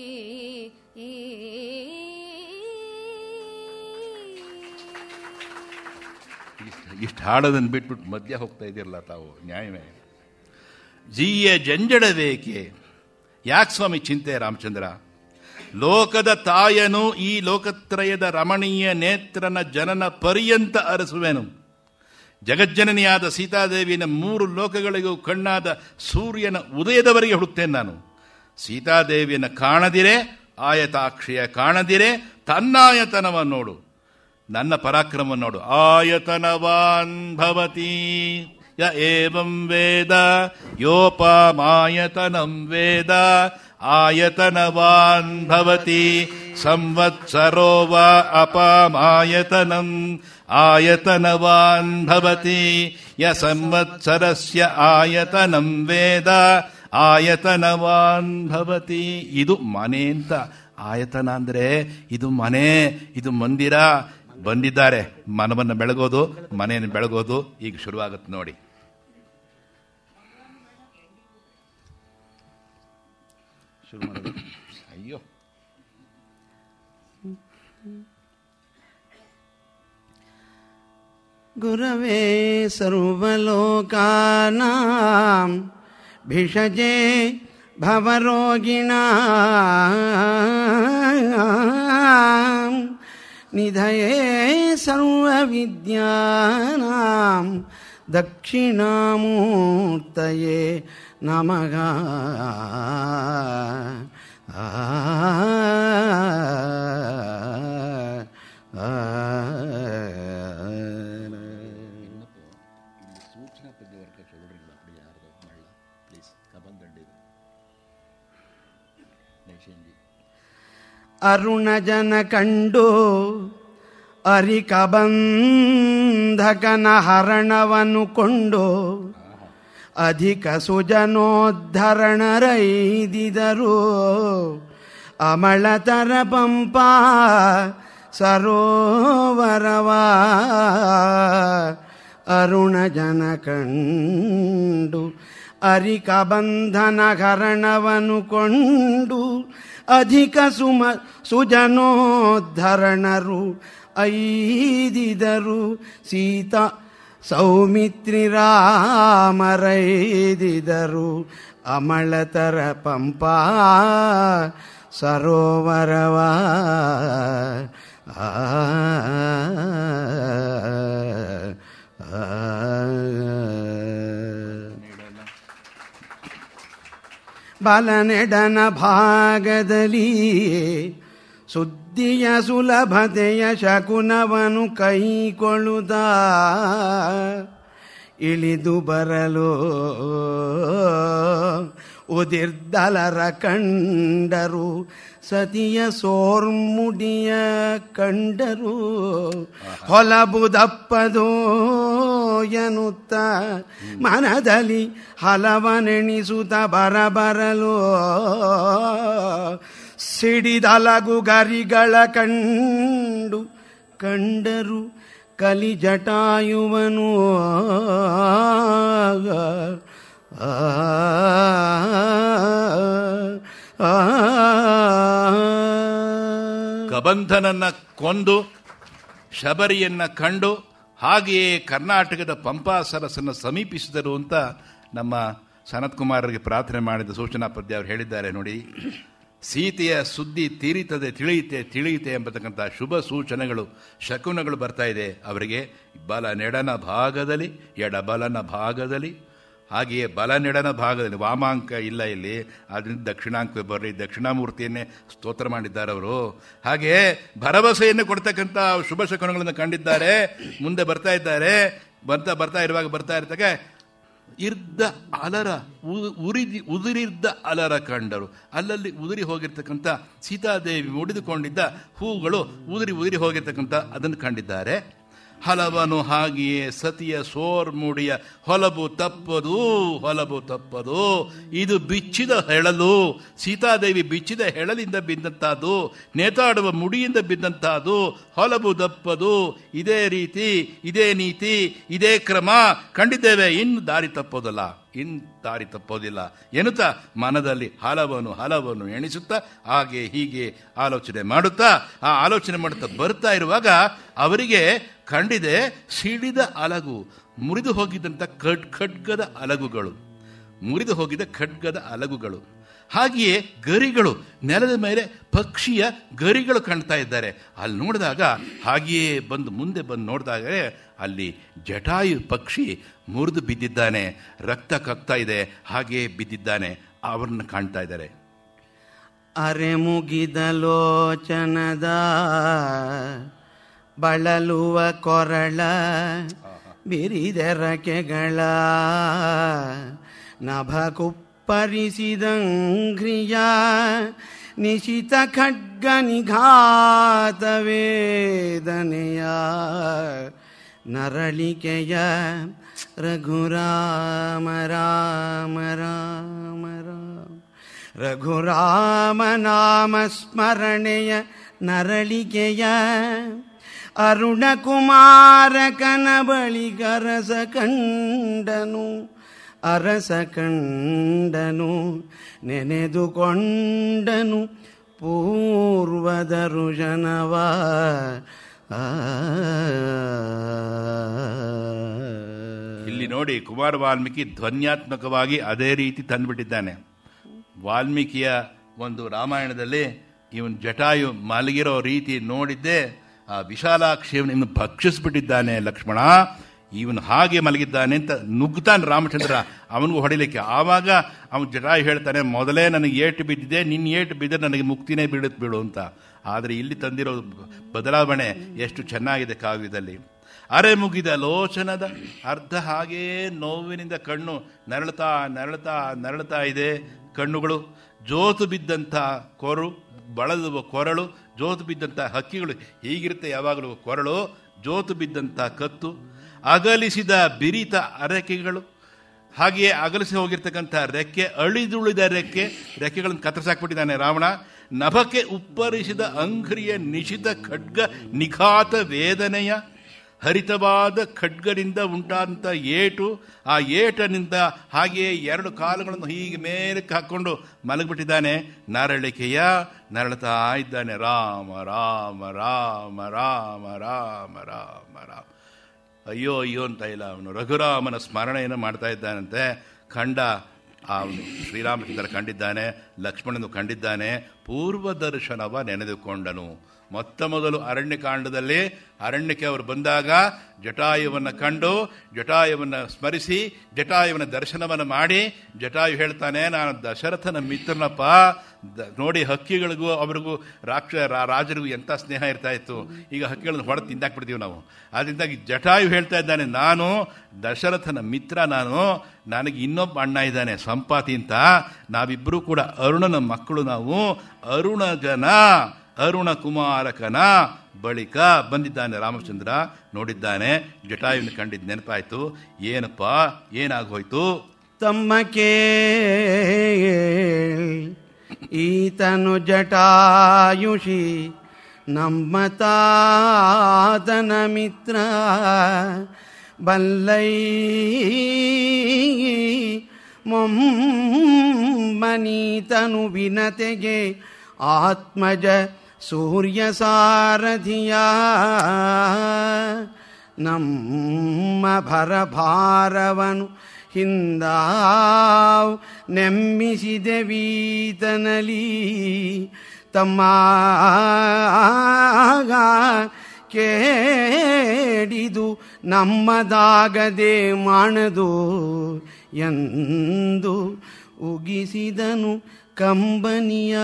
ಇಷ್ಟು ಇಷ್ಟು ಹಾಡೋದನ್ನು ಬಿಟ್ಬಿಟ್ಟು ಮಧ್ಯ ಹೋಗ್ತಾ ಇದೆಯಲ್ಲ ತಾವು ನ್ಯಾಯವೇ ಜೀಯ ಜಂಜಡವೇಕೆ ಯಾಕೆ ಸ್ವಾಮಿ ಚಿಂತೆ ರಾಮಚಂದ್ರ ಲೋಕದ ತಾಯನು ಈ ಲೋಕತ್ರಯದ ರಮಣೀಯ ನೇತ್ರನ ಜನನ ಪರ್ಯಂತ ಅರಸುವೆನು ಜಗಜ್ಜನನಿಯಾದ ಸೀತಾದೇವಿನ ಮೂರು ಲೋಕಗಳಿಗೂ ಕಣ್ಣಾದ ಸೂರ್ಯನ ಉದಯದವರೆಗೆ ಹುಡುಕ್ತೇನೆ ನಾನು ಸೀತಾದೇವಿಯನ್ನು ಕಾಣದಿರೆ ಆಯತಾಕ್ಷಿಯ ಕಾಣದಿರೆ ತನ್ನಾಯತನವ ನೋಡು ನನ್ನ ಪರಾಕ್ರಮ ನೋಡು ಆಯತನವಾನ್ ಭವತಿ ಯ ಏವಂ ವೇದ ಯೋಪಮಾಯತನಂ ವೇದ ಆಯತನವಾನ್ ಭವತಿ ಸಂವತ್ಸರೋ ವ ಅಪಮಾಯತನಂ ಆಯತನವಾನ್ ಭವತಿ ಯ ಸಂವತ್ಸರಸ್ಯ ಆಯತನಂ ವೇದ ಆಯತನವಾನ್ ಭವತಿ ಇದು ಮನೆ ಅಂತ ಆಯತನ ಅಂದ್ರೆ ಇದು ಮನೆ ಇದು ಮಂದಿರ ಬಂದಿದ್ದಾರೆ ಮನವನ್ನು ಬೆಳಗೋದು ಮನೆಯನ್ನು ಬೆಳಗೋದು ಈಗ ಶುರುವಾಗುತ್ತೆ ನೋಡಿ ಶುರು ಮಾಡೋದು ಅಯ್ಯೋ गुरवे सर्वलोकानां भिषजे भवरोगिणां निधये सर्वविद्यानां दक्षिणामूर्तये नमः ಸೂಚನಾ ಪದ್ಯವರ್ಗ சொல்றீங்களா அப்படி யாரோ மள்ள ப்ளீஸ் கபந்தண்டி ನೈಶೇಂಜಿ ಅರುಣಜನ ಕಂಡು ಅರಿಕಬಂಧಕನ ಹರಣವನು ಕೊಂಡು ಅಧಿಕ ಸುಜನೋದ್ಧರಣರೈದಿದರು ಅಮಳತರ ಪಂಪ ಸರೋವರವ ಅರುಣಜನ ಕಂಡು ಅರಿಕಬಂಧನ ಹರಣವನು ಕೊಂಡು ಅಧಿಕ ಸುಮ ಸುಜನೋದ್ಧರಣರು ಐದಿದರು ಸೀತಾ ಸೌಮಿತ್ರಿ ರಾಮರೈದಿದರು ಅಮಳತರ ಪಂಪಾ ಸರೋವರವ ಆ ಬಲನೆಡನ ಭಾಗದಲ್ಲಿ ಸುದ್ದಿಯ ಸುಲಭತೆಯ ಶಕುನವನು ಕೈಕೊಳ್ಳುತ್ತ ಇಳಿದು ಬರಲು ಉದಿರ್ದಲರ ಕಂಡರು ಸತಿಯ ಸೋರ್ಮುಡಿಯ ಕಂಡರು ಹೊಲಬುದಪ್ಪದೋ ಎನ್ನುತ್ತ ಮನದಲ್ಲಿ ಹಲವನೆಣಿಸುತ್ತ ಬರಬರಲು ಸಿಡಿದಲಗು ಗರಿಗಳ ಕಂಡು ಕಂಡರು ಕಲಿ ಜಟಾಯುವನು ಆ, ಆ, ಕಬಂಧನನ್ನ ಕೊಂದು ಶಬರಿಯನ್ನ ಕಂಡು ಹಾಗೆಯೇ ಕರ್ನಾಟಕದ ಪಂಪಾ ಸರಸನ್ನು ಸಮೀಪಿಸಿದರು ಅಂತ ನಮ್ಮ ಸನತ್ ಕುಮಾರರಿಗೆ ಪ್ರಾರ್ಥನೆ ಮಾಡಿದ ಸೂಚನಾ ಪದ್ಯ ಅವರು ಹೇಳಿದ್ದಾರೆ ನೋಡಿ ಸೀತೆಯ ಸುದ್ದಿ ತೀರಿತದೆ ತಿಳಿಯುತ್ತೆ ತಿಳಿಯುತ್ತೆ ಎಂಬತಕ್ಕಂಥ ಶುಭ ಸೂಚನೆಗಳು ಶಕುನಗಳು ಬರ್ತಾ ಇದೆ ಅವರಿಗೆ ಬಲ ನೆಡನ ಭಾಗದಲ್ಲಿ ಎಡಬಲನ ಭಾಗದಲ್ಲಿ ಹಾಗೆಯೇ ಬಲ ನೆಡನ ಭಾಗದಲ್ಲಿ ವಾಮಾಂಕ ಇಲ್ಲ ಇಲ್ಲಿ ಅದರಿಂದ ದಕ್ಷಿಣಾಂಕ ಬರ್ರಿ ದಕ್ಷಿಣಾಮೂರ್ತಿಯನ್ನೇ ಸ್ತೋತ್ರ ಮಾಡಿದ್ದಾರೆ ಅವರು ಹಾಗೆ ಭರವಸೆಯನ್ನು ಕೊಡ್ತಕ್ಕಂಥ ಶುಭ ಶಕುನಗಳನ್ನು ಕಂಡಿದ್ದಾರೆ ಮುಂದೆ ಬರ್ತಾ ಇದ್ದಾರೆ ಬರ್ತಾ ಬರ್ತಾ ಇರುವಾಗ ಬರ್ತಾ ಇರ್ತಕ್ಕೆ ಇರ್ದ ಅಲರ ಉ- ಉರಿದಿ ಉದುರಿದ್ದ ಅಲರ ಕಂಡರು ಅಲ್ಲಲ್ಲಿ ಉದುರಿ ಹೋಗಿರ್ತಕ್ಕಂಥ ಸೀತಾದೇವಿ ಮುಡಿದುಕೊಂಡಿದ್ದ ಹೂಗಳು ಉದುರಿ ಉದುರಿ ಹೋಗಿರ್ತಕ್ಕಂಥ ಅದನ್ನು ಕಂಡಿದ್ದಾರೆ ಹಲವನು ಹಾಗೆಯೇ ಸತಿಯ ಸೋರ್ಮುಡಿಯ ಹೊಲಬು ತಪ್ಪದು ಹೊಲಬು ತಪ್ಪದು ಇದು ಬಿಚ್ಚಿದ ಹೆಳಲು ಸೀತಾದೇವಿ ಬಿಚ್ಚಿದ ಹೆಳಲಿಂದ ಬಿದ್ದಂತಹದ್ದು ನೇತಾಡುವ ಮುಡಿಯಿಂದ ಬಿದ್ದಂತಹದ್ದು ಹೊಲಬು ದಪ್ಪದು ಇದೇ ರೀತಿ ಇದೇ ನೀತಿ ಇದೇ ಕ್ರಮ ಕಂಡಿದ್ದೇವೆ ಇನ್ನು ದಾರಿ ತಪ್ಪೋದಲ್ಲ ಇನ್ ದಾರಿ ತಪ್ಪೋದಿಲ್ಲ ಎನ್ನುತ್ತಾ ಮನದಲ್ಲಿ ಹಲವನ್ನು ಹಲವನ್ನು ಎಣಿಸುತ್ತಾ ಹಾಗೆ ಹೀಗೆ ಆಲೋಚನೆ ಮಾಡುತ್ತಾ ಆ ಆಲೋಚನೆ ಮಾಡುತ್ತಾ ಬರ್ತಾ ಇರುವಾಗ ಅವರಿಗೆ ಕಂಡಿದೆ ಸಿಡಿದ ಅಲಗು ಮುರಿದು ಹೋಗಿದ್ದಂಥ ಖಡ್ ಖಡ್ಗದ ಅಲಗುಗಳು ಮುರಿದು ಹೋಗಿದ ಖಡ್ಗದ ಅಲಗುಗಳು ಹಾಗೆಯೇ ಗರಿಗಳು ನೆಲದ ಮೇಲೆ ಪಕ್ಷಿಯ ಗರಿಗಳು ಕಾಣ್ತಾ ಇದ್ದಾರೆ ಅಲ್ಲಿ ನೋಡಿದಾಗ ಹಾಗೆಯೇ ಬಂದು ಮುಂದೆ ಬಂದು ನೋಡಿದಾಗ ಅಲ್ಲಿ ಜಟಾಯು ಪಕ್ಷಿ ಮುರಿದು ಬಿದ್ದಿದ್ದಾನೆ ರಕ್ತ ಕಕ್ತಾ ಇದೆ ಹಾಗೆಯೇ ಬಿದ್ದಿದ್ದಾನೆ ಅವ್ರನ್ನ ಕಾಣ್ತಾ ಇದ್ದಾರೆ ಅರೆ ಮುಗಿದ ಲೋಚನದ ಬಳಲುವ ಕೊರಳ ಬಿರಿದೆರಕೆಗಳ ನಭ ಕುಪ್ಪರಿಸಿದಂಘ್ರಿಯ ನಿಶಿತ ಖಡ್ಗ ನಿಘಾತ ವೇದನೆಯ ನರಳಿಕೆಯ ರಘುರಾಮ ರಾಮ ರಾಮ ರಾಮ ರಘುರಾಮ ನಾಮ ಸ್ಮರಣೆಯ ನರಳಿಕೆಯ ಅರುಣ ಕುಮಾರ ಕನ ಬಳಿಗರಸ ಕಂಡನು ಅರಸ ಕಂಡನು ನೆನೆದುಕೊಂಡನು ಪೂರ್ವದ ರುಜನವ ಆ ಇಲ್ಲಿ ನೋಡಿ ಕುಮಾರ ವಾಲ್ಮೀಕಿ ಧ್ವನ್ಯಾತ್ಮಕವಾಗಿ ಅದೇ ರೀತಿ ತಂದುಬಿಟ್ಟಿದ್ದಾನೆ ವಾಲ್ಮೀಕಿಯ ಒಂದು ರಾಮಾಯಣದಲ್ಲಿ ಇವನ್ ಜಟಾಯು ಮಲಗಿರೋ ರೀತಿ ನೋಡಿದ್ದೆ ಆ ವಿಶಾಲಾಕ್ಷಿಯನ್ನು ಇನ್ನು ಭಕ್ಷಿಸ್ಬಿಟ್ಟಿದ್ದಾನೆ ಲಕ್ಷ್ಮಣ ಇವನು ಹಾಗೆ ಮಲಗಿದ್ದಾನೆ ಅಂತ ನುಗ್ತಾನೆ ರಾಮಚಂದ್ರ ಅವನಿಗೂ ಹೊಡಿಲಿಕ್ಕೆ ಆವಾಗ ಅವನು ಜಟಾಯು ಹೇಳ್ತಾನೆ ಮೊದಲೇ ನನಗೆ ಏಟು ಬಿದ್ದಿದೆ ನಿನ್ನ ಏಟು ಬಿದ್ದರೆ ನನಗೆ ಮುಕ್ತಿನೇ ಬೀಳುತ್ತೆ ಬೀಳು ಅಂತ ಆದರೆ ಇಲ್ಲಿ ತಂದಿರೋ ಬದಲಾವಣೆ ಎಷ್ಟು ಚೆನ್ನಾಗಿದೆ ಕಾವ್ಯದಲ್ಲಿ ಅರೆ ಮುಗಿದ ಲೋಚನದ ಅರ್ಧ ಹಾಗೆಯೇ ನೋವಿನಿಂದ ಕಣ್ಣು ನರಳುತ್ತಾ ನರಳುತ್ತಾ ನರಳುತ್ತಾ ಇದೆ ಕಣ್ಣುಗಳು ಜೋತು ಬಿದ್ದಂಥ ಕೊರು ಬಳಲುವ ಕೊರಳು ಜೋತು ಬಿದ್ದಂಥ ಹಕ್ಕಿಗಳು ಹೀಗಿರುತ್ತೆ ಯಾವಾಗಲೂ ಕೊರಳು ಜೋತು ಬಿದ್ದಂಥ ಕತ್ತು ಅಗಲಿಸಿದ ಬಿರಿತ ಅರೆಕೆಗಳು ಹಾಗೆಯೇ ಅಗಲಿಸಿ ಹೋಗಿರ್ತಕ್ಕಂಥ ರೆಕ್ಕೆ ಅಳಿದುಳಿದ ರೆಕ್ಕೆ ರೆಕ್ಕೆಗಳನ್ನು ಕತ್ತರಿಸಾಕ್ಬಿಟ್ಟಿದ್ದಾನೆ ರಾವಣ ನಭಕ್ಕೆ ಉಪ್ಪರಿಸಿದ ಅಂಘ್ರಿಯ ನಿಶಿತ ಖಡ್ಗ ನಿಖಾತ ವೇದನೆಯ ಹರಿತವಾದ ಖಡ್ಗದಿಂದ ಉಂಟಾದಂಥ ಏಟು ಆ ಏಟನಿಂದ ಹಾಗೆಯೇ ಎರಡು ಕಾಲುಗಳನ್ನು ಹೀಗೆ ಮೇಲಕ್ಕೆ ಹಾಕ್ಕೊಂಡು ಮಲಗಿಬಿಟ್ಟಿದ್ದಾನೆ ನರಳಿಕೆಯ ನರಳುತ್ತಾ ಇದ್ದಾನೆ ರಾಮ ರಾಮ ರಾಮ ರಾಮ ರಾಮ ರಾಮ ರಾಮ ಅಯ್ಯೋ ಅಯ್ಯೋ ಅಂತ ಇಲ್ಲ ಅವನು ರಘುರಾಮನ ಸ್ಮರಣೆಯನ್ನು ಮಾಡ್ತಾ ಇದ್ದಾನಂತೆ ಖಂಡ ಅವನು ಶ್ರೀರಾಮಚಂದ್ರ ಕಂಡಿದ್ದಾನೆ ಲಕ್ಷ್ಮಣನು ಕಂಡಿದ್ದಾನೆ ಪೂರ್ವ ದರ್ಶನವ ನೆನೆದುಕೊಂಡನು ಮೊತ್ತ ಮೊದಲು ಅರಣ್ಯಕಾಂಡದಲ್ಲಿ ಅರಣ್ಯಕ್ಕೆ ಅವರು ಬಂದಾಗ ಜಟಾಯುವನ್ನು ಕಂಡು ಜಟಾಯುವನ್ನು ಸ್ಮರಿಸಿ ಜಟಾಯುವನ ದರ್ಶನವನ್ನು ಮಾಡಿ ಜಟಾಯು ಹೇಳ್ತಾನೆ ನಾನು ದಶರಥನ ಮಿತ್ರನಪ್ಪ ದ- ನೋಡಿ ಹಕ್ಕಿಗಳಿಗೂ ಅವರಿಗೂ ರಾಕ್ಷ ರಾ- ರಾಜರಿಗೂ ಎಂಥ ಸ್ನೇಹ ಇರ್ತಾ ಇತ್ತು ಈಗ ಹಕ್ಕಿಗಳನ್ನು ಹೊಡೆದು ತಿಂದಾಕ್ಬಿಡ್ತೀವಿ ನಾವು ಅದರಿಂದಾಗಿ ಜಟಾಯು ಹೇಳ್ತಾ ಇದ್ದಾನೆ ನಾನು ದಶರಥನ ಮಿತ್ರ ನಾನು ನನಗೆ ಇನ್ನೊಬ್ಬ ಅಣ್ಣ ಇದ್ದಾನೆ ಸಂಪಾತಿ ಅಂತ ನಾವಿಬ್ಬರೂ ಕೂಡ ಅರುಣನ ಮಕ್ಕಳು ನಾವು ಅರುಣಗನ ಅರುಣ ಕುಮಾರಕನ ಬಳಿಕ ಬಂದಿದ್ದಾನೆ ರಾಮಚಂದ್ರ ನೋಡಿದ್ದಾನೆ ಜಟಾಯುವಿನ ಕಂಡಿದ್ದು ನೆನಪಾಯ್ತು ಏನಪ್ಪ ಏನಾಗೋಯ್ತು ತಮ್ಮ ಕೇಳ್ ಈತನು ಜಟಾಯುಷಿ ನಮ್ಮ ತಾತನ ಮಿತ್ರ ಬಲ್ಲೈ ಮೊಮ್ಮನೀತನು ವಿನತೆಗೆ ಆತ್ಮಜ ಸೂರ್ಯ ಸಾರಥಿಯ ನಮ್ಮ ಭರಭಾರವನು ಹಿಂದಾವ್ ನೆಮ್ಮಿಸಿದೆ ವೀತನಲಿ ತಮ್ಮ ಕೇಡಿದು ನಮ್ಮದಾಗದೆ ಮಾಡದು ಎಂದು ಉಗಿಸಿದನು ಕಂಬನಿಯ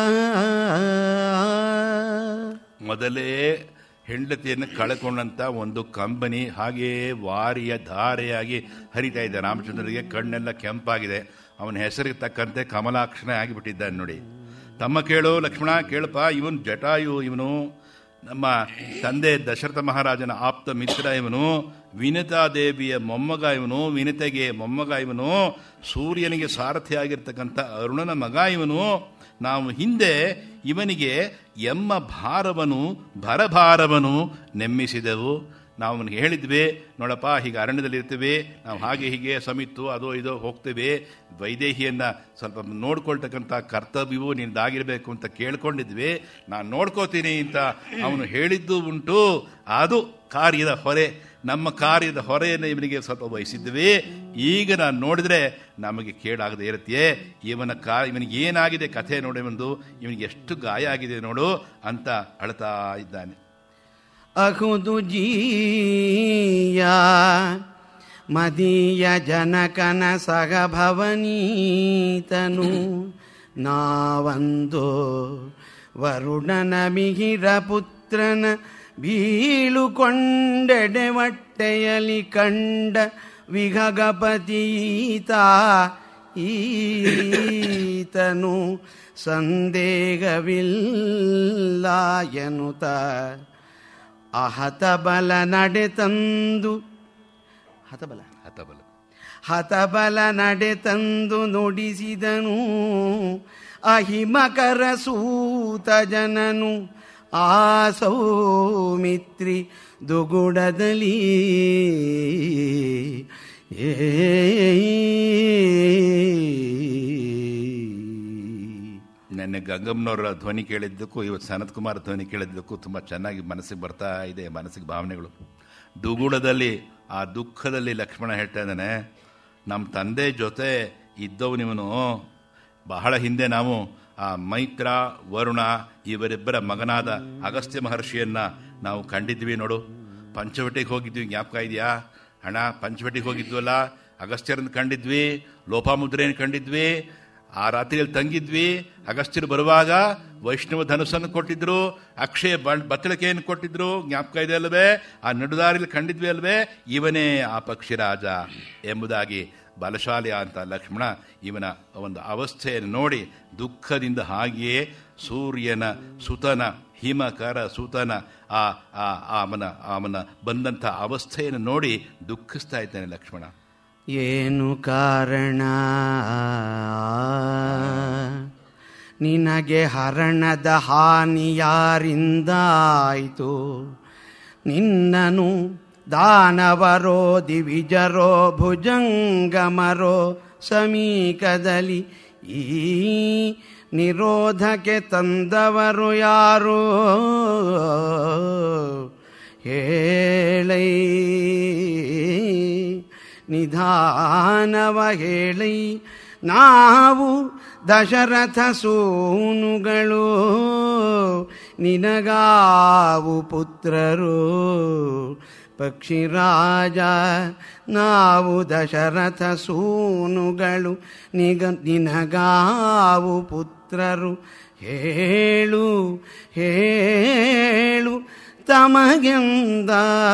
ಮೊದಲೇ ಹೆಂಡತಿಯನ್ನು ಕಳ್ಕೊಂಡಂತ ಒಂದು ಕಂಬನಿ ಹಾಗೇ ವಾರಿಯ ಧಾರೆಯಾಗಿ ಹರಿತಾ ಇದೆ ರಾಮಚಂದ್ರನಿಗೆ ಕಣ್ಣೆಲ್ಲ ಕೆಂಪಾಗಿದೆ ಅವನ ಹೆಸರಿಗೆ ತಕ್ಕಂತೆ ಕಮಲಾಕ್ಷನೇ ಆಗಿಬಿಟ್ಟಿದ್ದಾನೆ ನೋಡಿ ತಮ್ಮ ಕೇಳು ಲಕ್ಷ್ಮಣ ಕೇಳಪ್ಪ ಇವನು ಜಟಾಯು ಇವನು ನಮ್ಮ ತಂದೆ ದಶರಥ ಮಹಾರಾಜನ ಆಪ್ತ ಮಿತ್ರ ಇವನು ವಿನತಾದೇವಿಯ ಮೊಮ್ಮಗ ಇವನು ವಿನತೆಗೆ ಮೊಮ್ಮಗ ಇವನು ಸೂರ್ಯನಿಗೆ ಸಾರಥಿಯಾಗಿರ್ತಕ್ಕಂಥ ಅರುಣನ ಮಗ ಇವನು ನಾವು ಹಿಂದೆ ಇವನಿಗೆ ಎಮ್ಮ ಭಾರವನು ಭರಭಾರವನು ನೆಮ್ಮಿಸಿದೆವು ನಾವು ಅವನಿಗೆ ಹೇಳಿದ್ವಿ ನೋಡಪ್ಪ ಹೀಗೆ ಅರಣ್ಯದಲ್ಲಿ ಇರ್ತೀವಿ ನಾವು ಹಾಗೆ ಹೀಗೆ ಸಮಿತ್ತು ಅದೋ ಇದೋ ಹೋಗ್ತೇವೆ ವೈದೇಹಿಯನ್ನ ಸ್ವಲ್ಪ ನೋಡ್ಕೊಳ್ತಕ್ಕಂಥ ಕರ್ತವ್ಯವು ನಿಂದಾಗಿರ್ಬೇಕು ಅಂತ ಕೇಳ್ಕೊಂಡಿದ್ವಿ ನಾನು ನೋಡ್ಕೋತೀನಿ ಅಂತ ಅವನು ಹೇಳಿದ್ದು ಉಂಟು ಅದು ಕಾರ್ಯದ ಹೊರೆ ನಮ್ಮ ಕಾರ್ಯದ ಹೊರೆಯನ್ನು ಇವನಿಗೆ ಸ್ವಲ್ಪ ವಹಿಸಿದ್ವಿ ಈಗ ನಾನು ನೋಡಿದ್ರೆ ನಮಗೆ ಕೇಳಾಗದೆ ಇರುತ್ತೆ ಇವನ ಕಾ ಇವನಿಗೆ ಏನಾಗಿದೆ ಕಥೆ ನೋಡಿ ಒಂದು ಇವನಿಗೆ ಎಷ್ಟು ಗಾಯ ಆಗಿದೆ ನೋಡು ಅಂತ ಅಳ್ತಾ ಇದ್ದಾನೆ ಅಹುದು ಜೀಯ ಮದೀಯ ಜನಕನ ಸಗಭವನೀತನು ನಾವಂದು ವರುಣನ ಮಿಹಿರ ಪುತ್ರನ ಬೀಳುಕೊಂಡೆಡೆ ಹೊಟ್ಟೆಯಲಿ ಕಂಡ ವಿಘಗಪತೀತ ಈತನು ಸಂದೇಹವಿಲ್ಲ ಎನ್ನುತ್ತ ಅಹತಬಲ ನಡೆತಂದು ಹತಬಲ ಹತಬಲ ಹತಬಲ ನಡೆತಂದು ನುಡಿಸಿದನು ಅಹಿಮಕರ ಸೂತ ಜನನು ಆ ಸೌಮಿತ್ರಿ ದುಗುಡದಲ್ಲಿ ಏ ನೆನ್ನೆ ಗಂಗಮ್ಮನವರ ಧ್ವನಿ ಕೇಳಿದ್ದಕ್ಕೂ ಇವತ್ತು ಸನತ್ ಕುಮಾರ್ ಧ್ವನಿ ಕೇಳಿದ್ದಕ್ಕೂ ತುಂಬ ಚೆನ್ನಾಗಿ ಮನಸ್ಸಿಗೆ ಬರ್ತಾ ಇದೆ ಮನಸ್ಸಿಗೆ ಭಾವನೆಗಳು ದುಗುಡದಲ್ಲಿ ಆ ದುಃಖದಲ್ಲಿ ಲಕ್ಷ್ಮಣ ಹೇಳ್ತಾ ಇದ್ದಾನೆ ನಮ್ಮ ತಂದೆ ಜೊತೆ ಇದ್ದವನಿವನು ಬಹಳ ಹಿಂದೆ ನಾವು ಆ ಮೈತ್ರ ವರುಣ ಇವರಿಬ್ಬರ ಮಗನಾದ ಅಗಸ್ತ್ಯ ಮಹರ್ಷಿಯನ್ನ ನಾವು ಕಂಡಿದ್ವಿ ನೋಡು ಪಂಚವಟಿಗೆ ಹೋಗಿದ್ವಿ ಜ್ಞಾಪಕ ಇದೆಯಾ ಹಣ ಪಂಚವಟಿಗೆ ಹೋಗಿದ್ವಲ್ಲ ಅಗಸ್ತ್ಯರನ್ನು ಕಂಡಿದ್ವಿ ಲೋಪಾಮುದ್ರೆಯನ್ನು ಕಂಡಿದ್ವಿ ಆ ರಾತ್ರಿಯಲ್ಲಿ ತಂಗಿದ್ವಿ ಅಗಸ್ತ್ಯರು ಬರುವಾಗ ವೈಷ್ಣವ ಧನುಸ್ಸನ್ನು ಕೊಟ್ಟಿದ್ರು ಅಕ್ಷಯ ಬ- ಬತ್ತಳಿಕೆಯನ್ನು ಕೊಟ್ಟಿದ್ರು ಜ್ಞಾಪಕ ಇದೆ ಅಲ್ವೇ ಆ ನಡುದಾರಿಯಲ್ಲಿ ಕಂಡಿದ್ವಿ ಅಲ್ವೇ ಇವನೇ ಆ ಪಕ್ಷಿರಾಜ ಎಂಬುದಾಗಿ ಬಲಶಾಲಿ ಅಂತ ಲಕ್ಷ್ಮಣ ಇವನ ಒಂದು ಅವಸ್ಥೆಯನ್ನು ನೋಡಿ ದುಃಖದಿಂದ ಹಾಗೆಯೇ ಸೂರ್ಯನ ಸುತನ ಹಿಮಕರ ಸುತನ ಆ ಆ ಅವನ ಅವನ ಬಂದಂಥ ಅವಸ್ಥೆಯನ್ನು ನೋಡಿ ದುಃಖಿಸ್ತಾ ಇದ್ದಾನೆ ಲಕ್ಷ್ಮಣ ಏನು ಕಾರಣ ನಿನಗೆ ಹರಣದ ಹಾನಿ ಯಾರಿಂದಾಯಿತು ನಿನ್ನನು ದಾನವರೋ ದಿವಿಜರೋ ಭುಜಂಗಮರೋ ಸಮೀಕದಲ್ಲಿ ಈ ನಿರೋಧಕ್ಕೆ ತಂದವರು ಯಾರೋ ಹೇಳೈ ನಿಧಾನವ ಹೇಳಿ ನಾವು ದಶರಥ ಸೂನುಗಳು ನಿನಗಾವು ಪುತ್ರರು ಪಕ್ಷಿರಾಜ ನಾವು ದಶರಥ ಸೂನುಗಳು ನಿಗ ನಿನಗಾವು ಪುತ್ರರು ಹೇಳು ಹೇಳು ತಮಗೆಂದ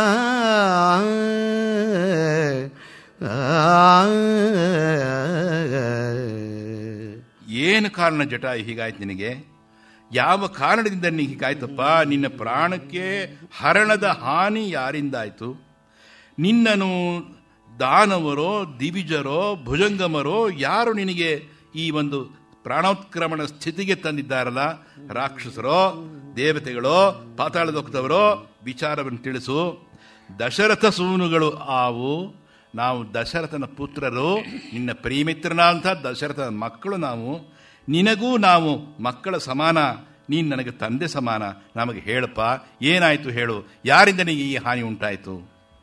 ಏನು ಕಾರಣ ಜಟಾಯು ಹೀಗಾಯ್ತು ನಿನಗೆ ಯಾವ ಕಾರಣದಿಂದ ನೀ ಹೀಗಾಯ್ತಪ್ಪ ನಿನ್ನ ಪ್ರಾಣಕ್ಕೆ ಹರಣದ ಹಾನಿ ಯಾರಿಂದಾಯ್ತು ನಿನ್ನನು ದಾನವರೋ ದಿವಿಜರೋ ಭುಜಂಗಮರೋ ಯಾರು ನಿನಗೆ ಈ ಒಂದು ಪ್ರಾಣೋತ್ಕ್ರಮಣ ಸ್ಥಿತಿಗೆ ತಂದಿದ್ದಾರಲ್ಲ ರಾಕ್ಷಸರೋ ದೇವತೆಗಳೋ ಪಾತಾಳದೊಕ್ಕದವರೋ ವಿಚಾರವನ್ನು ತಿಳಿಸು ದಶರಥ ಸೂನುಗಳು ಆವು ನಾವು ದಶರಥನ ಪುತ್ರರು ನಿನ್ನ ಪ್ರಿಯಮಿತ್ರನಾದಂಥ ದಶರಥನ ಮಕ್ಕಳು ನಾವು ನಿನಗೂ ನಾವು ಮಕ್ಕಳ ಸಮಾನ ನೀನು ನನಗೆ ತಂದೆ ಸಮಾನ ನಮಗೆ ಹೇಳಪ್ಪ ಏನಾಯ್ತು ಹೇಳು ಯಾರಿಂದ ನಿನಗೆ ಈ ಹಾನಿ ಉಂಟಾಯಿತು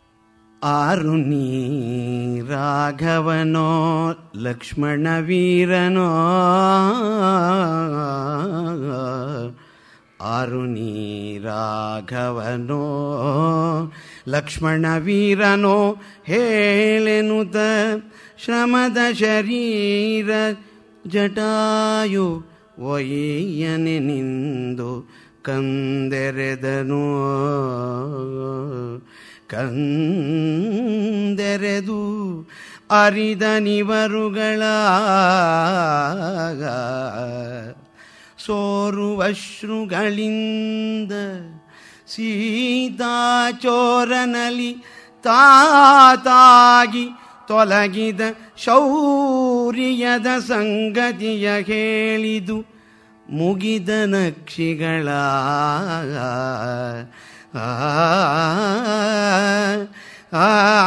ಆರು ನೀ ರಾಘವನೋ ಲಕ್ಷ್ಮಣ ವೀರನೋ ಆರು ನೀ ರಾಘವನೋ ಲಕ್ಷ್ಮಣ ವೀರನೋ ಹೇಳೆನುತ ಶ್ರಮದ ಶರೀರ ಜಟಾಯು ಒಯ್ಯನೆ ನಿಂದು ಕಂದೆರೆದನು ಕಂದೆರೆದು ಅರಿದನಿವರುಗಳ ಸೋರುವಶ್ರುಗಳಿಂದ ಸೀತಾಚೋರನಲಿ ತಾತಾಗಿ ತೊಲಗಿದ ಶೌರ್ಯದ ಸಂಗತಿಯ ಹೇಳಿದು ಮುಗಿದ ನಕ್ಷಿಗಳ ಆ, ಆ,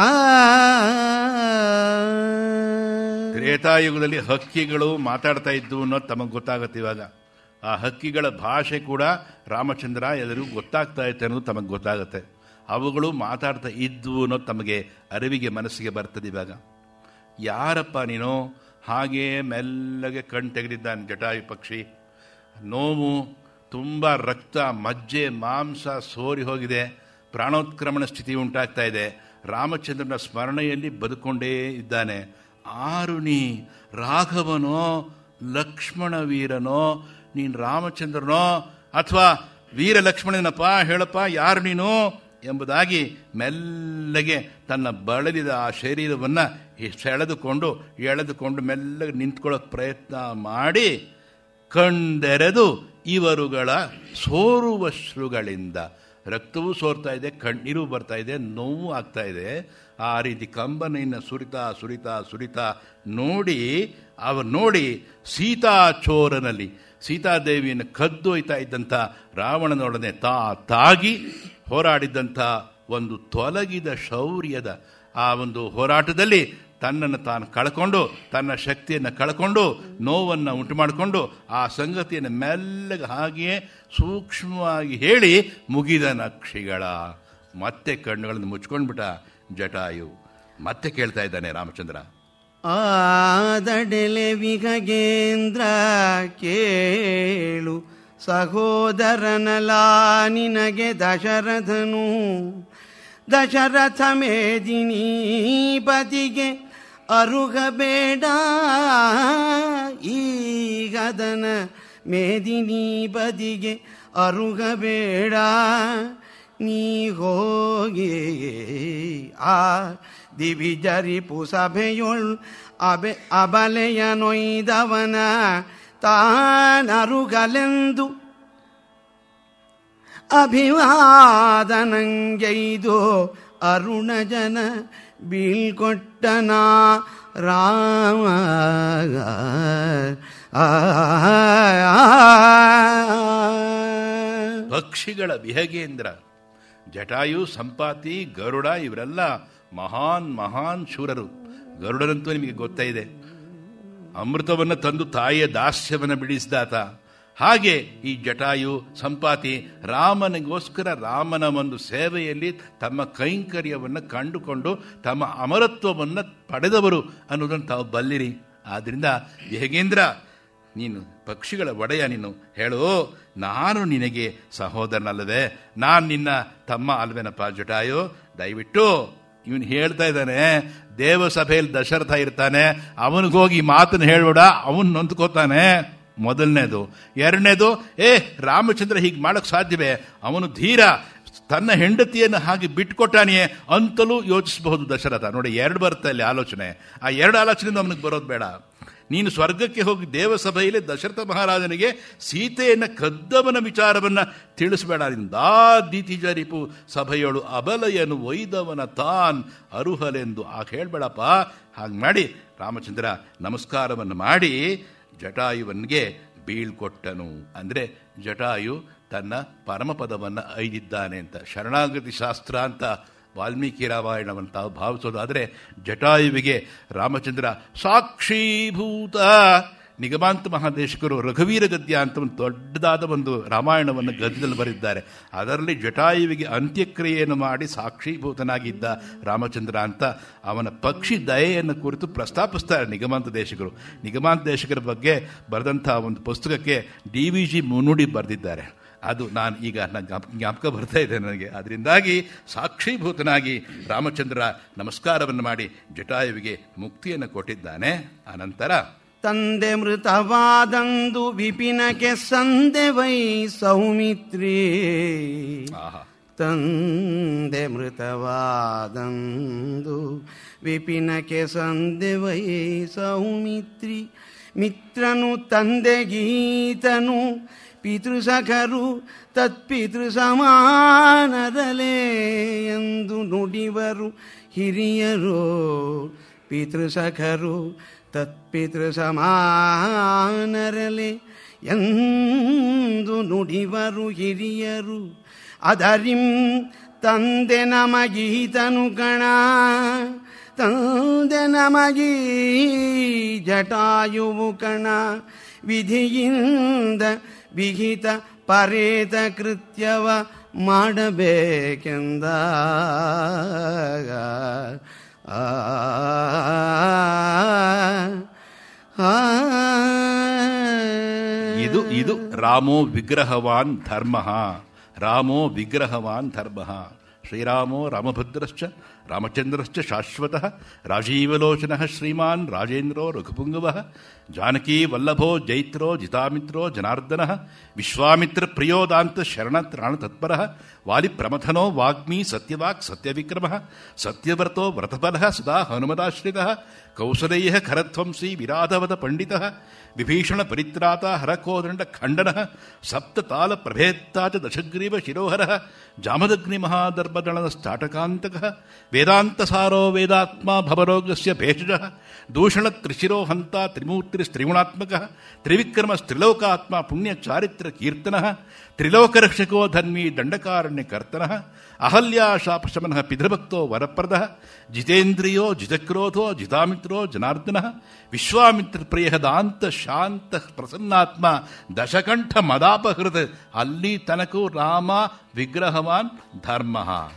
ತ್ರೇತಾಯುಗದಲ್ಲಿ ಹಕ್ಕಿಗಳು ಮಾತಾಡ್ತಾ ಇದ್ವು ಅನ್ನೋದು ತಮಗೆ ಗೊತ್ತಾಗುತ್ತೆ ಇವಾಗ ಆ ಹಕ್ಕಿಗಳ ಭಾಷೆ ಕೂಡ ರಾಮಚಂದ್ರ ಎಲ್ಲರಿಗೂ ಗೊತ್ತಾಗ್ತಾ ಇತ್ತು ಅನ್ನೋದು ತಮಗೆ ಗೊತ್ತಾಗುತ್ತೆ ಅವುಗಳು ಮಾತಾಡ್ತಾ ಇದ್ವು ಅನ್ನೋದು ತಮಗೆ ಅರಿವಿಗೆ ಮನಸ್ಸಿಗೆ ಬರ್ತದೆ ಇವಾಗ ಯಾರಪ್ಪ ನೀನು ಹಾಗೇ ಮೆಲ್ಲಗೆ ಕಣ್ ತೆಗೆದಿದ್ದಾನೆ ಜಟಾಯು ಪಕ್ಷಿ ನೋವು ತುಂಬ ರಕ್ತ ಮಜ್ಜೆ ಮಾಂಸ ಸೋರಿ ಹೋಗಿದೆ ಪ್ರಾಣೋತ್ಕ್ರಮಣ ಸ್ಥಿತಿ ಉಂಟಾಗ್ತಾ ಇದೆ ರಾಮಚಂದ್ರನ ಸ್ಮರಣೆಯಲ್ಲಿ ಬದುಕೊಂಡೇ ಇದ್ದಾನೆ ಆರು ನೀ ರಾಘವನೋ ಲಕ್ಷ್ಮಣ ವೀರನೋ ನೀನು ರಾಮಚಂದ್ರನೋ ಅಥವಾ ವೀರ ಲಕ್ಷ್ಮಣನಪ್ಪ ಹೇಳಪ್ಪ ಯಾರು ನೀನು ಎಂಬುದಾಗಿ ಮೆಲ್ಲಗೆ ತನ್ನ ಬಳಲಿದ ಆ ಶರೀರವನ್ನು ಸೆಳೆದುಕೊಂಡು ಎಳೆದುಕೊಂಡು ಮೆಲ್ಲಗೆ ನಿಂತ್ಕೊಳ್ಳೋಕೆ ಪ್ರಯತ್ನ ಮಾಡಿ ಕಣ್ಣೆರೆದು ಇವರುಗಳ ಸೋರುವಶ್ರುಗಳಿಂದ ರಕ್ತವೂ ಸೋರ್ತಾ ಇದೆ ಕಣ್ಣೀರು ಬರ್ತಾ ಇದೆ ನೋವು ಆಗ್ತಾ ಇದೆ ಆ ರೀತಿ ಕಂಬನೆಯನ್ನು ಸುರಿತಾ ಸುರಿತಾ ಸುರಿತಾ ನೋಡಿ ಅವರು ನೋಡಿ ಸೀತಾಚೋರನಲ್ಲಿ ಸೀತಾದೇವಿಯನ್ನು ಕದ್ದೊಯ್ತಾ ಇದ್ದಂಥ ರಾವಣನೊಡನೆ ತಾ ತಾಗಿ ಹೋರಾಡಿದ್ದಂಥ ಒಂದು ತೊಲಗಿದ ಶೌರ್ಯದ ಆ ಒಂದು ಹೋರಾಟದಲ್ಲಿ ತನ್ನನ್ನು ತಾನು ಕಳ್ಕೊಂಡು ತನ್ನ ಶಕ್ತಿಯನ್ನು ಕಳ್ಕೊಂಡು ನೋವನ್ನು ಉಂಟು ಮಾಡಿಕೊಂಡು ಆ ಸಂಗತಿಯನ್ನು ಮೆಲ್ಲಗೆ ಹಾಗೆಯೇ ಸೂಕ್ಷ್ಮವಾಗಿ ಹೇಳಿ ಮುಗಿದ ನಕ್ಷಿಗಳ ಮತ್ತೆ ಕಣ್ಣುಗಳನ್ನು ಮುಚ್ಕೊಂಡ್ಬಿಟ್ಟ ಜಟಾಯು ಮತ್ತೆ ಕೇಳ್ತಾ ಇದ್ದಾನೆ ರಾಮಚಂದ್ರ ಆದಡೆಲೆ ವಿಗಗೇಂದ್ರ ಕೇಳು ಸಹೋದರನಲ ನಿನಗೆ ದಶರಥನು ದಶರಥ ಮೇದಿನಿ ಪತಿಗೆ ಅರುಗಬೇಡ ಈಗದನ ಮೇದಿನಿ ಪದಿಗೆ ಅರುಗಬೇಡ ನೀ ಹೋಗಿ ಆ ದಿವಿಜರಿಪು ಸಭೆಯೊಳ್ ಅಬೆ ಅಬಲೆಯ ನೊಯ್ದವನ ತಾನರುಗಲೆಂದು ಅಭಿವಾದನಂಗೈದು ಅರುಣ ಜನ ಬೀಳ್ಕೊಟ್ಟನ ರಾಮ ಆ, ಪಕ್ಷಿಗಳ ವಿಹಗೇಂದ್ರ ಜಟಾಯು ಸಂಪಾತಿ ಗರುಡ ಇವರೆಲ್ಲ ಮಹಾನ್ ಮಹಾನ್ ಶೂರರು ಗರುಡರಂತೂ ನಿಮಗೆ ಗೊತ್ತೇ ಇದೆ ಅಮೃತವನ್ನು ತಂದು ತಾಯಿಯ ದಾಸ್ಯವನ್ನು ಬಿಡಿಸಿದಾತ ಹಾಗೆ ಈ ಜಟಾಯು ಸಂಪಾತಿ ರಾಮನಿಗೋಸ್ಕರ ರಾಮನ ಒಂದು ಸೇವೆಯಲ್ಲಿ ತಮ್ಮ ಕೈಂಕರ್ಯವನ್ನು ಕಂಡುಕೊಂಡು ತಮ್ಮ ಅಮರತ್ವವನ್ನು ಪಡೆದವರು ಅನ್ನೋದನ್ನು ತಾವು ಬಲ್ಲಿರಿ ಆದ್ರಿಂದ ಹೇಗೇಂದ್ರ ನೀನು ಪಕ್ಷಿಗಳ ಒಡೆಯ ನೀನು ಹೇಳು ನಾನು ನಿನಗೆ ಸಹೋದರನಲ್ಲದೆ ನಾನು ನಿನ್ನ ತಮ್ಮ ಅಲ್ವೇನಪ್ಪ ಜಟಾಯು ದಯವಿಟ್ಟು ಇವನು ಹೇಳ್ತಾ ಇದ್ದಾನೆ ದೇವಸಭೆಯಲ್ಲಿ ದಶರಥ ಇರ್ತಾನೆ ಅವನಿಗೋಗಿ ಮಾತನ್ನು ಹೇಳ್ಬೇಡ ಅವನು ನೊಂದ್ಕೋತಾನೆ ಮೊದಲನೇದು ಎರಡನೇದು ಏ ರಾಮಚಂದ್ರ ಹೀಗೆ ಮಾಡಕ್ ಸಾಧ್ಯವೇ ಅವನು ಧೀರ ತನ್ನ ಹೆಂಡತಿಯನ್ನು ಹಾಗೆ ಬಿಟ್ಕೊಟ್ಟಾನೆಯೇ ಅಂತಲೂ ಯೋಚಿಸಬಹುದು ದಶರಥ ನೋಡಿ ಎರಡು ಬರುತ್ತೆ ಇಲ್ಲಿ ಆಲೋಚನೆ ಆ ಎರಡು ಆಲೋಚನೆಯಿಂದ ಅವನಿಗೆ ಬರೋದು ಬೇಡ ನೀನು ಸ್ವರ್ಗಕ್ಕೆ ಹೋಗಿ ದೇವಸಭೆಯಲ್ಲಿ ದಶರಥ ಮಹಾರಾಜನಿಗೆ ಸೀತೆಯನ್ನು ಕದ್ದವನ ವಿಚಾರವನ್ನ ತಿಳಿಸಬೇಡ ನಿಂದಾದಿತಿಜರಿಪು ಸಭೆಯೊಳು ಅಬಲಯನು ಒಯ್ದವನ ತಾನ್ ಅರುಹಲೆಂದು ಆ ಹೇಳ್ಬೇಡಪ್ಪ ಹಾಗೆ ಮಾಡಿ ರಾಮಚಂದ್ರ ನಮಸ್ಕಾರವನ್ನು ಮಾಡಿ ಜಟಾಯುವನ್ಗೆ ಬೀಳ್ಕೊಟ್ಟನು ಅಂದರೆ ಜಟಾಯು ತನ್ನ ಪರಮಪದವನ್ನು ಐದಿದ್ದಾನೆ ಅಂತ ಶರಣಾಗತಿ ಶಾಸ್ತ್ರ ಅಂತ ವಾಲ್ಮೀಕಿ ರಾಮಾಯಣವನ್ನು ತಾವು ಭಾವಿಸೋದಾದರೆ ಜಟಾಯುವಿಗೆ ರಾಮಚಂದ್ರ ಸಾಕ್ಷೀಭೂತ ನಿಗಮಾಂತ ಮಹಾದೇಶಕರು ರಘುವೀರ ಗದ್ಯ ಅಂತ ಒಂದು ದೊಡ್ಡದಾದ ಒಂದು ರಾಮಾಯಣವನ್ನು ಗದ್ಯದಲ್ಲಿ ಬರೆದಿದ್ದಾರೆ ಅದರಲ್ಲಿ ಜಟಾಯುವಿಗೆ ಅಂತ್ಯಕ್ರಿಯೆಯನ್ನು ಮಾಡಿ ಸಾಕ್ಷೀಭೂತನಾಗಿದ್ದ ರಾಮಚಂದ್ರ ಅಂತ ಅವನ ಪಕ್ಷಿ ದಯೆಯನ್ನು ಕುರಿತು ಪ್ರಸ್ತಾಪಿಸ್ತಾರೆ ನಿಗಮಾಂತ ದೇಶಕರು ನಿಗಮಾಂತ ದೇಶಕರ ಬಗ್ಗೆ ಬರೆದಂಥ ಒಂದು ಪುಸ್ತಕಕ್ಕೆ ಡಿ ವಿ ಜಿ ಮುನ್ನುಡಿ ಬರೆದಿದ್ದಾರೆ ಅದು ನಾನು ಈಗ ನನ್ನ ಜ್ಞಾಪ- ಜ್ಞಾಪಕ ಬರ್ತಾ ಇದೆ ನನಗೆ ಅದರಿಂದಾಗಿ ಸಾಕ್ಷೀಭೂತನಾಗಿ ರಾಮಚಂದ್ರ ನಮಸ್ಕಾರವನ್ನು ಮಾಡಿ ಜಟಾಯುವಿಗೆ ಮುಕ್ತಿಯನ್ನು ಕೊಟ್ಟಿದ್ದಾನೆ ಅನಂತರ ತಂದೆ ಮೃತವಾದಂದು ವಿಪಿನಕ್ಕೆ ಸಂದೆ ವೈ ಸೌಮಿತ್ರಿ ಆಹಾ ತಂದೆ ಮೃತವಾದಂದು ವಿಪಿನಕ್ಕೆ ಸಂದೆ ವೈ ಸೌಮಿತ್ರಿ ಮಿತ್ರನು ತಂದೆಗೀತನು ಪಿತೃಸಖರು ತತ್ಪಿತೃ ಸಮಾನರಲೇ ಎಂದು ನುಡಿವರು ಹಿರಿಯರು ಪಿತೃಸಖರು ತತ್ಪಿತೃ ಸಮಾನರಲೆ ಎಂದು ನುಡಿವರು ಹಿರಿಯರು ಅದರಿಂ ತಂದೆ ನಮಗೀತನು ಕಣ ತಂದೆ ನಮಗೀ ಜಟಾಯುವು ಕಣ ವಿಧಿಯಿಂದ ವಿಹಿತ ಪರೇತ ಕೃತ್ಯವ ಮಾಡಬೇಕೆಂದ ಆ ಆ ಇದು ಇದು ರಾಮೋ ವಿಗ್ರಹವಾನ್ ಧರ್ಮ ರಾಮೋ ವಿಗ್ರಹವಾನ್ ಧರ್ಮ ಶ್ರೀರಾಮೋ ರಾಮಭದ್ರಶ್ಚ ರಾಮಚಂದ್ರಶ್ಚ ಶಾಶ್ವತಃ ರಾಜೀವಲೋಚನ ಶ್ರೀಮಾನ್ ರಾಜೇಂದ್ರೋ ರಘುಪುಂಗವ ಜಾನಕೀ ವಲ್ಲಭೋ ಜೈತ್ರೋ ಜಿತಾಮಿತ್ರೋ ಜನಾರ್ದನ ವಿಶ್ವಾಮಿತ್ರ ಪ್ರಿಯೋದಾಂತ ಶರಣ ತ್ರಾಣ ತತ್ಪರ ವಾಲಿ ಪ್ರಮಥನೋ ವಾಗ್ಮಿ ಸತ್ಯವಾಕ್ ಸತ್ಯವಿಕ್ರಮ ಸತ್ಯವ್ರತೋ ವ್ರತಫಲ ಸದಾ ಹನುಮದಾಶ್ರಿತ ಕೌಸಲೈಯ ಖರಧ್ವಂಸಿ ವಿರಾಧವದ ಪಂಡಿತ ವಿಭೀಷಣ ಪರಿತ್ರಾತ ಹರಕೋದಂಡ ಖಂಡನ ಸಪ್ತತಾಲ ಪ್ರಭೇತ್ತಾ ಚ ದಶಗ್ರೀವ ಶಿರೋಹರ ಜಾಮದಗ್ನಿ ಮಹಾದರ್ಭದಳನ ಸ್ಟಾಟಕಾಂತಕ ವೇದಾಂತ ಸಾರೋ ವೇದಾತ್ಮ ಭವರೋಗಸ್ಯ ಭೇಷಜ ದೂಷಣ ತ್ರಿಶಿರೋ ಹಂತ ತ್ರಿಮೂರ್ತಿ ತ್ರಿಗುಣಾತ್ಮಕ ತ್ರಿವಿಕ್ರಮ ತ್ರಿಲೋಕಾತ್ಮ ಪುಣ್ಯ ಚಾರಿತ್ರ ಕೀರ್ತನ ತ್ರಿಲೋಕರಕ್ಷಕೋ ಧನ್ವಿ ದಂಡಕಾರಣ್ಯ ಕರ್ತನ ಅಹಲ್ಯಾ ಶಾಪಶಮನ ಪಿತೃಭಕ್ತೋ ವರಪ್ರದ ಜಿತೇಂದ್ರಿಯೋ ಜಿತಕ್ರೋಧೋ ಜಿತಾಮಿತ್ರೋ ಜನಾರ್ದನ ವಿಶ್ವಾಮಿತ್ರ ಪ್ರಿಯ ದಾಂತ ಶಾಂತ ಪ್ರಸನ್ನಾತ್ಮ ದಶಕಂಠ ಮದಾಪಹೃತ ಅಲ್ಲಿ ತನಕೂ ರಾಮ ವಿಗ್ರಹವಾನ್ ಧರ್ಮ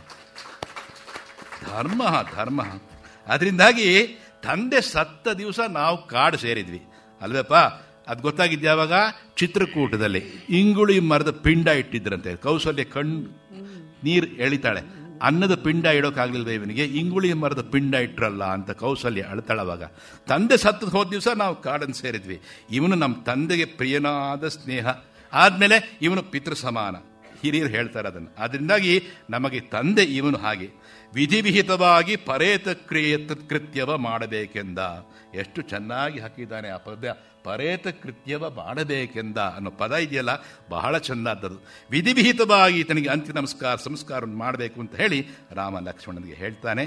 ಧರ್ಮ ಧರ್ಮ ಅದರಿಂದಾಗಿ ತಂದೆ ಸತ್ತ ದಿವಸ ನಾವು ಕಾಡು ಸೇರಿದ್ವಿ ಅಲ್ವೇಪ್ಪ ಅದು ಗೊತ್ತಾಗಿದ್ದು ಯಾವಾಗ ಚಿತ್ರಕೂಟದಲ್ಲಿ ಇಂಗುಳಿ ಮರದ ಪಿಂಡ ಇಟ್ಟಿದ್ರಂತೆ ಕೌಸಲ್ಯ ಕಣ್ ನೀರು ಎಳಿತಾಳೆ ಅನ್ನದ ಪಿಂಡ ಇಡೋಕ್ಕಾಗ್ಲಿಲ್ವ ಇವನಿಗೆ ಇಂಗುಳಿ ಮರದ ಪಿಂಡ ಇಟ್ರಲ್ಲ ಅಂತ ಕೌಸಲ್ಯ ಅಳ್ತಾಳವಾಗ ತಂದೆ ಸತ್ತದ ಹೋದ ದಿವಸ ನಾವು ಕಾಡನ್ನು ಸೇರಿದ್ವಿ ಇವನು ನಮ್ಮ ತಂದೆಗೆ ಪ್ರಿಯನಾದ ಸ್ನೇಹ ಆದ್ಮೇಲೆ ಇವನು ಪಿತೃ ಸಮಾನ ಹಿರಿಯರು ಹೇಳ್ತಾರೆ ಅದನ್ನು ಅದರಿಂದಾಗಿ ನಮಗೆ ತಂದೆ ಇವನು ಹಾಗೆ ವಿಧಿವಿಹಿತವಾಗಿ ಪರೇತ ಕ್ರಿಯ ಕೃತ್ಯವ ಮಾಡಬೇಕೆಂದ ಎಷ್ಟು ಚೆನ್ನಾಗಿ ಹಾಕಿದ್ದಾನೆ ಆ ಪದ ಪರೇತ ಕೃತ್ಯವ ಮಾಡಬೇಕೆಂದ ಅನ್ನೋ ಪದ ಇದೆಯಲ್ಲ ಬಹಳ ಚೆಂದಾದದ್ದು ವಿಧಿವಿಹಿತವಾಗಿ ಈತನಿಗೆ ಅಂತ್ಯ ನಮಸ್ಕಾರ ಸಂಸ್ಕಾರವನ್ನು ಮಾಡಬೇಕು ಅಂತ ಹೇಳಿ ರಾಮ ಲಕ್ಷ್ಮಣನಿಗೆ ಹೇಳ್ತಾನೆ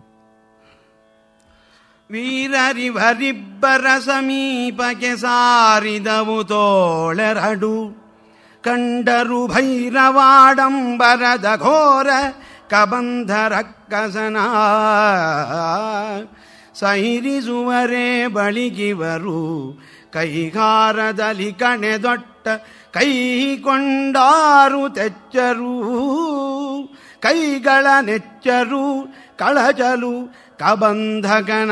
ವೀರರಿವರಿಬ್ಬರ ಸಮೀಪಕ್ಕೆ ಸಾರಿದವು ತೋಳೆರಡು ಕಂಡರು ಭೈರವಾಡಂಬರದ ಘೋರ ಕಬಂಧ ರಕ್ಕಸನ ಸೈರಿಸುವರೇ ಬಳಿಗಿವರು ಕೈಗಾರದಲ್ಲಿ ಕಣೆದೊಟ್ಟ ಕೈಕೊಂಡಾರು ತೆಚ್ಚರು ಕೈಗಳ ನೆಚ್ಚರು ಕಳಚಲು ಕಬಂಧಗನ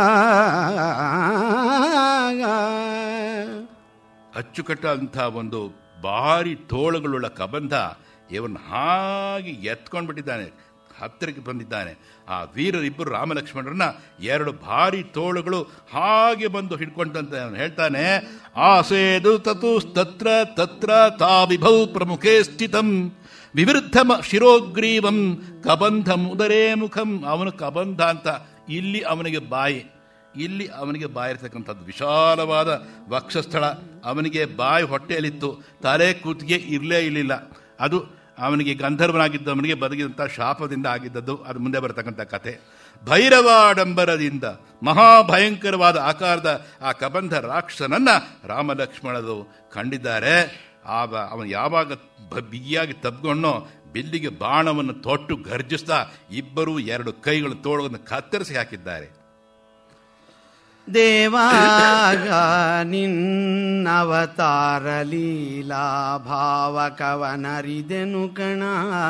ಅಚ್ಚುಕಟ್ಟಾದಂಥ ಒಂದು ಭಾರಿ ತೋಳುಗಳುಳ್ಳ ಕಬಂಧ ಇವನ್ ಹಾಗೆ ಎತ್ಕೊಂಡ್ಬಿಟ್ಟಿದ್ದಾನೆ ಹತ್ತಿರಕ್ಕೆ ಬಂದಿದ್ದಾನೆ ಆ ವೀರರಿಬ್ಬರು ರಾಮಲಕ್ಷ್ಮಣರನ್ನ ಎರಡು ಭಾರಿ ತೋಳುಗಳು ಹಾಗೆ ಬಂದು ಹಿಡ್ಕೊಂಡಂತ ಅವನು ಹೇಳ್ತಾನೆ ಆಸೇದು ತತು ತತ್ರ ತತ್ರ ತಾವಿಭೌ ಪ್ರಮುಖೇ ಸ್ಥಿತಂ ವಿವೃದ್ಧ ಶಿರೋಗ್ರೀವಂ ಕಬಂಧಂ ಉದರೇ ಮುಖಂ ಅವನು ಕಬಂಧ ಅಂತ ಇಲ್ಲಿ ಅವನಿಗೆ ಬಾಯಿ ಇಲ್ಲಿ ಅವನಿಗೆ ಬಾಯಿರ್ತಕ್ಕಂಥದ್ದು ವಿಶಾಲವಾದ ವಕ್ಷಸ್ಥಳ ಅವನಿಗೆ ಬಾಯಿ ಹೊಟ್ಟೆಯಲ್ಲಿತ್ತು ತಲೆ ಕೂತಿಗೆ ಇರಲೇ ಇರಲಿಲ್ಲ ಅದು ಅವನಿಗೆ ಗಂಧರ್ವನಾಗಿದ್ದವನಿಗೆ ಬದಗಿದಂಥ ಶಾಪದಿಂದ ಆಗಿದ್ದದ್ದು ಅದು ಮುಂದೆ ಬರತಕ್ಕಂಥ ಕಥೆ ಭೈರವಾಡಂಬರದಿಂದ ಮಹಾಭಯಂಕರವಾದ ಆಕಾರದ ಆ ಕಬಂಧ ರಾಕ್ಷಸನನ್ನ ರಾಮಲಕ್ಷ್ಮಣರು ಕಂಡಿದ್ದಾರೆ ಆಗ ಅವನು ಯಾವಾಗ ಬ- ಬಿಗಿಯಾಗಿ ತಬ್ಕೊಂಡೋ ಬಿಲ್ಲಿಗೆ ಬಾಣವನ್ನು ತೊಟ್ಟು ಗರ್ಜಿಸ್ತಾ ಇಬ್ಬರು ಎರಡು ಕೈಗಳು ತೋಳವನ್ನು ಕತ್ತರಿಸಿ ಹಾಕಿದ್ದಾರೆ ದೇವಾಗ ನಿನ್ನವತಾರ ಲೀಲಾ ಭಾವ ಕವನರಿದೆನು ಕಣ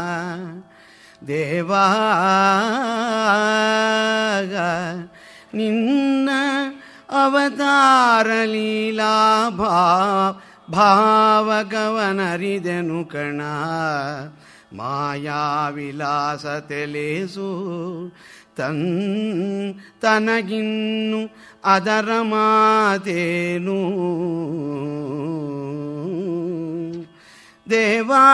ದೇವಾಗ ನಿನ್ನ ಅವತಾರ ಲೀಲಾ ಭಾವ ಭಾವಗವನರಿದೆನು ಕಣ ಮಾಯಾ ವಿಲಾಸ ತೆಲೇಸು ತನ್ ತನಗಿನ್ನು ಅದರ ಮಾತೇನು ದೇವಾ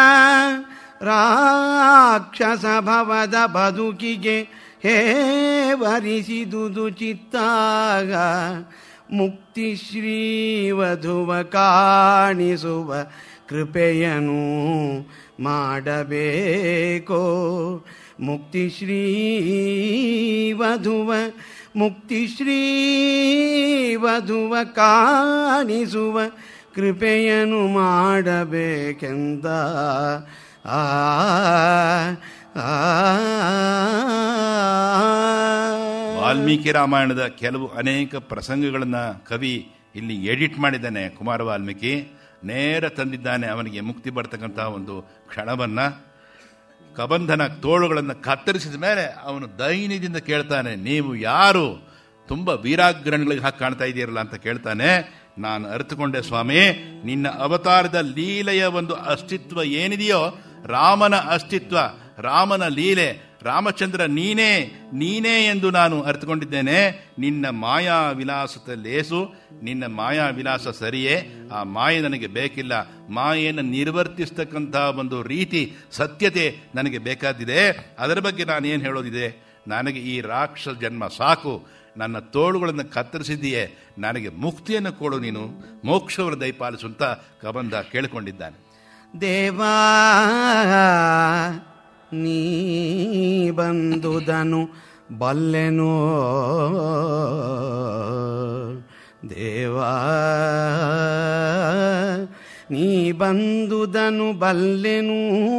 ರಾಕ್ಷಸ ಭವದ ಬದುಕಿಗೆ ಹೇವರಿಸಿದುದು ಚಿತ್ತಾಗ ಮುಕ್ತಿ ಶ್ರೀವಧುವ ಕಾಣಿಸುವ ಕೃಪೆಯನು ಮಾಡಬೇಕೋ ಮುಕ್ತಿ ಶ್ರೀ ವಧುವ ಮುಕ್ತಿ ಶ್ರೀ ವಧುವ ಕಾಣಿಸುವ ಕೃಪೆಯನು ಮಾಡಬೇಕೆಂದ ಆ ಆ ವಾಲ್ಮೀಕಿ ರಾಮಾಯಣದ ಕೆಲವು ಅನೇಕ ಪ್ರಸಂಗಗಳನ್ನು ಕವಿ ಇಲ್ಲಿ ಎಡಿಟ್ ಮಾಡಿದ್ದಾನೆ ಕುಮಾರ ವಾಲ್ಮೀಕಿ ನೇರ ತಂದಿದ್ದಾನೆ ಅವನಿಗೆ ಮುಕ್ತಿ ಬರ್ತಕ್ಕಂತಹ ಒಂದು ಕ್ಷಣವನ್ನ ಕಬಂಧನ ತೋಳುಗಳನ್ನು ಕತ್ತರಿಸಿದ ಮೇಲೆ ಅವನು ದೈನ್ಯದಿಂದ ಕೇಳ್ತಾನೆ ನೀವು ಯಾರು ತುಂಬ ವೀರಾಗ್ರಣಗಳಿಗೆ ಹಾಕಿ ಕಾಣ್ತಾ ಇದೀರಲ್ಲ ಅಂತ ಕೇಳ್ತಾನೆ ನಾನು ಅರಿತುಕೊಂಡೆ ಸ್ವಾಮಿ ನಿನ್ನ ಅವತಾರದ ಲೀಲೆಯ ಒಂದು ಅಸ್ತಿತ್ವ ಏನಿದೆಯೋ ರಾಮನ ಅಸ್ತಿತ್ವ ರಾಮನ ಲೀಲೆ ರಾಮಚಂದ್ರ ನೀನೇ ನೀನೇ ಎಂದು ನಾನು ಅರ್ಥಕೊಂಡಿದ್ದೇನೆ ನಿನ್ನ ಮಾಯಾ ವಿಲಾಸದ ಲೇಸು ನಿನ್ನ ಮಾಯಾ ವಿಲಾಸ ಸರಿಯೇ ಆ ಮಾಯೆ ನನಗೆ ಬೇಕಿಲ್ಲ ಮಾಯೆಯನ್ನು ನಿರ್ವರ್ತಿಸ್ತಕ್ಕಂತಹ ಒಂದು ರೀತಿ ಸತ್ಯತೆ ನನಗೆ ಬೇಕಾದಿದೆ ಅದರ ಬಗ್ಗೆ ನಾನು ಏನು ಹೇಳೋದಿದೆ ನನಗೆ ಈ ರಾಕ್ಷಸ ಜನ್ಮ ಸಾಕು ನನ್ನ ತೋಳುಗಳನ್ನು ಕತ್ತರಿಸಿದೆಯೇ ನನಗೆ ಮುಕ್ತಿಯನ್ನು ಕೊಡು ನೀನು ಮೋಕ್ಷವನ್ನು ದಯಪಾಲಿಸು ಅಂತ ಕಬಂಧ ಕೇಳಿಕೊಂಡಿದ್ದಾನೆ ದೇವಾ ನೀ ಬಂದುದನು ಬಲ್ಲೆನೋ ದೇವಾ ನೀ ಬಂದುದನು ಬಲ್ಲೆನು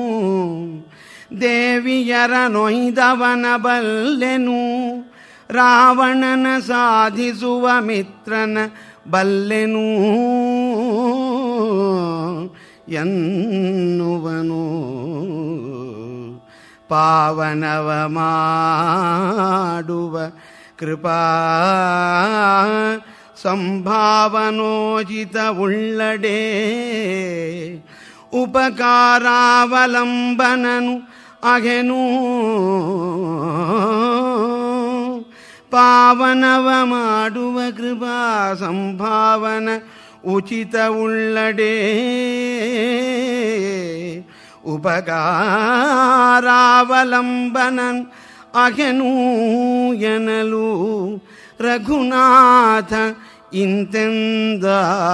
ದೇವಿಯರ ನೊಯ್ದವನ ಬಲ್ಲೆನು ರಾವಣನ ಸಾಧಿಸುವ ಮಿತ್ರನ ಬಲ್ಲೆನು ಎನ್ನುವನು ಪಾವನವ ಮಾಡುವ ಕೃಪಾ ಸಂಭಾವನೋಚಿತ ಉಳ್ಳಡೆ ಉಪಕಾರಾವಲಂಬನನು ಅಗೆನು ಪಾವನವ ಮಾಡುವ ಕೃಪಾ ಸಂಭಾವನ ಉಚಿತ ಉಳ್ಳಡೆ ಉಪಕಾರಾವಲಂಬನನ್ ಅಗೆನು ಎನಲು ರಘುನಾಥ ಇಂತೆಂದ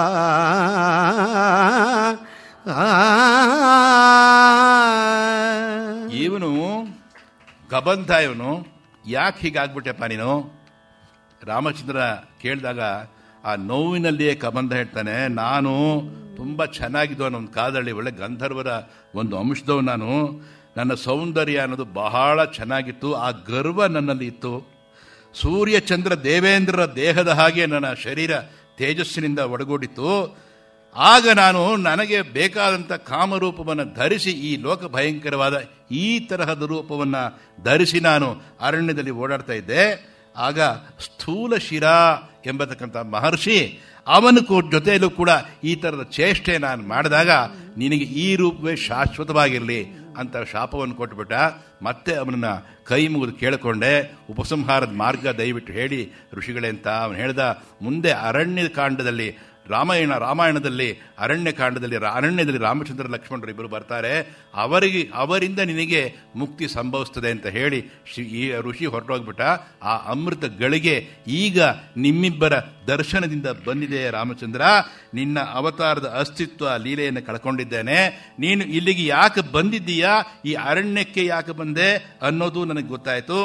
ಇವನು ಕಬಂಧ ಇವನು ಯಾಕೆ ಹೀಗಾಗ್ಬಿಟ್ಟೆಪ್ಪ ನೀನು ರಾಮಚಂದ್ರ ಕೇಳಿದಾಗ ಆ ನೋವಿನಲ್ಲಿಯೇ ಕಬಂಧ ಹೇಳ್ತಾನೆ ನಾನು ತುಂಬ ಚೆನ್ನಾಗಿದ್ದು ಅನ್ನೋ ಒಂದು ಕಾದಳ್ಳಿ ಒಳ್ಳೆ ಗಂಧರ್ವರ ಒಂದು ಅಂಶದವು ನಾನು ನನ್ನ ಸೌಂದರ್ಯ ಅನ್ನೋದು ಬಹಳ ಚೆನ್ನಾಗಿತ್ತು ಆ ಗರ್ವ ನನ್ನಲ್ಲಿ ಇತ್ತು ಸೂರ್ಯ ಚಂದ್ರ ದೇವೇಂದ್ರರ ದೇಹದ ಹಾಗೆ ನನ್ನ ಶರೀರ ತೇಜಸ್ಸಿನಿಂದ ಒಡಗೂಡಿತ್ತು ಆಗ ನಾನು ನನಗೆ ಬೇಕಾದಂಥ ಕಾಮರೂಪವನ್ನು ಧರಿಸಿ ಈ ಲೋಕ ಭಯಂಕರವಾದ ಈ ತರಹದ ರೂಪವನ್ನು ಧರಿಸಿ ನಾನು ಅರಣ್ಯದಲ್ಲಿ ಓಡಾಡ್ತಾ ಇದ್ದೆ ಆಗ ಸ್ಥೂಲ ಶಿರ ಎಂಬತಕ್ಕಂಥ ಮಹರ್ಷಿ ಅವನ ಕೂ ಜೊತೆಯಲ್ಲೂ ಕೂಡ ಈ ಥರದ ಚೇಷ್ಟೆ ನಾನು ಮಾಡಿದಾಗ ನಿನಗೆ ಈ ರೂಪವೇ ಶಾಶ್ವತವಾಗಿರಲಿ ಅಂತ ಶಾಪವನ್ನು ಕೊಟ್ಬಿಟ್ಟ ಮತ್ತೆ ಅವನನ್ನ ಕೈ ಮುಗಿದು ಕೇಳಿಕೊಂಡೆ ಉಪಸಂಹಾರದ ಮಾರ್ಗ ದಯವಿಟ್ಟು ಹೇಳಿ ಋಷಿಗಳೇ ಅಂತ ಅವನು ಹೇಳ್ದ ಮುಂದೆ ಅರಣ್ಯ ಕಾಂಡದಲ್ಲಿ ರಾಮಾಯಣ ರಾಮಾಯಣದಲ್ಲಿ ಅರಣ್ಯ ಕಾಂಡದಲ್ಲಿ ರಾ- ಅರಣ್ಯದಲ್ಲಿ ರಾಮಚಂದ್ರ ಲಕ್ಷ್ಮಣರು ಇಬ್ಬರು ಬರ್ತಾರೆ ಅವರಿಗೆ ಅವರಿಂದ ನಿನಗೆ ಮುಕ್ತಿ ಸಂಭವಿಸ್ತದೆ ಅಂತ ಹೇಳಿ ಶ್ರೀ ಈ ಋಷಿ ಹೊರಟೋಗ್ಬಿಟ್ಟ ಆ ಅಮೃತ ಗಳಿಗೆ ಈಗ ನಿಮ್ಮಿಬ್ಬರ ದರ್ಶನದಿಂದ ಬಂದಿದೆ ರಾಮಚಂದ್ರ ನಿನ್ನ ಅವತಾರದ ಅಸ್ತಿತ್ವ ಲೀಲೆಯನ್ನು ಕಳ್ಕೊಂಡಿದ್ದೇನೆ ನೀನು ಇಲ್ಲಿಗೆ ಯಾಕೆ ಬಂದಿದ್ದೀಯಾ ಈ ಅರಣ್ಯಕ್ಕೆ ಯಾಕೆ ಬಂದೆ ಅನ್ನೋದು ನನಗೆ ಗೊತ್ತಾಯಿತು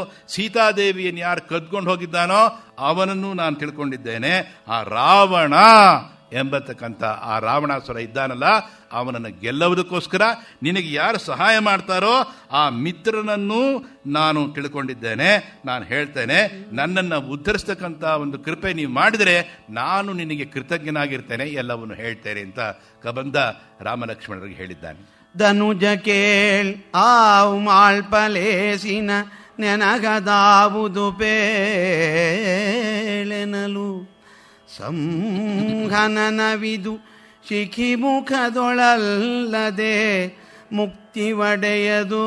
ಸೀತಾದೇವಿಯನ್ನು ಯಾರು ಕದ್ಕೊಂಡು ಹೋಗಿದ್ದಾನೋ ಅವನನ್ನು ನಾನು ತಿಳ್ಕೊಂಡಿದ್ದೇನೆ ಆ ರಾವಣ ಎಂಬತಕ್ಕಂಥ ಆ ರಾವಣಾಸುರ ಇದ್ದಾನಲ್ಲ ಅವನನ್ನು ಗೆಲ್ಲುವುದಕ್ಕೋಸ್ಕರ ನಿನಗೆ ಯಾರು ಸಹಾಯ ಮಾಡ್ತಾರೋ ಆ ಮಿತ್ರನನ್ನು ನಾನು ತಿಳ್ಕೊಂಡಿದ್ದೇನೆ ನಾನು ಹೇಳ್ತೇನೆ ನನ್ನನ್ನು ಉದ್ಧರಿಸ್ತಕ್ಕಂಥ ಒಂದು ಕೃಪೆ ನೀವು ಮಾಡಿದರೆ ನಾನು ನಿನಗೆ ಕೃತಜ್ಞನಾಗಿರ್ತೇನೆ ಎಲ್ಲವನ್ನು ಹೇಳ್ತೇನೆ ಅಂತ ಕಬಂದ ರಾಮಲಕ್ಷ್ಮಣರಿಗೆ ಹೇಳಿದ್ದಾನೆ ಧನುಜ ಕೇಳ್ ಆವು ಮಾಳ್ಪಲೇಸಿನ ನೆನಗದಾವುದು ಪೇಳೆನಲು ಸಂಹನನವಿದು ಶಿಖಿಮುಖದೊಳಲ್ಲದೆ ಮುಕ್ತಿ ಒಡೆಯದು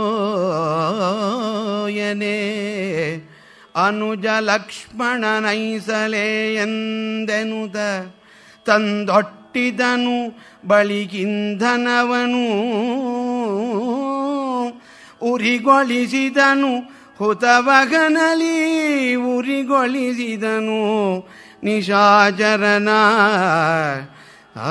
ಯನೇ ಅನುಜ ಲಕ್ಷ್ಮಣನೈಸಲೆ ಎಂದೆನುದ ತಂದೊಟ್ಟಿದನು ಬಳಿಗಿಂಧನವನು ಉರಿಗೊಳಿಸಿದನು ಹುತವಗನಲಿ ಉರಿಗೊಳಿಸಿದನು ನಿಶಾಚರನ ಆ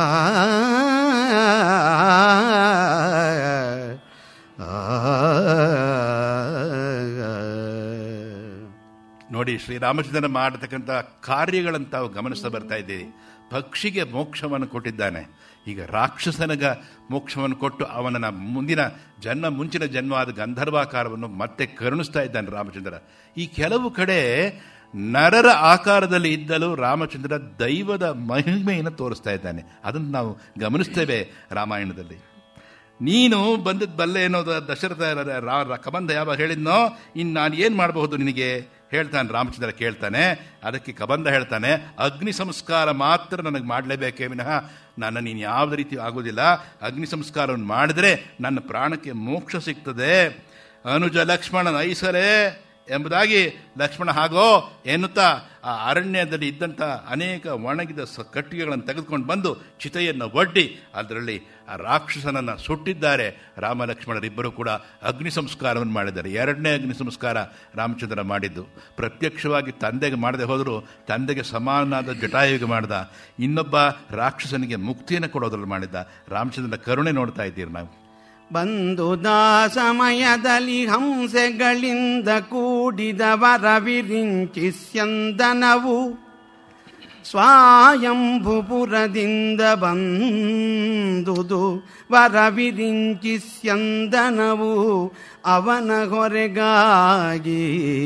ನೋಡಿ ಶ್ರೀರಾಮಚಂದ್ರನ ಮಾಡತಕ್ಕಂಥ ಕಾರ್ಯಗಳನ್ನು ತಾವು ಗಮನಿಸ್ತಾ ಬರ್ತಾ ಇದ್ದೀರಿ ಪಕ್ಷಿಗೆ ಮೋಕ್ಷವನ್ನು ಕೊಟ್ಟಿದ್ದಾನೆ ಈಗ ರಾಕ್ಷಸನಿಗ ಮೋಕ್ಷವನ್ನು ಕೊಟ್ಟು ಅವನ ಮುಂದಿನ ಜನ್ಮ ಮುಂಚಿನ ಜನ್ಮವಾದ ಗಂಧರ್ವಾಕಾರವನ್ನು ಮತ್ತೆ ಕರುಣಿಸ್ತಾ ಇದ್ದಾನೆ ರಾಮಚಂದ್ರ ಈ ಕೆಲವು ಕಡೆ ನರರ ಆಕಾರದಲ್ಲಿ ಇದ್ದಲು ರಾಮಚಂದ್ರ ದೈವದ ಮಹಿಮೆಯನ್ನು ತೋರಿಸ್ತಾ ಇದ್ದಾನೆ ಅದನ್ನು ನಾವು ಗಮನಿಸ್ತೇವೆ ರಾಮಾಯಣದಲ್ಲಿ ನೀನು ಬಂದದ್ದು ಬಲ್ಲೆ ಅನ್ನೋದು ದಶರಥ ರಾ- ರಾ- ಕಬಂಧ ಯಾವಾಗ ಹೇಳಿದ್ನೋ ಇನ್ನು ನಾನು ಏನು ಮಾಡಬಹುದು ನಿನಗೆ ಹೇಳ್ತಾನೆ ರಾಮಚಂದ್ರ ಕೇಳ್ತಾನೆ ಅದಕ್ಕೆ ಕಬಂಧ ಹೇಳ್ತಾನೆ ಅಗ್ನಿ ಸಂಸ್ಕಾರ ಮಾತ್ರ ನನಗೆ ಮಾಡಲೇಬೇಕೇ ವಿನಃ ನನ್ನ ನೀನು ಯಾವುದೇ ರೀತಿ ಆಗೋದಿಲ್ಲ ಅಗ್ನಿ ಸಂಸ್ಕಾರವನ್ನು ಮಾಡಿದ್ರೆ ನನ್ನ ಪ್ರಾಣಕ್ಕೆ ಮೋಕ್ಷ ಸಿಗ್ತದೆ ಅನುಜ ಲಕ್ಷ್ಮಣ ನೈಸಲೇ ಎಂಬುದಾಗಿ ಲಕ್ಷ್ಮಣ ಹಾಗೋ ಎನ್ನುತ್ತಾ ಆ ಅರಣ್ಯದಲ್ಲಿ ಇದ್ದಂಥ ಅನೇಕ ಒಣಗಿದ ಸ ಕಟ್ಟಿಗೆಗಳನ್ನು ತೆಗೆದುಕೊಂಡು ಬಂದು ಚಿತೆಯನ್ನು ಒಡ್ಡಿ ಅದರಲ್ಲಿ ಆ ರಾಕ್ಷಸನನ್ನು ಸುಟ್ಟಿದ್ದಾರೆ ರಾಮ ಲಕ್ಷ್ಮಣರಿಬ್ಬರು ಕೂಡ ಅಗ್ನಿ ಸಂಸ್ಕಾರವನ್ನು ಮಾಡಿದ್ದಾರೆ ಎರಡನೇ ಅಗ್ನಿ ಸಂಸ್ಕಾರ ರಾಮಚಂದ್ರ ಮಾಡಿದ್ದು ಪ್ರತ್ಯಕ್ಷವಾಗಿ ತಂದೆಗೆ ಮಾಡದೆ ಹೋದರೂ ತಂದೆಗೆ ಸಮಾನಾದ ಜಟಾಯುಗೆ ಮಾಡಿದ ಇನ್ನೊಬ್ಬ ರಾಕ್ಷಸನಿಗೆ ಮುಕ್ತಿಯನ್ನು ಕೊಡೋದ್ರಲ್ಲಿ ಮಾಡಿದ್ದ ರಾಮಚಂದ್ರನ ಕರುಣೆ ನೋಡ್ತಾ ಇದ್ದೀರಿ ನಾವು ಬಂದುದಾ ಸಮಯದಲ್ಲಿ ಹಂಸೆಗಳಿಂದ ಕೂಡಿದವರ ವಿರಿಂಚಿಸ್ಯಂದನವು ಸ್ವಾಯಂಭುಪುರದಿಂದ ಬಂದುದು ವರ ವಿರಿಂಚಿಸ್ಯಂದನವು ಅವನ ಹೊರೆಗಾಗಿ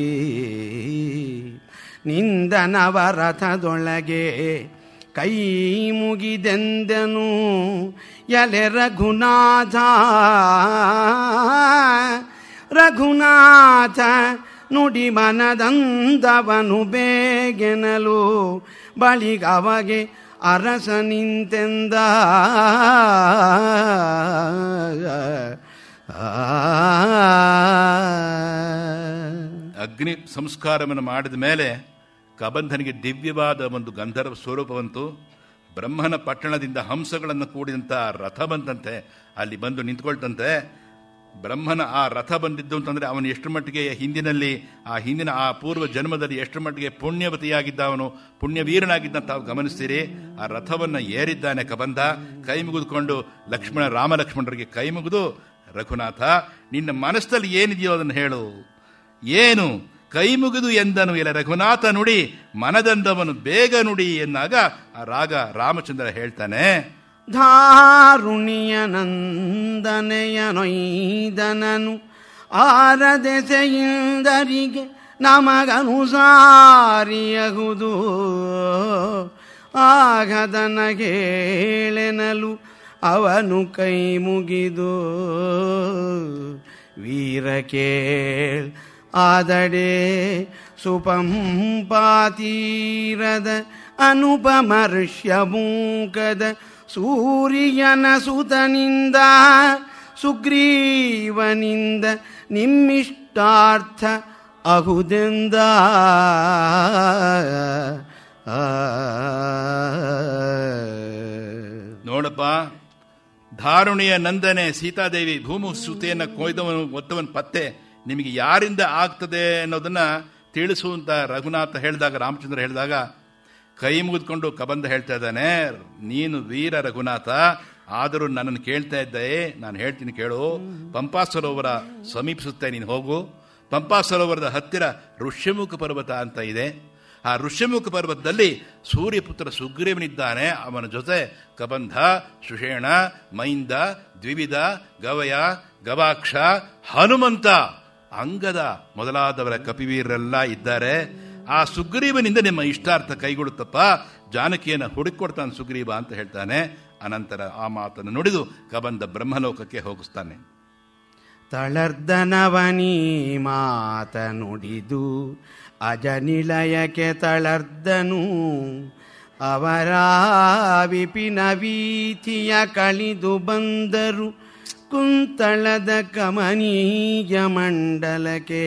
ನಿಂದನವ ರಥದೊಳಗೆ ಕೈ ಮುಗಿದೆಂದನು ಎಲೆ ರಘುನಾಥ ರಘುನಾಥ ನುಡಿ ಮನದಂದವನು ಬೇಗೆನಲು ಬಳಿಗವಗೆ ಅರಸ ನಿಂತೆಂದ ಅಗ್ನಿ ಸಂಸ್ಕಾರವನ್ನು ಮಾಡಿದ ಮೇಲೆ ಕಬಂಧನಿಗೆ ದಿವ್ಯವಾದ ಒಂದು ಗಂಧರ್ವ ಸ್ವರೂಪವಂತು ಬ್ರಹ್ಮನ ಪಟ್ಟಣದಿಂದ ಹಂಸಗಳನ್ನು ಕೂಡಿದಂಥ ರಥ ಬಂತಂತೆ ಅಲ್ಲಿ ಬಂದು ನಿಂತ್ಕೊಳ್ತಂತೆ ಬ್ರಹ್ಮನ ಆ ರಥ ಬಂದಿದ್ದು ಅಂತಂದ್ರೆ ಅವನು ಎಷ್ಟು ಮಟ್ಟಿಗೆ ಹಿಂದಿನಲ್ಲಿ ಆ ಹಿಂದಿನ ಆ ಪೂರ್ವ ಜನ್ಮದಲ್ಲಿ ಎಷ್ಟು ಮಟ್ಟಿಗೆ ಪುಣ್ಯವತಿಯಾಗಿದ್ದ ಅವನು ಪುಣ್ಯವೀರನಾಗಿದ್ದ ತಾವು ಗಮನಿಸ್ತೀರಿ ಆ ರಥವನ್ನು ಏರಿದ್ದಾನೆ ಕಬಂಧ ಕೈ ಮುಗಿದುಕೊಂಡು ಲಕ್ಷ್ಮಣ ರಾಮ ಲಕ್ಷ್ಮಣರಿಗೆ ಕೈ ಮುಗಿದು ರಘುನಾಥ ನಿನ್ನ ಮನಸ್ಸಲ್ಲಿ ಏನಿದೆಯೋ ಅದನ್ನು ಹೇಳು ಏನು ಕೈ ಮುಗಿದು ಎಂದನು ಇಲ್ಲ ರಘುನಾಥ ನುಡಿ ಮನದಂದವನು ಬೇಗ ನುಡಿ ಎನ್ನಾಗ ಆ ರಾಗ ರಾಮಚಂದ್ರ ಹೇಳ್ತಾನೆ ಧಾರುಣಿಯ ನಂದನೆಯ ನೊಯ್ದನನು ಆರದೆಸೆಯಿಂದರಿಗೆ ನಮಗನುಸಾರಿಯಗುದು ಆಗದನಗೇಳೆನಲು ಅವನು ಕೈ ಮುಗಿದು ವೀರ ಕೇಳ್ ಆದಡೆ ಸುಪಂಪಾತೀರದ ಅನುಪಮರ್ಷ್ಯ ಮೂಕದ ಸೂರ್ಯನ ಸುತನಿಂದ ಸುಗ್ರೀವನಿಂದ ನಿಮ್ಮಿಷ್ಟಾರ್ಥ ಅಹುದೆಂದ ನೋಡಪ್ಪ ಧಾರುಣಿಯ ನಂದನೆ ಸೀತಾದೇವಿ ಭೂಮು ಸುತೆಯನ್ನು ಕೊಯ್ದವನು ಒತ್ತವನ ಪತ್ತೆ ನಿಮಗೆ ಯಾರಿಂದ ಆಗ್ತದೆ ಅನ್ನೋದನ್ನ ತಿಳಿಸುವಂತ ರಘುನಾಥ ಹೇಳಿದಾಗ ರಾಮಚಂದ್ರ ಹೇಳಿದಾಗ ಕೈ ಮುಗಿದ್ಕೊಂಡು ಕಬಂದ ಹೇಳ್ತಾ ಇದ್ದಾನೆ ನೀನು ವೀರ ರಘುನಾಥ ಆದರೂ ನನ್ನನ್ನು ಕೇಳ್ತಾ ಇದ್ದೆ ನಾನು ಹೇಳ್ತೀನಿ ಕೇಳು ಪಂಪಾ ಸರೋವರ ಸಮೀಪಿಸುತ್ತೆ ನೀನು ಹೋಗು ಪಂಪಾ ಸರೋವರದ ಹತ್ತಿರ ಋಷ್ಯಮುಖ ಪರ್ವತ ಅಂತ ಇದೆ ಆ ಋಷ್ಯಮುಖ ಪರ್ವತದಲ್ಲಿ ಸೂರ್ಯಪುತ್ರ ಸುಗ್ರೀವನಿದ್ದಾನೆ ಅವನ ಜೊತೆ ಕಬಂಧ ಸುಷೇಣ ಮೈಂದ ದ್ವಿವಿಧ ಗವಯ ಗವಾಕ್ಷ ಹನುಮಂತ ಅಂಗದ ಮೊದಲಾದವರ ಕಪಿವೀರರೆಲ್ಲ ಇದ್ದಾರೆ ಆ ಸುಗ್ರೀವನಿಂದ ನಿಮ್ಮ ಇಷ್ಟಾರ್ಥ ಕೈಗೊಳ್ಳುತ್ತಪ್ಪ ಜಾನಕಿಯನ್ನು ಹುಡುಕೊಡ್ತಾನೆ ಸುಗ್ರೀವ ಅಂತ ಹೇಳ್ತಾನೆ ಅನಂತರ ಆ ಮಾತನ್ನು ನುಡಿದು ಕಬಂಧ ಬ್ರಹ್ಮಲೋಕಕ್ಕೆ ಹೋಗಿಸ್ತಾನೆ ತಳರ್ದನವನೀ ಮಾತ ನುಡಿದು ಅಜನಿಲಯಕ್ಕೆ ತಳರ್ದನು ಅವರ ವಿಪಿನ ವೀಥಿಯ ಕಳಿದು ಬಂದರು ಕುಂತಳದ ಕಮನೀಯ ಮಂಡಲಕ್ಕೆ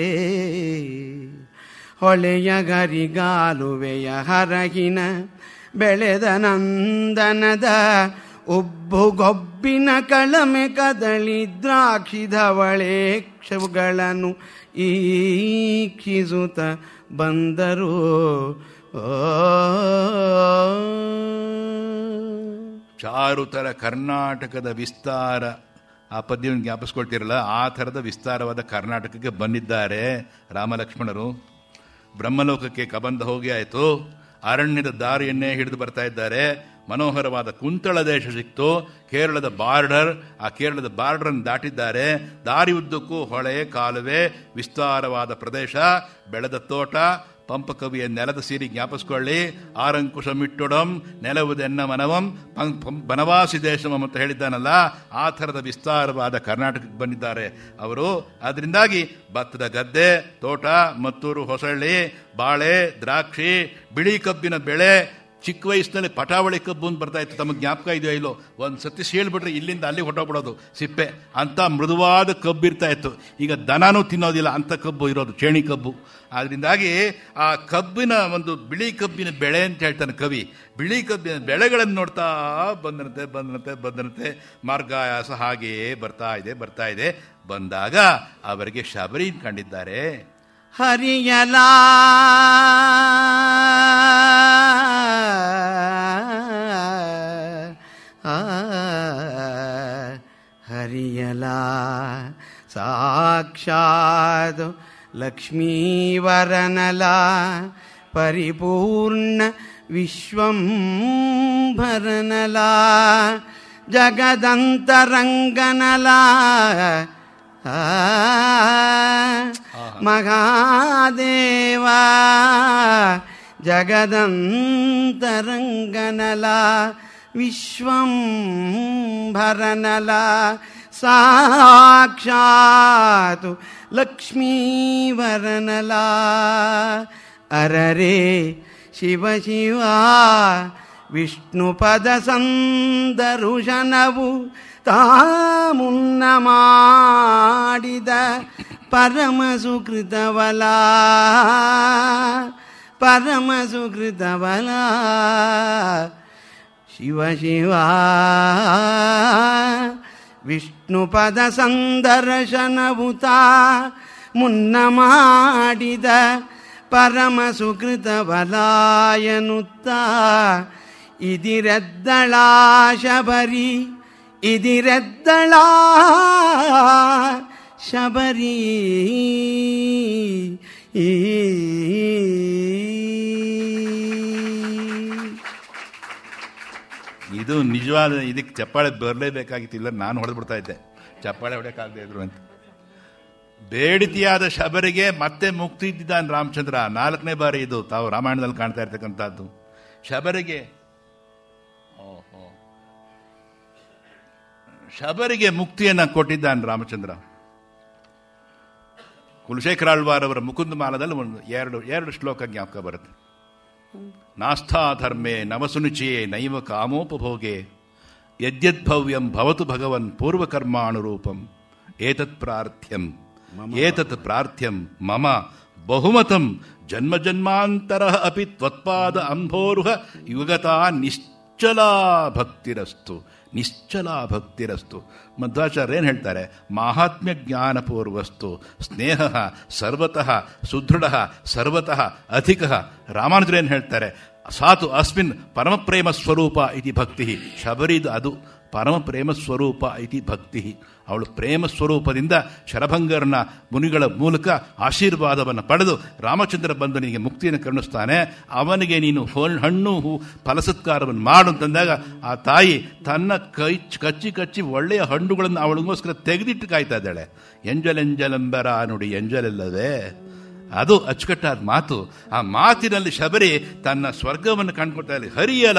ಹೊಳೆಯ ಗರಿಗಾಲುವೆಯ ಹರಗಿನ ಬೆಳೆದ ನಂದನದ ಉಬ್ಬುಗೊಬ್ಬಿನ ಕಳಮೆ ಕದಳಿ ದ್ರಾಕ್ಷಿಧವಳೇಕ್ಷಗಳನ್ನು ಈಕ್ಷಿಸುತ್ತ ಬಂದರು ಚಾರುತರ ಕರ್ನಾಟಕದ ವಿಸ್ತಾರ ಆ ಪದ್ಯವನ್ನು ಜ್ಞಾಪಿಸ್ಕೊಳ್ತಿರಲ್ಲ ಆ ಥರದ ವಿಸ್ತಾರವಾದ ಕರ್ನಾಟಕಕ್ಕೆ ಬಂದಿದ್ದಾರೆ ರಾಮಲಕ್ಷ್ಮಣರು ಬ್ರಹ್ಮಲೋಕಕ್ಕೆ ಕಬಂಧ ಹೋಗಿ ಆಯಿತು ಅರಣ್ಯದ ದಾರಿಯನ್ನೇ ಹಿಡಿದು ಬರ್ತಾ ಇದ್ದಾರೆ ಮನೋಹರವಾದ ಕುಂತಳ ದೇಶ ಸಿಕ್ತು ಕೇರಳದ ಬಾರ್ಡರ್ ಆ ಕೇರಳದ ಬಾರ್ಡರ್ ಅನ್ನು ದಾಟಿದ್ದಾರೆ ದಾರಿ ಉದ್ದಕ್ಕೂ ಹೊಳೆ ಕಾಲುವೆ ವಿಸ್ತಾರವಾದ ಪ್ರದೇಶ ಬೆಳೆದ ತೋಟ ಪಂಪಕವಿಯ ನೆಲದ ಸೀರಿ ಜ್ಞಾಪಿಸ್ಕೊಳ್ಳಿ ಆರಂಕುಶ ಮಿಟ್ಟೊಡಂ ನೆಲವುದೆನ್ನ ಮನವಂ ಪಂ- ಪಂ- ಬನವಾಸಿ ದೇಶಮಂ ಅಂತ ಹೇಳಿದ್ದಾನಲ್ಲ ಆ ಥರದ ವಿಸ್ತಾರವಾದ ಕರ್ನಾಟಕಕ್ಕೆ ಬಂದಿದ್ದಾರೆ ಅವರು ಅದರಿಂದಾಗಿ ಭತ್ತದ ಗದ್ದೆ ತೋಟ ಮತ್ತೂರು ಹೊಸಳ್ಳಿ ಬಾಳೆ ದ್ರಾಕ್ಷಿ ಬಿಳಿ ಕಬ್ಬಿನ ಬೆಳೆ ಚಿಕ್ಕ ವಯಸ್ಸಿನಲ್ಲಿ ಪಟಾವಳಿ ಕಬ್ಬು ಅಂತ ಬರ್ತಾ ಇತ್ತು ತಮಗೆ ಜ್ಞಾಪಕ ಇದೆಯೋ ಇಲ್ಲೋ ಒಂದು ಸತಿ ಸೀಳ್ಬಿಟ್ರೆ ಇಲ್ಲಿಂದ ಅಲ್ಲಿ ಹೊಟ್ಟೋಗ್ಬಿಡೋದು ಸಿಪ್ಪೆ ಅಂತ ಮೃದುವಾದ ಕಬ್ಬು ಇರ್ತಾ ಇತ್ತು ಈಗ ದನನೂ ತಿನ್ನೋದಿಲ್ಲ ಅಂತ ಕಬ್ಬು ಇರೋದು ಚೇಣಿ ಕಬ್ಬು ಆದ್ರಿಂದಾಗಿ ಆ ಕಬ್ಬಿನ ಒಂದು ಬಿಳಿ ಕಬ್ಬಿನ ಬೆಳೆ ಅಂತ ಹೇಳ್ತಾನೆ ಕವಿ ಬಿಳಿ ಕಬ್ಬಿನ ಬೆಳೆಗಳನ್ನು ನೋಡ್ತಾ ಬಂದನಂತೆ ಬಂದನಂತೆ ಬಂದನಂತೆ ಮಾರ್ಗಾಯಾಸ ಹಾಗೆಯೇ ಬರ್ತಾ ಇದೆ ಬರ್ತಾ ಇದೆ ಬಂದಾಗ ಅವರಿಗೆ ಶಬರಿ ಕಂಡಿದ್ದಾರೆ ಹರಿಯಲ ಆ, ಹರಿಯಲ ಸಾಕ್ಷಾತ್ ಲಕ್ಷ್ಮೀವರನಲ ಪರಿಪೂರ್ಣ ವಿಶ್ವಂಭರನಲ ಜಗದಂತರಂಗನಲ ಆ, ಮಹಾದೇವ ಜಗದಂತರಂಗನಲ ವಿಶ್ವಂಭರನಲ ಸಾಕ್ಷಾತ್ ಲಕ್ಷ್ಮೀವರನಲ ಅರರೆ ಶಿವ ಶಿವ ವಿಷ್ಣುಪದ ಸಂದರುಶನವು ತಾಮುನ್ನ ಮಾಡಿದ ಪರಮ ಸುಕೃತವಲ ಪರಮ ಸುಕೃತವಲ ಶಿವ ಶಿವ ವಿಷ್ಣುಪದ ಸಂದರ್ಶನಭೂತ ಮುನ್ನ ಮಾಡಿದ ಪರಮ ಸುಕೃತವಲಾಯನುತ್ತ ಇದಿರೆದ್ದಳ ಶಬರಿ ಇದಿರೆದ್ದಳ ಶಬರಿ ಇದು ನಿಜವಾದ ಇದಕ್ಕೆ ಚಪ್ಪಾಳೆ ಬರಲೇಬೇಕಾಗಿತ್ತಿಲ್ಲ ನಾನು ಹೊಡೆದ್ಬಿಡ್ತಾ ಇದ್ದೆ ಚಪ್ಪಾಳೆ ಹೊಡೆಯೋಕ್ಕಾಗದೆ ಇದ್ರು ಅಂತ ಬೇಡಿತಿಯಾದ ಶಬರಿಗೆ ಮತ್ತೆ ಮುಕ್ತಿ ಇದ್ದಿದ್ದಾನೆ ರಾಮಚಂದ್ರ ನಾಲ್ಕನೇ ಬಾರಿ ಇದು ತಾವು ರಾಮಾಯಣದಲ್ಲಿ ಕಾಣ್ತಾ ಇರ್ತಕ್ಕಂಥದ್ದು ಶಬರಿಗೆ ಓಹೋ. ಶಬರಿಗೆ ಮುಕ್ತಿಯನ್ನ ಕೊಟ್ಟಿದ್ದಾನೆ ರಾಮಚಂದ್ರ ಕುಲಶೇಖರ ಆಳ್ವಾರ್ ಅವರ ಮುಕುಂದ ಮಾಲದಲ್ಲಿ ಒಂದು ಎರಡು ಎರಡು ಶ್ಲೋಕ ಜ್ಞಾಪಕ ಬರುತ್ತೆ ನಾಸ್ಥಾ ಧರ್ಮೇ ನವಸುನಿಚಿಯೇ ನೈವ ಕಾಮೋಪಭೋಗೆ ಯದ್ಯದ್ಭವ್ಯಂ ಭವತು ಭಗವನ್ ಪೂರ್ವಕರ್ಮಾನುರೂಪಂ ಏತತ್ ಪ್ರಾರ್ಥ್ಯಂ ಏತತ್ ಪ್ರಾರ್ಥ್ಯಂ ಮಮ ಬಹುಮತಂ ಜನ್ಮ ಜನ್ಮಾಂತರ ಅಪಿ ತ್ವತ್ಪಾದ ಅಂಭೋರುಹ ಯುಗತಾ ನಿಶ್ಚಲಾ ಭಕ್ತಿರಸ್ತು ನಿಶ್ಚಲಾ ಭಕ್ತಿರಸ್ತು ಮಧ್ವಾಚಾರ್ಯ ಏನು ಹೇಳ್ತಾರೆ ಮಾಹಾತ್ಮ್ಯ ಜ್ಞಾನಪೂರ್ವಸ್ತು ಸ್ನೇಹ ಸರ್ವತಃ ಸುದೃಢ ಸರ್ವತಃ ಅಧಿಕ ರಾಮಾನುಜರು ಏನು ಹೇಳ್ತಾರೆ ಸಾತು ಅಸ್ಮಿನ್ ಪರಮಪ್ರೇಮ ಸ್ವರೂಪ ಇತಿ ಭಕ್ತಿ ಶಬರಿದು ಅದು ಪರಮ ಪ್ರೇಮ ಸ್ವರೂಪ ಇತಿ ಭಕ್ತಿ ಅವಳು ಪ್ರೇಮ ಸ್ವರೂಪದಿಂದ ಶರಭಂಗರನ ಮುನಿಗಳ ಮೂಲಕ ಆಶೀರ್ವಾದವನ್ನು ಪಡೆದು ರಾಮಚಂದ್ರ ಬಂದು ನಿನಗೆ ಮುಕ್ತಿಯನ್ನು ಕರುಣಿಸ್ತಾನೆ ಅವನಿಗೆ ನೀನು ಹೊ- ಹಣ್ಣು ಹೂ ಫಲಸತ್ಕಾರವನ್ನು ಮಾಡು ಅಂತಂದಾಗ ಆ ತಾಯಿ ತನ್ನ ಕೈ ಕಚ್ಚಿ ಕಚ್ಚಿ ಒಳ್ಳೆಯ ಹಣ್ಣುಗಳನ್ನು ಅವಳಿಗೋಸ್ಕರ ತೆಗೆದಿಟ್ಟು ಕಾಯ್ತಾ ಇದ್ದಾಳೆ ಎಂಜಲೆಂಜಲೆಂಬರ ನುಡಿ ಎಂಜಲೆಲ್ಲವೇ ಅದು ಅಚ್ಚುಕಟ್ಟಾದ ಮಾತು ಆ ಮಾತಿನಲ್ಲಿ ಶಬರಿ ತನ್ನ ಸ್ವರ್ಗವನ್ನು ಕಂಡುಕೊಳ್ತಾ ಇಲ್ಲಿ ಹರಿಯಲ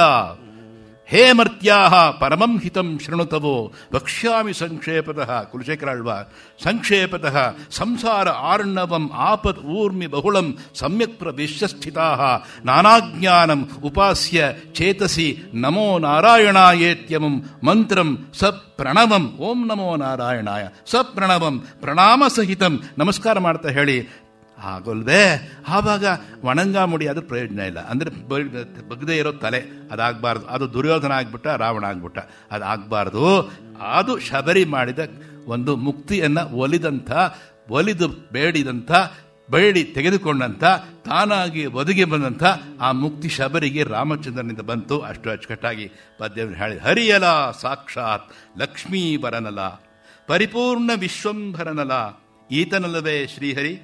ಹೇ ಮರ್ತ್ಯಾಹ ಪರಮಂ ಹಿತಂ ಶೃಣುತವೋ ವಕ್ಷ್ಯಾಮಿ ಸಂಕ್ಷೇಪತಃ ಕುಲಶೇಖರಾಳ್ವ ಸಂಕ್ಷೇಪತಃ ಸಂಸಾರ ಆರ್ಣವಂ ಆಪತ್ ಊರ್ಮಿ ಬಹುಳಂ ಸಮ್ಯಕ್ ಪ್ರವಿಶ್ಯಸ್ಥಿತಾ ನಾನಾಜ್ಞಾನಂ ಉಪಾಸ್ಯ ಚೇತಸಿ ನಮೋ ನಾರಾಯಣಾಯೇತ್ಯಮಂ ಮಂತ್ರಂ ಸ ಪ್ರಣವಂ ಓಂ ನಮೋ ನಾರಾಯಣಾಯ ಸ ಪ್ರಣವಂ ಪ್ರಣಾಮ ಸಹಿತಂ ನಮಸ್ಕಾರ ಮಾಡ್ತಾ ಹೇಳಿ ಆಗೋಲ್ವೇ ಆವಾಗ ಒಣಂಗ ಮುಡಿ ಅದು ಪ್ರಯೋಜನ ಇಲ್ಲ ಅಂದರೆ ಬಗ್ದೇ ಇರೋ ತಲೆ ಅದಾಗಬಾರ್ದು ಅದು ದುರ್ಯೋಧನ ಆಗ್ಬಿಟ್ಟ ರಾವಣ ಆಗ್ಬಿಟ್ಟ ಅದಾಗಬಾರ್ದು ಅದು ಶಬರಿ ಮಾಡಿದ ಒಂದು ಮುಕ್ತಿಯನ್ನು ಒಲಿದಂಥ ಒಲಿದು ಬೇಡಿದಂಥ ಬೇಡಿ ತೆಗೆದುಕೊಂಡಂಥ ತಾನಾಗಿ ಒದಗಿ ಬಂದಂಥ ಆ ಮುಕ್ತಿ ಶಬರಿಗೆ ರಾಮಚಂದ್ರನಿಂದ ಬಂತು ಅಷ್ಟು ಅಚ್ಚುಕಟ್ಟಾಗಿ ಪದ್ಯವನ್ನು ಹೇಳಿ ಹರಿಯಲ ಸಾಕ್ಷಾತ್ ಲಕ್ಷ್ಮೀ ಬರನಲ ಪರಿಪೂರ್ಣ ವಿಶ್ವಂಭರನಲ ಈತನಲ್ಲವೇ ಶ್ರೀಹರಿ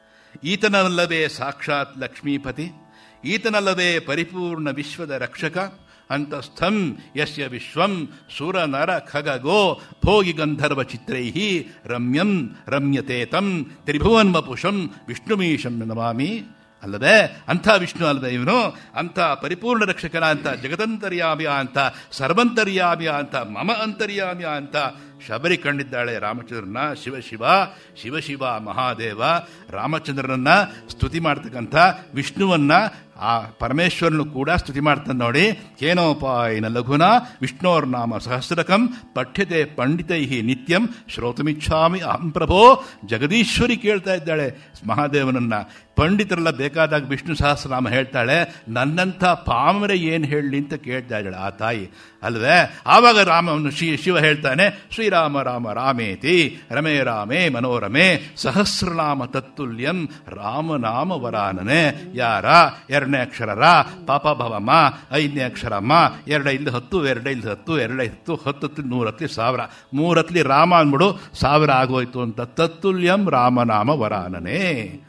ಈತನಲ್ಲವೇ ಸಾಕ್ಷಾತ್ ಲಕ್ಷ್ಮೀಪತಿ ಈತನಲ್ಲವೇ ಪರಿಪೂರ್ಣ ವಿಶ್ವದ ರಕ್ಷಕ ಅಂತಸ್ಥಂ ಯಸ್ಯ ವಿಶ್ವಂ ಸುರ ನರ ಖಗ ಗೋ ಭೋಗಿ ಗಂಧರ್ವ ಚಿತ್ರೈ ರಮ್ಯಂ ರಮ್ಯತೆ ತಂ ತ್ರಿಭುವನ್ ವಪುಷಂ ವಿಷ್ಣುಮೀಶಂ ನಮಾಮಿ ಅಲ್ಲದೆ ಅಂಥ ವಿಷ್ಣು ಅಲ್ಲದೆ ಇವನು ಅಂಥ ಪರಿಪೂರ್ಣ ರಕ್ಷಕನ ಅಂತ ಜಗದಂತರ್ಯಾಮಿಯ ಅಂತ ಸರ್ವಂತರ್ಯಾಮಿಯ ಅಂತ ಮಮ ಅಂತರ್ಯಾಮಿಯ ಅಂತ ಶಬರಿ ಕಂಡಿದ್ದಾಳೆ ರಾಮಚಂದ್ರನ ಶಿವ ಶಿವ ಶಿವ ಶಿವ ಮಹಾದೇವ ರಾಮಚಂದ್ರನನ್ನ ಸ್ತುತಿ ಮಾಡ್ತಕ್ಕಂಥ ವಿಷ್ಣುವನ್ನ ಆ ಪರಮೇಶ್ವರನು ಕೂಡ ಸ್ತುತಿ ಮಾಡ್ತಾನೆ ನೋಡಿ ಕೇನೋಪಾಯನ ಲಘುನ ವಿಷ್ಣೋರ್ ನಾಮ ಸಹಸ್ರಕಂ ಪಠ್ಯತೆ ಪಂಡಿತೈ ನಿತ್ಯಂ ಶ್ರೋತಮಿಚ್ಛಾಮಿ ಅಹಂ ಪ್ರಭೋ ಜಗದೀಶ್ವರಿ ಕೇಳ್ತಾ ಇದ್ದಾಳೆ ಮಹಾದೇವನನ್ನ ಪಂಡಿತರೆಲ್ಲ ಬೇಕಾದಾಗ ವಿಷ್ಣು ಸಹಸ್ರನಾಮ ಹೇಳ್ತಾಳೆ ನನ್ನಂಥ ಪಾಮರೆ ಏನು ಹೇಳಲಿ ಅಂತ ಕೇಳ್ತಾ ಇದ್ದಾಳೆ ಆ ತಾಯಿ ಅಲ್ವೇ ಆವಾಗ ರಾಮವನ್ನು ಶಿ ಶಿವ ಹೇಳ್ತಾನೆ ಶ್ರೀರಾಮ ರಾಮ ರಾಮೇತಿ ರಮೇ ರಾಮೇ ಮನೋರಮೆ ಸಹಸ್ರನಾಮ ತತ್ತುಲ್ಯಂ ರಾಮನಾಮ ವರಾನನೆ ಯಾರ ಎರಡನೇ ಅಕ್ಷರ ರ ಪಾಪ ಭವಮ್ಮ ಐದನೇ ಅಕ್ಷರ ಅಮ್ಮ ಎರಡೈದು ಹತ್ತು ಎರಡೈದು ಹತ್ತು ಎರಡೈದು ಹತ್ತು ಹತ್ತು ನೂರತ್ಲಿ ಸಾವಿರ ಮೂರತ್ಲಿ ರಾಮ ಅಂದ್ಬಿಡು ಸಾವಿರ ಆಗೋಯ್ತು ಅಂತ ತತ್ತುಲ್ಯಂ ರಾಮನಾಮ ವರಾನನೆ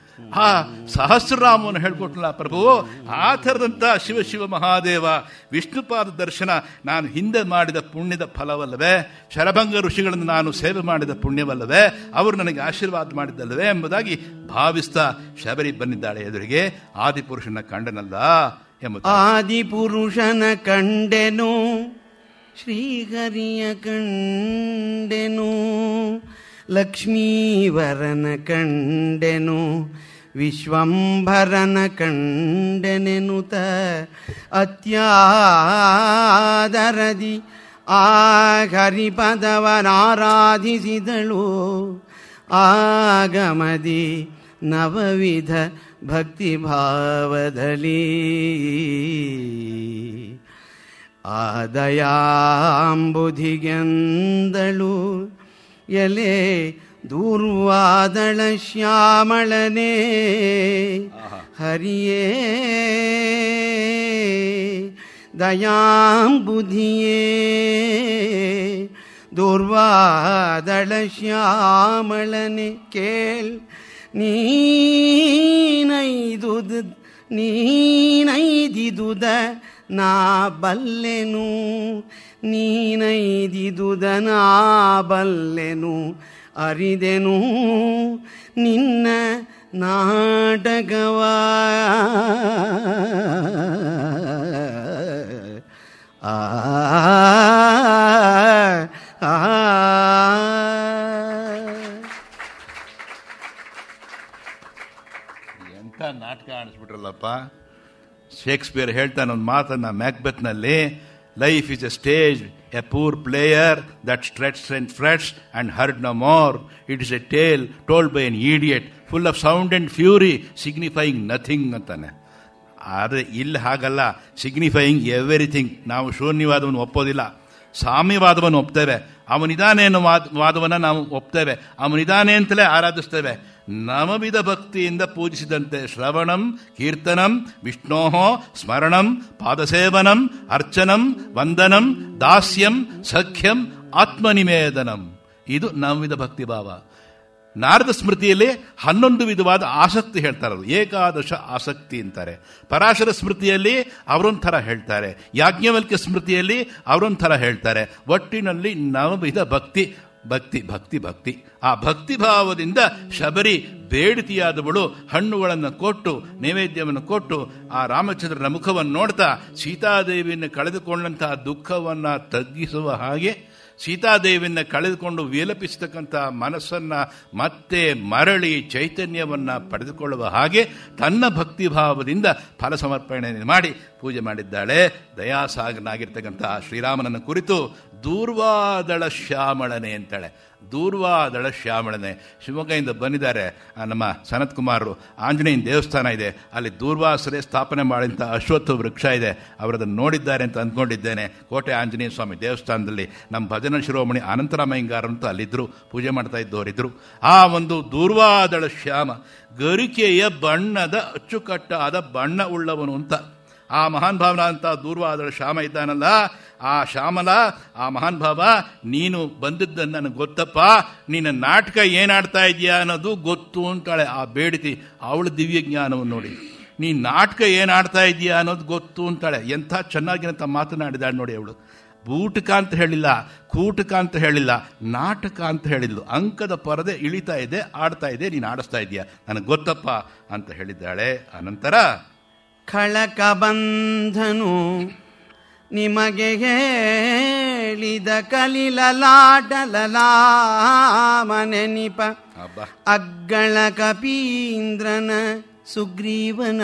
ಆ ಸಹಸ್ರರಾಮವನ್ನು ಹೇಳ್ಕೊಟ್ಲ ಪ್ರಭು ಆ ಥರದಂಥ ಶಿವ ಶಿವ ಮಹಾದೇವ ವಿಷ್ಣುಪಾದ ದರ್ಶನ ನಾನು ಹಿಂದೆ ಮಾಡಿದ ಪುಣ್ಯದ ಫಲವಲ್ಲವೇ ಶರಭಂಗ ಋಷಿಗಳನ್ನು ನಾನು ಸೇವೆ ಮಾಡಿದ ಪುಣ್ಯವಲ್ಲವೇ ಅವರು ನನಗೆ ಆಶೀರ್ವಾದ ಮಾಡಿದ್ದಲ್ಲವೇ ಎಂಬುದಾಗಿ ಭಾವಿಸ್ತಾ ಶಬರಿ ಬಂದಿದ್ದಾಳೆ ಎದುರಿಗೆ ಆದಿಪುರುಷನ ಕಂಡನಲ್ಲ ಎಂಬುದು ಆದಿಪುರುಷನ ಕಂಡೆನು ಶ್ರೀಹರಿಯ ಕಂಡೆನು ಲಕ್ಷ್ಮೀವರನ ಕಂಡೆನು ವಿಶ್ವಂಭರನ ಕಂಡೆನೆನುತ ಅತ್ಯಾದರದಿ ಆ ಹರಿಪದವನಾರಾಧಿಸಿದಳು ಆಗಮದಿ ನವವಿಧ ಭಕ್ತಿಭಾವದಲ್ಲಿ ಆದಯಾಂಬುಧಿಗೆಂದಳು ಎಲೆ ದೂರ್ವಾದಳ ಶ್ಯಾಮಳನೇ ಹರಿಯೇ ದಯಾಂಬುಧಿಯೇ ದೂರ್ವಾದಳ ಶ್ಯಾಮಳನೆ ಕೇಳ್ ನೀನೈದುದ ನೀನೈದಿದುದ ನಾ ಬಲ್ಲೆನು ನೀನೈದಿದುದ ನಾ ಬಲ್ಲೆನು ಅರಿದೆನು ನಿನ್ನ ನಾಟಕವ ಆ ಆ ಎಂಥ ನಾಟಕ ಆಡಿಸ್ಬಿಟ್ರಲ್ಲಪ್ಪ ಶೇಕ್ಸ್ಪಿಯರ್ ಹೇಳ್ತಾನೆ ಒಂದು ಮಾತನ್ನ ಮ್ಯಾಕ್ಬೆತ್ನಲ್ಲಿ life is a stage a poor player that struts and frets and heard no more it is a tale told by an idiot full of sound and fury signifying nothing ಅಂತಾನೆ ಆದರೆ ಇಲ್ಲಿ ಹಾಗಲ್ಲ ಸಿಗ್ನಿಫೈಯಿಂಗ್ everything ನಾವು ಶೂನ್ಯವಾದವನ್ನು ಒಪ್ಪೋದಿಲ್ಲ ಸಾಮ್ಯವಾದವನ್ನು ಒಪ್ತೇವೆ ಅವನಿದಾನೆ ಅನ್ನೋ ವಾದ ವಾದವನ್ನು ನಾವು ಒಪ್ತೇವೆ ಅವನಿದಾನೆ ಅಂತಲೇ ಆರಾಧಿಸ್ತೇವೆ ನವವಿಧ ಭಕ್ತಿಯಿಂದ ಪೂಜಿಸಿದಂತೆ ಶ್ರವಣಂ ಕೀರ್ತನಂ ವಿಷ್ಣೋ ಸ್ಮರಣಂ ಪಾದಸೇವನಂ ಅರ್ಚನಂ ವಂದನಂ ದಾಸ್ಯಂ ಸಖ್ಯಂ ಆತ್ಮನಿವೇದನಂ ಇದು ನವವಿಧ ಭಕ್ತಿ ಭಾವ ನಾರದ ಸ್ಮೃತಿಯಲ್ಲಿ ಹನ್ನೊಂದು ವಿಧವಾದ ಆಸಕ್ತಿ ಹೇಳ್ತಾರೆ ಅದು ಏಕಾದಶ ಆಸಕ್ತಿ ಅಂತಾರೆ ಪರಾಶರ ಸ್ಮೃತಿಯಲ್ಲಿ ಅವರೊಂಥರ ಹೇಳ್ತಾರೆ ಯಾಜ್ಞವಲ್ಕ್ಯ ಸ್ಮೃತಿಯಲ್ಲಿ ಅವರೊಂಥರ ಹೇಳ್ತಾರೆ ಒಟ್ಟಿನಲ್ಲಿ ನವವಿಧ ಭಕ್ತಿ ಭಕ್ತಿ ಭಕ್ತಿ ಭಕ್ತಿ ಆ ಭಕ್ತಿ ಭಾವದಿಂದ ಶಬರಿ ಬೇಡಿತಿಯಾದವಳು ಹಣ್ಣುಗಳನ್ನು ಕೊಟ್ಟು ನೈವೇದ್ಯವನ್ನು ಕೊಟ್ಟು ಆ ರಾಮಚಂದ್ರನ ಮುಖವನ್ನು ನೋಡ್ತಾ ಸೀತಾದೇವಿಯನ್ನು ಕಳೆದುಕೊಂಡಂತಹ ದುಃಖವನ್ನು ತಗ್ಗಿಸುವ ಹಾಗೆ ಸೀತಾದೇವಿಯನ್ನು ಕಳೆದುಕೊಂಡು ವಿಲಪಿಸತಕ್ಕಂಥ ಮನಸ್ಸನ್ನ ಮತ್ತೆ ಮರಳಿ ಚೈತನ್ಯವನ್ನ ಪಡೆದುಕೊಳ್ಳುವ ಹಾಗೆ ತನ್ನ ಭಕ್ತಿ ಭಾವದಿಂದ ಫಲ ಸಮರ್ಪಣೆ ಮಾಡಿ ಪೂಜೆ ಮಾಡಿದ್ದಾಳೆ ದಯಾಸಾಗನಾಗಿರ್ತಕ್ಕಂಥ ಶ್ರೀರಾಮನನ್ನು ಕುರಿತು ದೂರ್ವಾದಳ ಶ್ಯಾಮಳನೆ ಅಂತಾಳೆ ದೂರ್ವಾದಳ ಶ್ಯಾಮಳನೆ ಶಿವಮೊಗ್ಗದಿಂದ ಬಂದಿದ್ದಾರೆ ಆ ನಮ್ಮ ಸನತ್ ಕುಮಾರರು ಆಂಜನೇಯನ ದೇವಸ್ಥಾನ ಇದೆ ಅಲ್ಲಿ ದೂರ್ವಾಸರೆ ಸ್ಥಾಪನೆ ಮಾಡಿದಂಥ ಅಶ್ವತ್ಥ ವೃಕ್ಷ ಇದೆ ಅವರದನ್ನು ನೋಡಿದ್ದಾರೆ ಅಂತ ಅಂದ್ಕೊಂಡಿದ್ದೇನೆ ಕೋಟೆ ಆಂಜನೇಯ ಸ್ವಾಮಿ ದೇವಸ್ಥಾನದಲ್ಲಿ ನಮ್ಮ ಭಜನ ಶಿರೋಮಣಿ ಅನಂತರಾಮಯ್ಯಂಗಾರ್ ಅಂತ ಅಲ್ಲಿದ್ದರು ಪೂಜೆ ಮಾಡ್ತಾ ಇದ್ದವರಿದ್ದರು ಆ ಒಂದು ದೂರ್ವಾದಳ ಶ್ಯಾಮ ಗರಿಕೆಯ ಬಣ್ಣದ ಅಚ್ಚುಕಟ್ಟಾದ ಬಣ್ಣ ಉಳ್ಳವನು ಅಂತ ಆ ಮಹಾನ್ ಭಾವನ ಅಂತ ದೂರ್ವಾದಳ ಶ್ಯಾಮ ಇದ್ದಾನಲ್ಲ ಆ ಶ್ಯಾಮಲ ಆ ಮಹಾನ್ ಭಾವ ನೀನು ಬಂದಿದ್ದನ್ನು ನನಗೆ ಗೊತ್ತಪ್ಪ ನಿನ್ನ ನಾಟಕ ಏನಾಡ್ತಾ ಇದೆಯಾ ಅನ್ನೋದು ಗೊತ್ತು ಅಂತಾಳೆ ಆ ಬೇಡಿತಿ ಅವಳ ದಿವ್ಯ ಜ್ಞಾನವನ್ನು ನೋಡಿ ನೀ ನಾಟಕ ಏನಾಡ್ತಾ ಇದೆಯಾ ಅನ್ನೋದು ಗೊತ್ತು ಅಂತಾಳೆ ಎಂಥ ಚೆನ್ನಾಗಿರಂತ ಮಾತನಾಡಿದಾಳೆ ನೋಡಿ ಅವಳು ಬೂಟಕ ಅಂತ ಹೇಳಿಲ್ಲ ಕೂಟಕ ಅಂತ ಹೇಳಿಲ್ಲ ನಾಟಕ ಅಂತ ಹೇಳಿದ್ಲು ಅಂಕದ ಪರದೆ ಇಳಿತಾ ಇದೆ ಆಡ್ತಾ ಇದೆ ನೀನು ಆಡಿಸ್ತಾ ಇದೆಯಾ ನನಗೆ ಗೊತ್ತಪ್ಪ ಅಂತ ಹೇಳಿದ್ದಾಳೆ ಅನಂತರ ಖಳಕ ಬಂಧನು ನಿಮಗೆ ಹೇಳಿದ ಕಲಿಲಲಾಟಲಲಾಮನೆನಿಪ ಅಬ್ಬಾ ಅಗ್ಗಳ ಕಪೀಂದ್ರನ ಸುಗ್ರೀವನ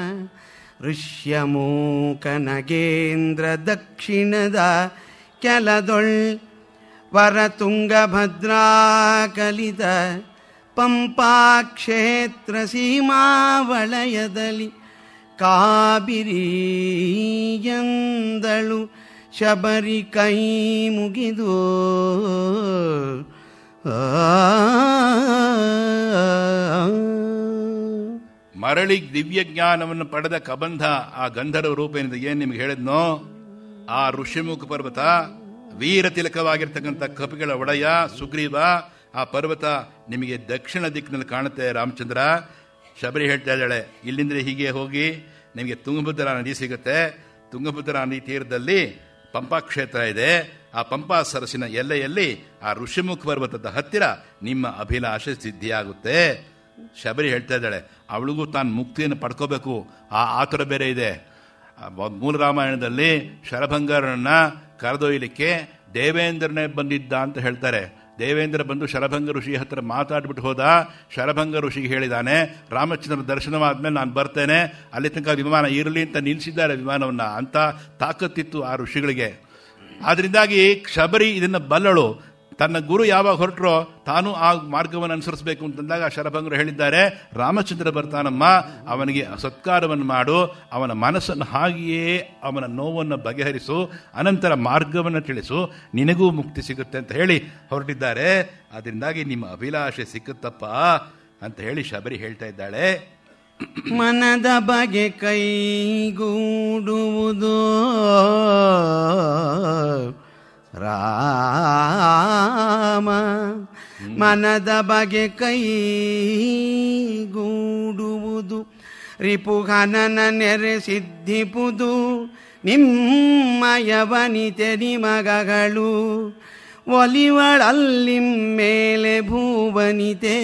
ಋಷ್ಯಮೂಕ ನಗೇಂದ್ರ ದಕ್ಷಿಣದ ಕೆಲದೊಳ್ ವರತುಂಗಭದ್ರಾ ಕಲಿತ ಪಂಪಾಕ್ಷೇತ್ರ ಸೀಮಾವಳಯದಲ್ಲಿ ಕಾಬಿರಿಯಂದಳು ಶಬರಿ ಕೈ ಮುಗಿದು ಮರಳಿ ದಿವ್ಯ ಜ್ಞಾನವನ್ನು ಪಡೆದ ಕಬಂಧ ಆ ಗಂಧರ್ವ ರೂಪ ಏನಿದೆ ಏನ್ ನಿಮ್ಗೆ ಹೇಳಿದ್ನೋ ಆ ಋಷಿಮುಖ ಪರ್ವತ ವೀರ ತಿಲಕವಾಗಿರ್ತಕ್ಕಂಥ ಕಪಿಗಳ ಒಡೆಯ ಸುಗ್ರೀವ ಆ ಪರ್ವತ ನಿಮಗೆ ದಕ್ಷಿಣ ದಿಕ್ಕಿನಲ್ಲಿ ಕಾಣುತ್ತೆ ರಾಮಚಂದ್ರ ಶಬರಿ ಹೇಳ್ತಾ ಇದ್ದಾಳೆ ಇಲ್ಲಿಂದ ಹೀಗೆ ಹೋಗಿ ನಿಮಗೆ ತುಂಗಭದ್ರಾ ನದಿ ಸಿಗುತ್ತೆ ತುಂಗಭದ್ರಾ ನದಿ ತೀರದಲ್ಲಿ ಪಂಪಾ ಕ್ಷೇತ್ರ ಇದೆ ಆ ಪಂಪಾ ಸರಸಿನ ಎಲ್ಲೆಯಲ್ಲಿ ಆ ಋಷಿಮುಖ ಪರ್ವತದ ಹತ್ತಿರ ನಿಮ್ಮ ಅಭಿಲಾಷೆ ಸಿದ್ಧಿಯಾಗುತ್ತೆ ಶಬರಿ ಹೇಳ್ತಾ ಇದ್ದಾಳೆ ಅವಳಿಗೂ ತಾನು ಮುಕ್ತಿಯನ್ನು ಪಡ್ಕೋಬೇಕು ಆ ಆತುರ ಬೇರೆ ಇದೆ ಆ ಮೂಲ ರಾಮಾಯಣದಲ್ಲಿ ಶರಭಂಗರನ್ನ ಕರೆದೊಯ್ಯಲಿಕ್ಕೆ ದೇವೇಂದ್ರನೇ ಬಂದಿದ್ದ ಅಂತ ಹೇಳ್ತಾರೆ ದೇವೇಂದ್ರ ಬಂದು ಶರಭಂಗ ಋಷಿ ಹತ್ರ ಮಾತಾಡ್ಬಿಟ್ಟು ಹೋದ ಶರಭಂಗ ಋಷಿಗೆ ಹೇಳಿದಾನೆ ರಾಮಚಂದ್ರ ದರ್ಶನವಾದ್ಮೇಲೆ ನಾನು ಬರ್ತೇನೆ ಅಲ್ಲಿ ತನಕ ವಿಮಾನ ಇರಲಿ ಅಂತ ನಿಲ್ಲಿಸಿದ್ದಾರೆ ವಿಮಾನವನ್ನ ಅಂತ ತಾಕತ್ತಿತ್ತು ಆ ಋಷಿಗಳಿಗೆ ಆದ್ರಿಂದಾಗಿ ಶಬರಿ ಇದನ್ನ ಬಲ್ಲಳು ತನ್ನ ಗುರು ಯಾವಾಗ ಹೊರಟರೋ ತಾನು ಆ ಮಾರ್ಗವನ್ನು ಅನುಸರಿಸಬೇಕು ಅಂತಂದಾಗ ಶರಭಂಗರು ಹೇಳಿದ್ದಾರೆ ರಾಮಚಂದ್ರ ಬರ್ತಾನಮ್ಮ ಅವನಿಗೆ ಸತ್ಕಾರವನ್ನು ಮಾಡು ಅವನ ಮನಸ್ಸನ್ನು ಹಾಗೆಯೇ ಅವನ ನೋವನ್ನು ಬಗೆಹರಿಸು ಅನಂತರ ಮಾರ್ಗವನ್ನು ತಿಳಿಸು ನಿನಗೂ ಮುಕ್ತಿ ಸಿಗುತ್ತೆ ಅಂತ ಹೇಳಿ ಹೊರಟಿದ್ದಾರೆ ಅದರಿಂದಾಗಿ ನಿಮ್ಮ ಅಭಿಲಾಷೆ ಸಿಕ್ಕುತ್ತಪ್ಪ ಅಂತ ಹೇಳಿ ಶಬರಿ ಹೇಳ್ತಾ ಇದ್ದಾಳೆ ಮನದ ಬಗೆ ಕೈಗೂಡುವುದು ರಾಮ ಮನದ ಬಗೆ ಕೈಗೂಡುವುದು ರಿಪುಘನನ ನೆರೆ ಸಿದ್ಧಿಪುದು ನಿಮ್ಮಯವನಿತೆ ನಿಮಗಗಳು ಒಲಿವಳಲ್ಲಿಂ ಮೇಲೆ ಭೂವನಿತೆ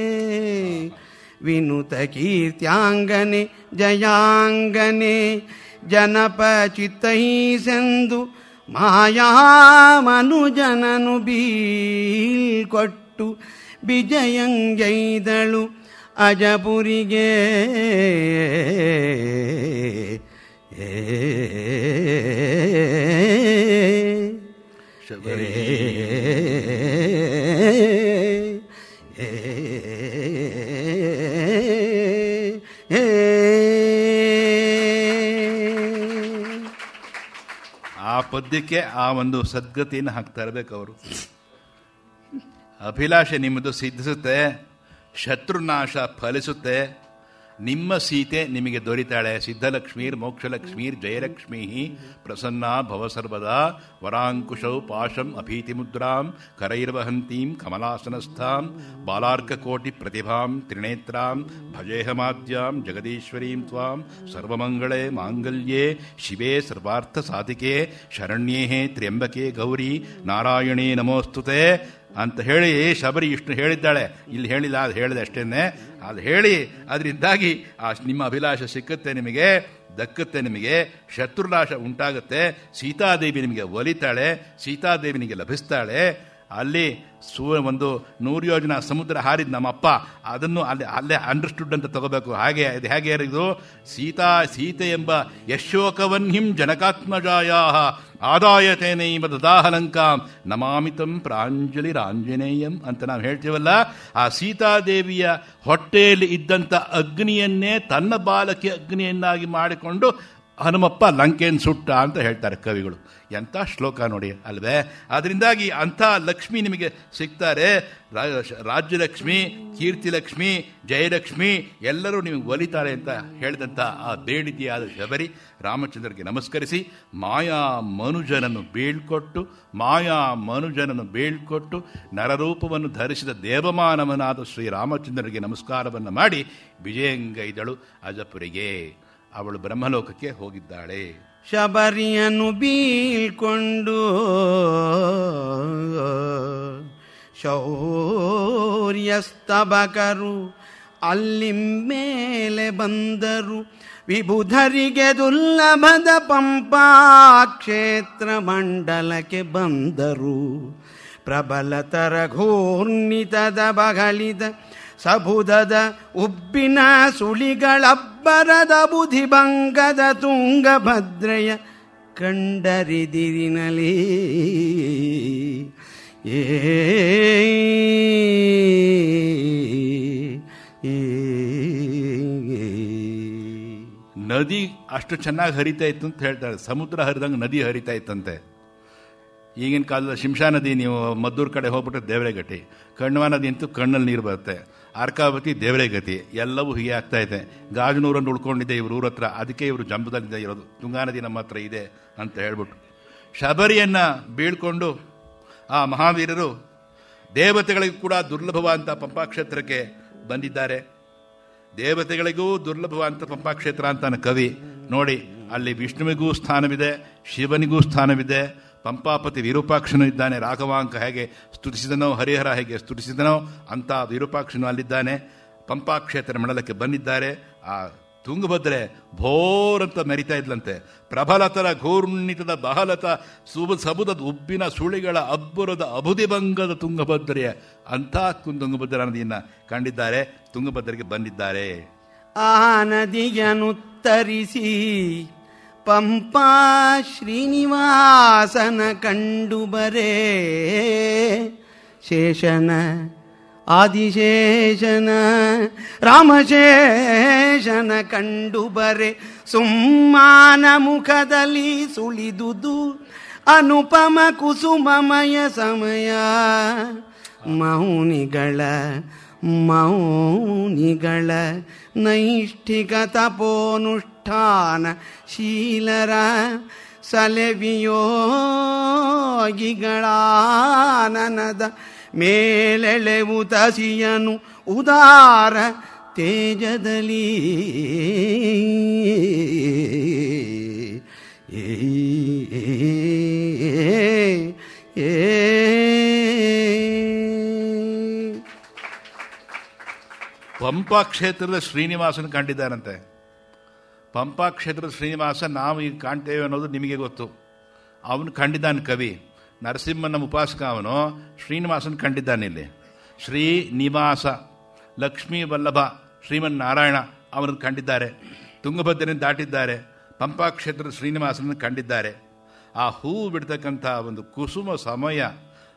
ವಿನುತ ಕೀರ್ತ್ಯಾಂಗನೆ ಜಯಾಂಗನೆ ಜನಪ ಚಿತ್ತೈಸೆಂದು ಮಾಯಾ ಮನುಜನನು ಬೀಳ್ಕೊಟ್ಟು ಬಿಜಯಂಗೈದಳು ಅಜಪುರಿಗೆ ಶಬರಿ ಆ ಪದ್ಯಕ್ಕೆ ಆ ಒಂದು ಸದ್ಗತಿಯನ್ನು ಹಾಕ್ತಾ ಇರಬೇಕು ಅವರು ಅಭಿಲಾಷೆ ನಿಮ್ಮದು ಸಿದ್ಧಿಸುತ್ತೆ ಶತ್ರುನಾಶ ಫಲಿಸುತ್ತೆ ನಿಮ್ಮ ಸೀತೆ ನಿಮಗೆ ದೊರಿತಾಳೆ ಸಿದ್ಧಲಕ್ಷ್ಮೀರ್ ಮೋಕ್ಷಲಕ್ಷ್ಮೀರ್ ಜಯಲಕ್ಷ್ಮೀ ಪ್ರಸನ್ನ ಭವ ಸರ್ವದಾ ವರಾಂಕುಶೌ ಪಾಶಂ ಅಭೀತಿ ಮುದ್ರಾಂ ಕರೈರ್ವಹಂತೀಂ ಕಮಲಾಸನಸ್ಥಾಂ ಬಾಲಾರ್ಕಕೋಟಿ ಪ್ರತಿಭಾಂ ತ್ರಿನೇತ್ರಾಂ ಭಜೇಹಮಾದ್ಯಾಂ ಜಗದೀಶ್ವರೀಂ ತ್ವಾಂ ಸರ್ವಮಂಗಳೇ ಮಾಂಗಲ್ಯೇ ಶಿವೇ ಸರ್ವಾರ್ಥ ಸಾಧಿಕೆ ಶರಣ್ಯೇ ತ್ರ್ಯಂಬಕೆ ಗೌರಿ ನಾರಾಯಣೇ ನಮೋಸ್ತುತೆ ಅಂತ ಹೇಳಿ ಶಬರಿ ಇಷ್ಟು ಹೇಳಿದ್ದಾಳೆ ಇಲ್ಲಿ ಹೇಳಿಲ್ಲ ಅದು ಹೇಳಿದೆ ಅಷ್ಟೇನೆ ಅದು ಹೇಳಿ ಅದರಿಂದಾಗಿ ಆ ನಿಮ್ಮ ಅಭಿಲಾಷ ಸಿಕ್ಕುತ್ತೆ ನಿಮಗೆ ದಕ್ಕುತ್ತೆ ನಿಮಗೆ ಶತ್ರುನಾಶ ಉಂಟಾಗುತ್ತೆ ಸೀತಾದೇವಿ ನಿಮಗೆ ಒಲಿತಾಳೆ ಸೀತಾದೇವಿ ನಿಮಗೆ ಲಭಿಸ್ತಾಳೆ ಅಲ್ಲಿ ಸೂ ಒಂದು ನೂರು ಯೋಜನ ಸಮುದ್ರ ಹಾರಿದ ನಮ್ಮಪ್ಪ ಅದನ್ನು ಅಲ್ಲಿ ಅಲ್ಲೇ ಅಂಡರ್ಸ್ಟುಡ್ ಅಂತ ತಗೋಬೇಕು ಹಾಗೆ ಇದು ಹೇಗೆ ಇದು ಸೀತಾ ಸೀತೆ ಎಂಬ ಯಶೋಕವನ್ಹಿಂ ಜನಕಾತ್ಮಜಾಯ ಆದಾಯತೇನೈವ ದದಾಹಲಂಕಾಂ ನಮಾಮಿತಂ ಪ್ರಾಂಜಲಿರಾಂಜನೇಯಂ ಅಂತ ನಾವು ಹೇಳ್ತೀವಲ್ಲ ಆ ಸೀತಾದೇವಿಯ ಹೊಟ್ಟೆಯಲ್ಲಿ ಇದ್ದಂಥ ಅಗ್ನಿಯನ್ನೇ ತನ್ನ ಬಾಲಕಿ ಅಗ್ನಿಯನ್ನಾಗಿ ಮಾಡಿಕೊಂಡು ಹನುಮಪ್ಪ ಲಂಕೆಯನ್ನು ಸುಟ್ಟ ಅಂತ ಹೇಳ್ತಾರೆ ಕವಿಗಳು ಎಂಥ ಶ್ಲೋಕ ನೋಡಿ ಅಲ್ವೇ ಅದರಿಂದಾಗಿ ಅಂಥ ಲಕ್ಷ್ಮಿ ನಿಮಗೆ ಸಿಗ್ತಾರೆ ರಾಜ್ಯಲಕ್ಷ್ಮಿ ಕೀರ್ತಿಲಕ್ಷ್ಮಿ ಜಯಲಕ್ಷ್ಮಿ ಎಲ್ಲರೂ ನಿಮಗೆ ಒಲಿತಾರೆ ಅಂತ ಹೇಳಿದಂಥ ಆ ಬೇಡಿಕೆಯಾದ ಶಬರಿ ರಾಮಚಂದ್ರರಿಗೆ ನಮಸ್ಕರಿಸಿ ಮಾಯಾ ಮನುಜನನ್ನು ಬೀಳ್ಕೊಟ್ಟು ಮಾಯಾ ಮನುಜನನ್ನು ಬೀಳ್ಕೊಟ್ಟು ನರರೂಪವನ್ನು ಧರಿಸಿದ ದೇವಮಾನವನಾದ ಶ್ರೀರಾಮಚಂದ್ರರಿಗೆ ನಮಸ್ಕಾರವನ್ನು ಮಾಡಿ ವಿಜಯಂಗೈದಳು ಅಜಪುರಿಗೆ ಅವಳು ಬ್ರಹ್ಮಲೋಕಕ್ಕೆ ಹೋಗಿದ್ದಾಳೆ ಶಬರಿಯನ್ನು ಬೀಳ್ಕೊಂಡು ಶೌರ್ಯಸ್ತಬಕರು ಅಲ್ಲಿ ಮೇಲೆ ಬಂದರು ವಿಬುಧರಿಗೆ ದುರ್ಲಭದ ಪಂಪಾ ಕ್ಷೇತ್ರ ಮಂಡಲಕ್ಕೆ ಬಂದರು ಪ್ರಬಲತರ ಘೂರ್ಣಿತದ ಬಗಳಿದ ಸಬುದದ ಉಬ್ಬಿನ ಸುಳಿಗಳಬ್ಬರದ ಬುಧಿಭಂಗದ ತುಂಗಭದ್ರೆಯ ಕಂಡರಿದಿರಿನಲಿ ಏ ನದಿ ಅಷ್ಟು ಚೆನ್ನಾಗಿ ಹರಿತಾ ಇತ್ತು ಅಂತ ಹೇಳ್ತಾರೆ ಸಮುದ್ರ ಹರಿದಂಗೆ ನದಿ ಹರಿತಾ ಇತ್ತಂತೆ ಈಗಿನ ಕಾಲದ ಶಿಂಷಾ ನದಿ ನೀವು ಮದ್ದೂರು ಕಡೆ ಹೋಗ್ಬಿಟ್ರೆ ದೇವರೆಗಟ್ಟಿ ಕಣ್ವ ನದಿ ಅಂತೂ ಕಣ್ಣಲ್ಲಿ ನೀರು ಬರುತ್ತೆ ಅರ್ಕಾವತಿ ದೇವರೆಗತಿ ಎಲ್ಲವೂ ಹೀಗೆ ಆಗ್ತಾ ಇದೆ ಗಾಜನೂರನ್ನು ಉಳ್ಕೊಂಡಿದೆ ಇವ್ರ ಊರ ಹತ್ರ ಅದಕ್ಕೆ ಇವರು ಜಂಬದಲ್ಲಿದೆ ಇರೋದು ತುಂಗಾ ನದಿ ನಮ್ಮ ಹತ್ರ ಇದೆ ಅಂತ ಹೇಳ್ಬಿಟ್ಟು ಶಬರಿಯನ್ನ ಬೀಳ್ಕೊಂಡು ಆ ಮಹಾವೀರರು ದೇವತೆಗಳಿಗೂ ಕೂಡ ದುರ್ಲಭವಾದಂಥ ಪಂಪಾಕ್ಷೇತ್ರಕ್ಕೆ ಬಂದಿದ್ದಾರೆ ದೇವತೆಗಳಿಗೂ ದುರ್ಲಭವಾದಂಥ ಪಂಪಾಕ್ಷೇತ್ರ ಅಂತಾನೆ ಕವಿ ನೋಡಿ ಅಲ್ಲಿ ವಿಷ್ಣುವಿಗೂ ಸ್ಥಾನವಿದೆ ಶಿವನಿಗೂ ಸ್ಥಾನವಿದೆ ಪಂಪಾಪತಿ ವಿರೂಪಾಕ್ಷನು ಇದ್ದಾನೆ ರಾಘವಾಂಕ ಹೇಗೆ ಸ್ತುತಿಸಿದನೋ ಹರಿಹರ ಹೇಗೆ ಸ್ತುತಿಸಿದನೋ ಅಂತ ವಿರೂಪಾಕ್ಷನು ಅಲ್ಲಿದ್ದಾನೆ ಪಂಪಾಕ್ಷೇತ್ರ ಮಂಡಲಕ್ಕೆ ಬಂದಿದ್ದಾರೆ ಆ ತುಂಗಭದ್ರೆ ಭೋರ್ ಅಂತ ಮೆರಿತಾ ಇದ್ಲಂತೆ ಪ್ರಬಲತರ ಘೂರ್ಣಿತದ ಬಹಲತ ಸುಬ ಸಬುದದ ಉಬ್ಬಿನ ಸುಳಿಗಳ ಅಬ್ಬುರದ ಅಬುದಿಭಂಗದ ತುಂಗಭದ್ರೆಯ ಅಂಥ ತುಂಗಭದ್ರಾ ನದಿಯನ್ನು ಕಂಡಿದ್ದಾರೆ ತುಂಗಭದ್ರೆಗೆ ಬಂದಿದ್ದಾರೆ ಆ ನದಿಯನುತ್ತರಿಸಿ ಪಂಪಾ ಶ್ರೀನಿವಾಸನ ಕಂಡು ಬರೇ ಶೇಷನ ಆದಿಶೇಷನ ರಾಮಶೇಷನ ಕಂಡು ಬರೆ ಸುಮ್ಮಾನ ಮುಖದಲ್ಲಿ ಸುಳಿದುದು ಅನುಪಮ ಕುಸುಮಮಯ ಸಮಯ ಮೌನಿಗಳ ಮೌನಿಗಳ ನೈಷ್ಠಿಕ ತಪೋನುಷ್ಠಾನ ಶೀಲರ ಸಲೆವಿಯೋಗಿಗಳಾನನದ ಮೇಲೆಳೆವು ತಸಿಯನು ಉದಾರ ತೇಜದಲ್ಲಿ ಏ ಏ ಪಂಪಾ ಕ್ಷೇತ್ರದ ಶ್ರೀನಿವಾಸನ ಕಂಡಿದ್ದಾರಂತೆ ಪಂಪಾ ಕ್ಷೇತ್ರದ ಶ್ರೀನಿವಾಸ ನಾವು ಈಗ ಕಾಣ್ತೇವೆ ಅನ್ನೋದು ನಿಮಗೆ ಗೊತ್ತು ಅವನು ಕಂಡಿದ್ದಾನೆ ಕವಿ ನರಸಿಂಹನ ಉಪಾಸಕ ಅವನು ಶ್ರೀನಿವಾಸನ ಕಂಡಿದ್ದಾನೆ ಇಲ್ಲಿ ಶ್ರೀನಿವಾಸ ಲಕ್ಷ್ಮೀ ವಲ್ಲಭ ಶ್ರೀಮನ್ ನಾರಾಯಣ ಅವರನ್ನು ಕಂಡಿದ್ದಾರೆ ತುಂಗಭದ್ರನ ದಾಟಿದ್ದಾರೆ ಪಂಪಾ ಕ್ಷೇತ್ರದ ಶ್ರೀನಿವಾಸನ ಕಂಡಿದ್ದಾರೆ ಆ ಹೂವು ಬಿಡ್ತಕ್ಕಂಥ ಒಂದು ಕುಸುಮ ಸಮಯ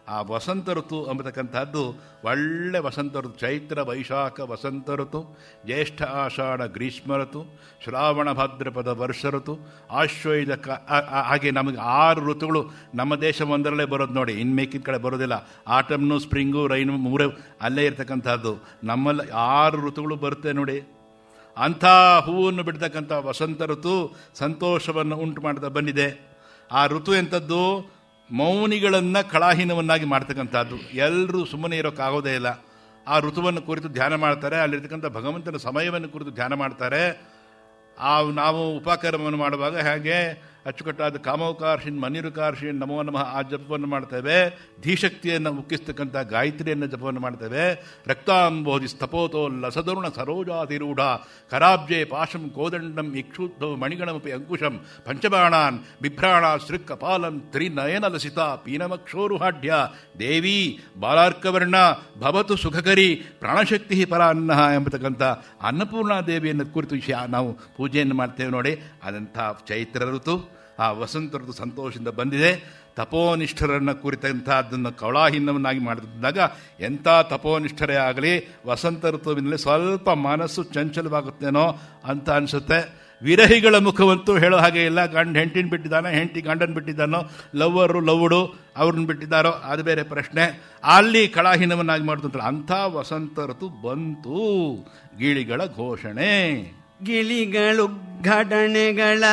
ಆ ವಸಂತ ಋತು ಎಂಬತಕ್ಕಂಥದ್ದು ಒಳ್ಳೆ ವಸಂತ ಋತು ಚೈತ್ರ ವೈಶಾಖ ವಸಂತ ಋತು ಜ್ಯೇಷ್ಠ ಆಷಾಢ ಗ್ರೀಷ್ಮ ಋತು ಶ್ರಾವಣ ಭಾದ್ರಪದ ವರ್ಷ ಋತು ಆಶ್ವಯುಧ ಕ ಆ- ಆ- ಹಾಗೆ ನಮಗೆ ಆರು ಋತುಗಳು ನಮ್ಮ ದೇಶ ಒಂದರಲ್ಲೇ ಬರೋದು ನೋಡಿ ಇನ್ನು ಮೇಕಿದ ಕಡೆ ಬರೋದಿಲ್ಲ ಆಟಮ್ನು ಸ್ಪ್ರಿಂಗು ರೈನು ಮೂರೇ ಅಲ್ಲೇ ಇರ್ತಕ್ಕಂಥದ್ದು ನಮ್ಮಲ್ಲಿ ಆರು ಋತುಗಳು ಬರುತ್ತೆ ನೋಡಿ ಅಂಥ ಹೂವನ್ನು ಬಿಡ್ತಕ್ಕಂಥ ವಸಂತ ಋತು ಸಂತೋಷವನ್ನು ಉಂಟು ಮಾಡ್ತಾ ಬಂದಿದೆ ಆ ಋತು ಎಂಥದ್ದು ಮೌನಿಗಳನ್ನು ಕಳಾಹೀನವನ್ನಾಗಿ ಮಾಡ್ತಕ್ಕಂಥದ್ದು ಎಲ್ಲರೂ ಸುಮ್ಮನೆ ಇರೋಕ್ಕಾಗೋದೇ ಇಲ್ಲ ಆ ಋತುವನ್ನು ಕುರಿತು ಧ್ಯಾನ ಮಾಡ್ತಾರೆ ಅಲ್ಲಿರ್ತಕ್ಕಂಥ ಭಗವಂತನ ಸಮಯವನ್ನು ಕುರಿತು ಧ್ಯಾನ ಮಾಡ್ತಾರೆ ಆ ನಾವು ಉಪಕರ್ಮವನ್ನು ಮಾಡುವಾಗ ಹೇಗೆ ಅಚ್ಚುಕಟ್ಟಾದ ಕಾಮೋಕಾರ್ಷಿನ್ ಮನಿರುಕಾರ್ಷಿನ್ ನಮೋ ನಮಃ ಆ ಜಪವನ್ನು ಮಾಡ್ತೇವೆ ಧೀಶಕ್ತಿಯನ್ನು ಮುಕ್ಕಿಸ್ತಕ್ಕಂಥ ಗಾಯತ್ರಿಯನ್ನು ಜಪವನ್ನು ಮಾಡ್ತೇವೆ ರಕ್ತಾಂಬೋಧಿ ಸ್ಥಪೋತೋಲ್ಲ ಸದರುಣ ಸರೋಜಾತಿರೂಢ ಕರಾಬ್ಜೆ ಪಾಶಂ ಕೋದಂಡಂ ಇಕ್ಷುದ್ಧವ ಮಣಿಗಣಮಪಿ ಅಂಕುಶಂ ಪಂಚಬಾಣಾನ್ ಬಿಭ್ರಾಣ ಸೃಕ್ಕಪಾಲಂ ತ್ರಿನಯನಲಸಿತ ಪೀನಮಕ್ಷೋರುಹಾಢ್ಯ ದೇವಿ ಬಾಲಾರ್ಕವರ್ಣ ಭವತು ಸುಖಕರಿ ಪ್ರಾಣಶಕ್ತಿ ಪರಾನ್ನ ಎಂಬತಕ್ಕಂಥ ಅನ್ನಪೂರ್ಣಾ ದೇವಿಯನ್ನು ಕುರಿತು ವಿಷಯ ನಾವು ಪೂಜೆಯನ್ನು ಮಾಡ್ತೇವೆ ನೋಡಿ ಅದಂಥ ಚೈತ್ರ ಋತು ಆ ವಸಂತ ಋತು ಸಂತೋಷದಿಂದ ಬಂದಿದೆ ತಪೋನಿಷ್ಠರನ್ನು ಕುರಿತಂಥದ್ದನ್ನು ಕೌಳಾಹೀನವನ್ನಾಗಿ ಮಾಡಿದಾಗ ಎಂಥ ತಪೋನಿಷ್ಠರೇ ಆಗಲಿ ವಸಂತ ಋತುವಿನಲ್ಲಿ ಸ್ವಲ್ಪ ಮನಸ್ಸು ಚಂಚಲವಾಗುತ್ತೇನೋ ಅಂತ ಅನಿಸುತ್ತೆ ವಿರಹಿಗಳ ಮುಖವಂತೂ ಹೇಳೋ ಹಾಗೆ ಇಲ್ಲ ಗಂಡ ಹೆಂಡತಿನ ಬಿಟ್ಟಿದ್ದಾನೋ ಹೆಂಡತಿ ಗಂಡನ ಬಿಟ್ಟಿದ್ದಾನೋ ಲವ್ವರು ಲವ್ಡು ಅವ್ರನ್ನ ಬಿಟ್ಟಿದ್ದಾರೋ ಅದು ಬೇರೆ ಪ್ರಶ್ನೆ ಅಲ್ಲಿ ಕಳಾಹೀನವನ್ನಾಗಿ ಮಾಡಿದಂತಾರೆ ಅಂಥ ವಸಂತ ಋತು ಬಂತು ಗಿಳಿಗಳ ಘೋಷಣೆ ಗಿಳಿಗಳು ಘಟನೆಗಳ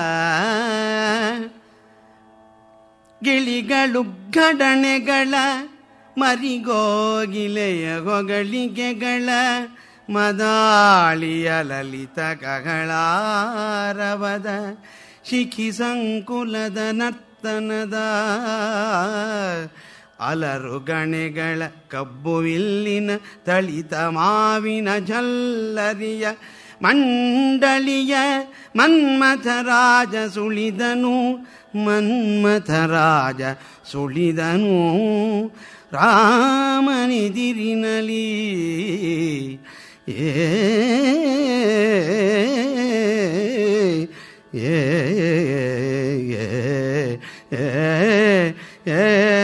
ಗಿಳಿಗಳು ಘಟನೆಗಳ ಮರಿಗೋಗಿಲೆಯ ಹೊಗಳಿಗೆಗಳ ಮದಾಳಿಯ ಲಲಿತ ಕಗಳಾರವದ ಶಿಖಿ ಸಂಕುಲದ ನರ್ತನದ ಅಲರು ಗಣೆಗಳ ಕಬ್ಬುವಿಲ್ಲಿನ ತಳಿತ ಮಾವಿನ ಜಲ್ಲರಿಯ ಮಂಡಳಿಯ ಮನ್ಮಥ ರಾಜ ಸುಳಿದನು ಮನ್ಮಥ ರಾಜ ಸುಳಿದನು ರಾಮನಿದಿರಿನಲಿ ಏ ಏ ಏ ಏ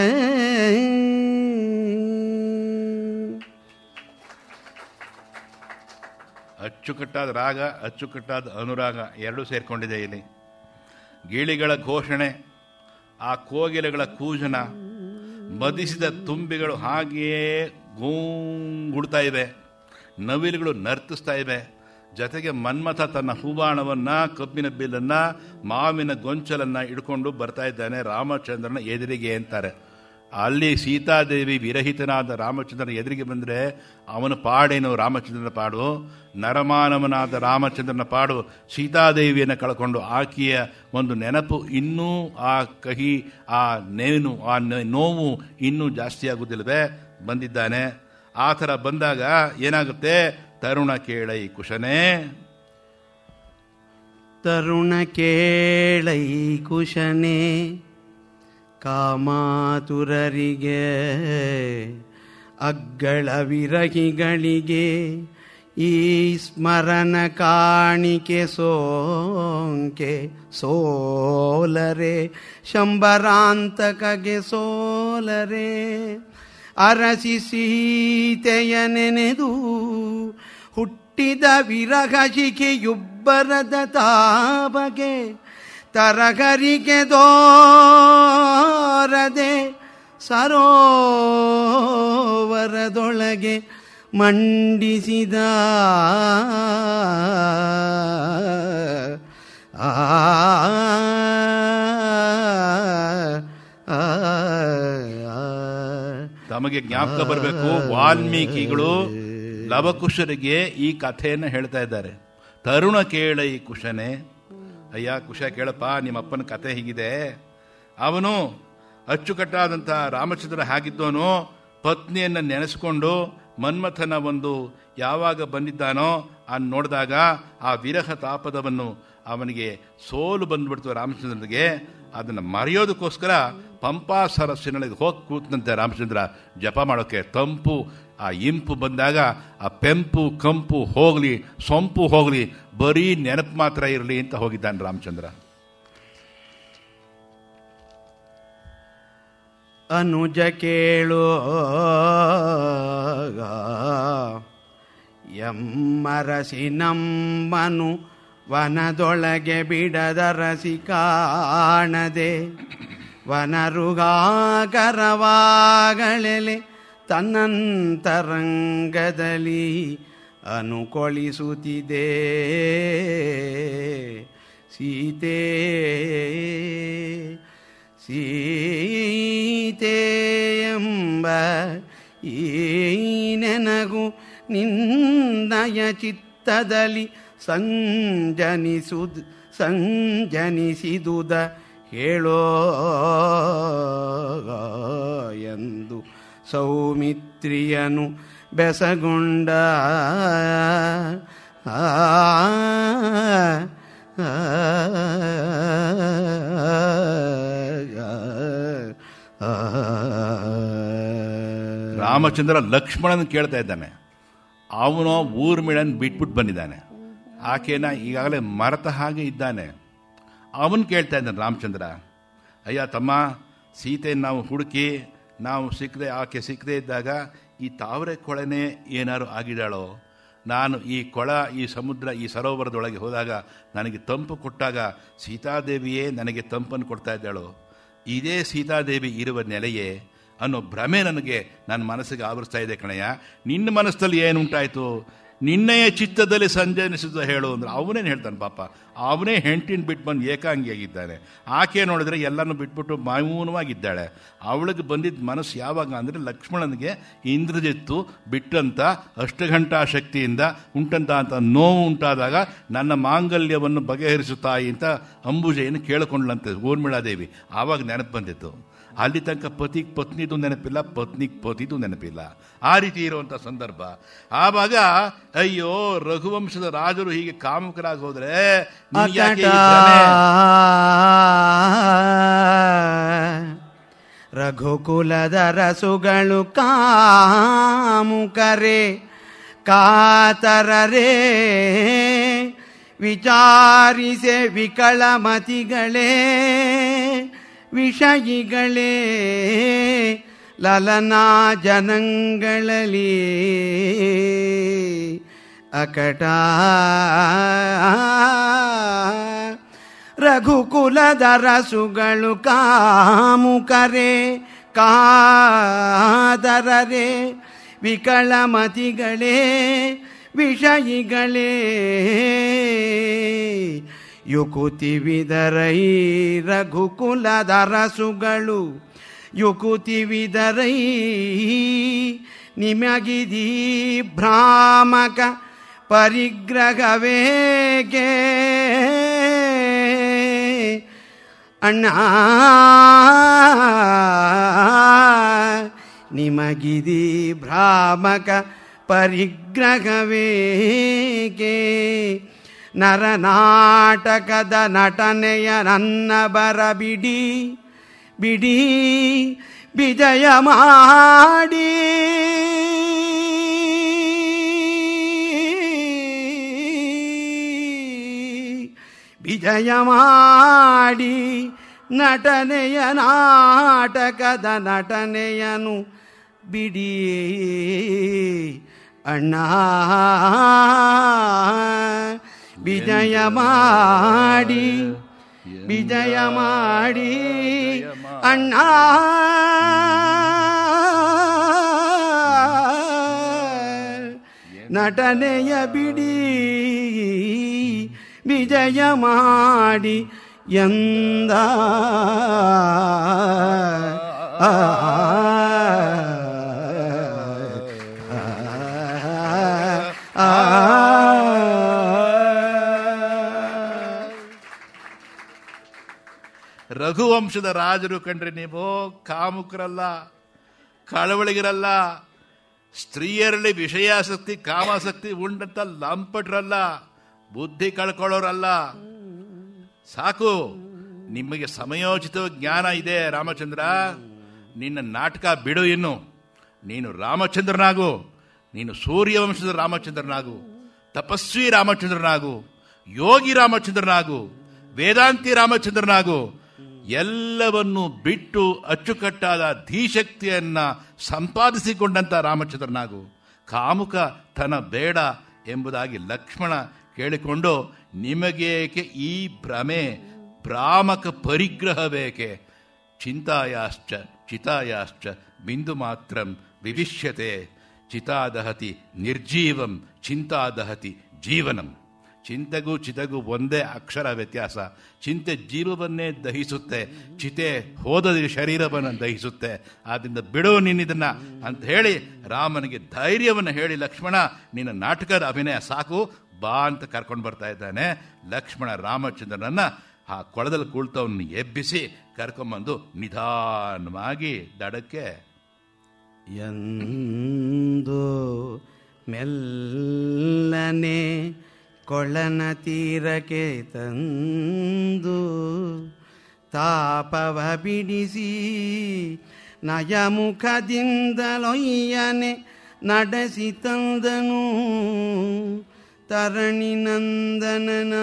ಅಚ್ಚುಕಟ್ಟಾದ ರಾಗ ಅಚ್ಚುಕಟ್ಟಾದ ಅನುರಾಗ ಎರಡೂ ಸೇರಿಕೊಂಡಿದೆ ಇಲ್ಲಿ ಗಿಳಿಗಳ ಘೋಷಣೆ ಆ ಕೋಗಿಲೆಗಳ ಕೂಜನ ಮದಿಸಿದ ತುಂಬಿಗಳು ಹಾಗೆಯೇ ಗೂಂಗುಡ್ತಾ ಇವೆ ನವಿಲುಗಳು ನರ್ತಿಸ್ತಾ ಇವೆ ಜೊತೆಗೆ ಮನ್ಮಥ ತನ್ನ ಹೂಬಾಣವನ್ನ ಕಬ್ಬಿನ ಬಿಲ್ಲನ್ನ ಮಾವಿನ ಗೊಂಚಲನ್ನ ಇಡ್ಕೊಂಡು ಬರ್ತಾ ಇದ್ದಾನೆ ರಾಮಚಂದ್ರನ ಎದುರಿಗೆ ಅಂತಾರೆ ಅಲ್ಲಿ ಸೀತಾದೇವಿ ವಿರಹಿತನಾದ ರಾಮಚಂದ್ರನ ಎದುರಿಗೆ ಬಂದರೆ ಅವನ ಪಾಡೇನು ರಾಮಚಂದ್ರನ ಪಾಡು ನರಮಾನವನಾದ ರಾಮಚಂದ್ರನ ಪಾಡು ಸೀತಾದೇವಿಯನ್ನು ಕಳ್ಕೊಂಡು ಆಕೆಯ ಒಂದು ನೆನಪು ಇನ್ನೂ ಆ ಕಹಿ ಆ ನೇನು ಆ ನ- ನೋವು ಇನ್ನೂ ಜಾಸ್ತಿ ಆಗುವುದಿಲ್ಲವೇ ಬಂದಿದ್ದಾನೆ ಆ ಥರ ಬಂದಾಗ ಏನಾಗುತ್ತೆ ತರುಣ ಕೇಳೈ ಕುಶನೇ ತರುಣ ಕೇಳೈ ಕುಶನೆ ಕಾಮಾತುರರಿಗೆ ಅಗ್ಗಳ ವಿರಹಿಗಳಿಗೆ ಈ ಸ್ಮರಣ ಕಾಣಿಕೆ ಸೋಂಕೆ ಸೋಲರೆ ಶಂಬರಾಂತಕಗೆ ಸೋಲರೆ ಅರಸಿ ಸೀತೆಯ ನೆನೆದು ಹುಟ್ಟಿದ ವಿರಹ ಶಿಖೆಯುಬ್ಬರದ ತಾಬಗೆ ತರಗರಿಗೆ ದೋರದೆ ಸರೋವರದೊಳಗೆ ಮಂಡಿಸಿದ ಆ ಆ, ಆ, ತಮಗೆ ಜ್ಞಾಪಕ ಬರಬೇಕು ವಾಲ್ಮೀಕಿಗಳು ಲವಕುಶರಿಗೆ ಈ ಕಥೆಯನ್ನು ಹೇಳ್ತಾ ಇದ್ದಾರೆ ತರುಣ ಕೇಳೈ ಕುಶನೇ ಅಯ್ಯ ಕುಶ ಕೇಳಪ್ಪ ನಿಮ್ಮ ಅಪ್ಪನ ಕಥೆ ಹೀಗಿದೆ ಅವನು ಅಚ್ಚುಕಟ್ಟಾದಂಥ ರಾಮಚಂದ್ರ ಹಾಗಿದ್ದವನು ಪತ್ನಿಯನ್ನು ನೆನೆಸ್ಕೊಂಡು ಮನ್ಮಥನ ಒಂದು ಯಾವಾಗ ಬಂದಿದ್ದಾನೋ ಅನ್ ನೋಡಿದಾಗ ಆ ವಿರಹ ತಾಪದವನ್ನು ಅವನಿಗೆ ಸೋಲು ಬಂದ್ಬಿಡ್ತು ರಾಮಚಂದ್ರನಿಗೆ ಅದನ್ನು ಮರೆಯೋದಕ್ಕೋಸ್ಕರ ಪಂಪಾ ಸರಸ್ಸಿನೊಳಗೆ ಹೋಗಿ ಕೂತಂತೆ ರಾಮಚಂದ್ರ ಜಪ ಮಾಡೋಕ್ಕೆ ತಂಪು ಆ ಇಂಪು ಬಂದಾಗ ಆ ಪೆಂಪು ಕಂಪು ಹೋಗಲಿ ಸೊಂಪು ಹೋಗಲಿ ಬರೀ ನೆನಪು ಮಾತ್ರ ಇರಲಿ ಅಂತ ಹೋಗಿದ್ದಾನೆ ರಾಮಚಂದ್ರ ಅನುಜ ಕೇಳು ಎಮ್ಮರಸಿ ನಮ್ಮನು ವನದೊಳಗೆ ಬಿಡದರಸಿ ಕಾಣದೆ ವನರುಗಾಕರವಾಗಳೆಲೆ ತನ್ನಂತರಂಗದಲ್ಲಿ ಅನುಕೊಳಿಸುತ್ತಿದೆ ಸೀತೆ ಸೀತೆಯೆಂಬ ಈ ನೆನಗು ನಿನ್ನಯ ಚಿತ್ತದಲ್ಲಿ ಸಂಜನಿಸುದ್ ಸಂಜನಿಸಿದುದ ಹೇಳೋ ಎಂದು ಸೌಮಿತ್ರಿಯನು ಬೆಸಗೊಂಡ ಆ ರಾಮಚಂದ್ರ ಲಕ್ಷ್ಮಣನ ಕೇಳ್ತಾ ಇದ್ದಾನೆ ಅವನು ಊರ್ಮಿಳನ್ ಬಿಟ್ಬಿಟ್ಟು ಬಂದಿದ್ದಾನೆ ಆಕೆನ ಈಗಾಗಲೇ ಮರೆತ ಹಾಗೆ ಇದ್ದಾನೆ ಅವನು ಕೇಳ್ತಾ ಇದ್ದಾನೆ ರಾಮಚಂದ್ರ ಅಯ್ಯ ತಮ್ಮ ಸೀತೆ ನಾವು ಹುಡುಕಿ ನಾವು ಸಿಕ್ಕದೆ ಆಕೆ ಸಿಕ್ಕದೆ ಇದ್ದಾಗ ಈ ತಾವರೆ ಕೊಳೆನೇ ಏನಾರು ಆಗಿದ್ದಾಳೋ ನಾನು ಈ ಕೊಳ ಈ ಸಮುದ್ರ ಈ ಸರೋವರದೊಳಗೆ ಹೋದಾಗ ನನಗೆ ತಂಪು ಕೊಟ್ಟಾಗ ಸೀತಾದೇವಿಯೇ ನನಗೆ ತಂಪನ್ನು ಕೊಡ್ತಾ ಇದ್ದಾಳೋ ಇದೇ ಸೀತಾದೇವಿ ಇರುವ ನೆಲೆಯೇ ಅನ್ನೋ ಭ್ರಮೆ ನನಗೆ ನನ್ನ ಮನಸ್ಸಿಗೆ ಆವರಿಸ್ತಾ ಇದೆ ಕಣಯ್ಯ ನಿನ್ನ ಮನಸ್ಸಲ್ಲಿ ಏನುಂಟಾಯಿತು ನಿನ್ನೆಯ ಚಿತ್ತದಲ್ಲಿ ಸಂಜನಿಸಿದ ಹೇಳು ಅಂದ್ರೆ ಅವನೇನು ಹೇಳ್ತಾನೆ ಪಾಪ ಅವನೇ ಹೆಂಡತಿನ ಬಿಟ್ಟು ಬಂದು ಏಕಾಂಗಿಯಾಗಿದ್ದಾನೆ ಆಕೆ ನೋಡಿದ್ರೆ ಎಲ್ಲನೂ ಬಿಟ್ಬಿಟ್ಟು ಮೌನವಾಗಿದ್ದಾಳೆ ಅವಳಿಗೆ ಬಂದಿದ್ದ ಮನಸ್ಸು ಯಾವಾಗ ಅಂದರೆ ಲಕ್ಷ್ಮಣನಿಗೆ ಇಂದ್ರಜಿತ್ತು ಬಿಟ್ಟಂತ ಅಷ್ಟಘಂಟಾ ಶಕ್ತಿಯಿಂದ ಉಂಟಂತ ಅಂತ ನೋವು ಉಂಟಾದಾಗ ನನ್ನ ಮಾಂಗಲ್ಯವನ್ನು ಬಗೆಹರಿಸುತ್ತಾಯಿ ಅಂತ ಅಂಬುಜೆಯನ್ನು ಕೇಳಿಕೊಂಡ್ಲಂತೆ ಊರ್ಮಿಳಾದೇವಿ ಆವಾಗ ನೆನಪು ಬಂದಿತ್ತು ಅಲ್ಲಿ ತನಕ ಪತಿಗೆ ಪತ್ನಿದು ನೆನಪಿಲ್ಲ ಪತ್ನಿಗೆ ಪತಿದು ನೆನಪಿಲ್ಲ ಆ ರೀತಿ ಇರುವಂಥ ಸಂದರ್ಭ ಆವಾಗ ಅಯ್ಯೋ ರಘುವಂಶದ ರಾಜರು ಹೀಗೆ ಕಾಮುಕರಾಗಿ ಹೋದ್ರೆ ನಿನ್ಗೆ ಯಾಕೆ ಈ ಭ್ರಮೆ? ರಘುಕುಲದ ರಸುಗಳು ಕಾಮುಕರೆ ಕಾತರರೆ ವಿಚಾರಿಸೆ ವಿಕಳಮತಿಗಳೇ ವಿಷಯಿಗಳೇ ಲಲನಾ ಜನಗಳಲ್ಲಿ ಅಕಟ ರಘುಕುಲದ ರಸುಗಳು ಕಾಮುಕರೆ ಕಾದರರೆ ವಿಕಳಮತಿಗಳೇ ವಿಷಯಿಗಳೇ ಯುಕುತಿ ವಿದರೈ ರಘುಕುಲದ ರಸುಗಳು ಯುಕುತಿ ವಿದರೈ ನಿಮಗಿದೀ ಭ್ರಾಮಕ ಪರಿಗ್ರಹವೇಗೆ ಅಣ್ಣ ನಿಮಗಿದೀ ಭ್ರಾಮಕ ಪರಿಗ್ರಹವೇಗೆ ನರನಾಟಕದ ನಟನೆಯ ನನ್ನ ಬರ ಬಿಡಿ ಬಿಡಿ ವಿಜಯ ಮಾಡಿ ವಿಜಯ ಮಾಡಿ ನಟನೆಯ ನಾಟಕದ ನಟನೆಯನು ಬಿಡಿ ಅಣ್ಣ ವಿಜಯ ಮಾಡಿ ವಿಜಯ ಮಾಡಿ ಅಣ್ಣ ನಟನೆಯ ಬಿಡಿ ವಿಜಯ ಮಾಡಿ ಎಂದ ಆ, ಆ, ರಘುವಂಶದ ರಾಜರು ಕಂಡ್ರೆ ನೀವು ಕಾಮುಕರಲ್ಲ ಕಳವಳಿಗರಲ್ಲ ಸ್ತ್ರೀಯರಲ್ಲಿ ವಿಷಯಾಸಕ್ತಿ ಕಾಮಾಸಕ್ತಿ ಉಂಡಂತ ಲಂಪಟ್ರಲ್ಲ ಬುದ್ಧಿ ಕಳ್ಕೊಳ್ಳೋರಲ್ಲ ಸಾಕು ನಿಮಗೆ ಸಮಯೋಚಿತ ಜ್ಞಾನ ಇದೆ ರಾಮಚಂದ್ರ ನಿನ್ನ ನಾಟಕ ಬಿಡು ಇನ್ನು ನೀನು ರಾಮಚಂದ್ರನಾಗು ನೀನು ಸೂರ್ಯವಂಶದ ರಾಮಚಂದ್ರನಾಗು ತಪಸ್ವಿ ರಾಮಚಂದ್ರನಾಗು ಯೋಗಿ ರಾಮಚಂದ್ರನಾಗು ವೇದಾಂತಿ ರಾಮಚಂದ್ರನಾಗು ಎಲ್ಲವನ್ನು ಬಿಟ್ಟು ಅಚ್ಚುಕಟ್ಟಾದ ಧೀಶಕ್ತಿಯನ್ನ ಸಂಪಾದಿಸಿಕೊಂಡಂತ ರಾಮಚಂದ್ರನಾಗು ಕಾಮುಕ ತನ ಬೇಡ ಎಂಬುದಾಗಿ ಲಕ್ಷ್ಮಣ ಕೇಳಿಕೊಂಡು ನಿಮಗೇಕೆ ಈ ಭ್ರಮೆ ಭ್ರಾಮಕ ಪರಿಗ್ರಹ ಬೇಕೆ ಚಿಂತಾಯಾಶ್ಚ ಚಿತಾಯಾಶ್ಚ ಬಿಂದು ಮಾತ್ರಂ ವಿವಿಷ್ಯತೆ ಚಿತಾದಹತಿ ನಿರ್ಜೀವಂ ಚಿಂತಾದಹತಿ ಜೀವನಂ ಚಿಂತೆಗೂ ಚಿತೆಗೂ ಒಂದೇ ಅಕ್ಷರ ವ್ಯತ್ಯಾಸ ಚಿಂತೆ ಜೀವವನ್ನೇ ದಹಿಸುತ್ತೆ ಚಿತೆ ಹೋದ ಶರೀರವನ್ನು ದಹಿಸುತ್ತೆ ಆದ್ದರಿಂದ ಬಿಡು ನಿನ್ನಿದನ್ನ ಅಂತ ಹೇಳಿ ರಾಮನಿಗೆ ಧೈರ್ಯವನ್ನು ಹೇಳಿ ಲಕ್ಷ್ಮಣ ನಿನ್ನ ನಾಟಕದ ಅಭಿನಯ ಸಾಕು ಬಾ ಅಂತ ಕರ್ಕೊಂಡು ಬರ್ತಾ ಇದ್ದಾನೆ ಲಕ್ಷ್ಮಣ ರಾಮಚಂದ್ರನನ್ನ ಆ ಕೊಳದಲ್ಲಿ ಕುಳಿತವನ್ನ ಎಬ್ಬಿಸಿ ಕರ್ಕೊಂಬಂದು ನಿಧಾನವಾಗಿ ದಡಕ್ಕೆ ಎಂದು ಮೆಲ್ಲನೆ ಕೊಳ್ಳನ ತೀರಕ್ಕೆ ತಂದು ತಾಪವ ಬಿಡಿಸಿ ನಯಮುಖದಿಂದಲೊಯ್ಯನೆ ನಡೆಸಿ ತಂದನು ತರಣಿ ನಂದನನ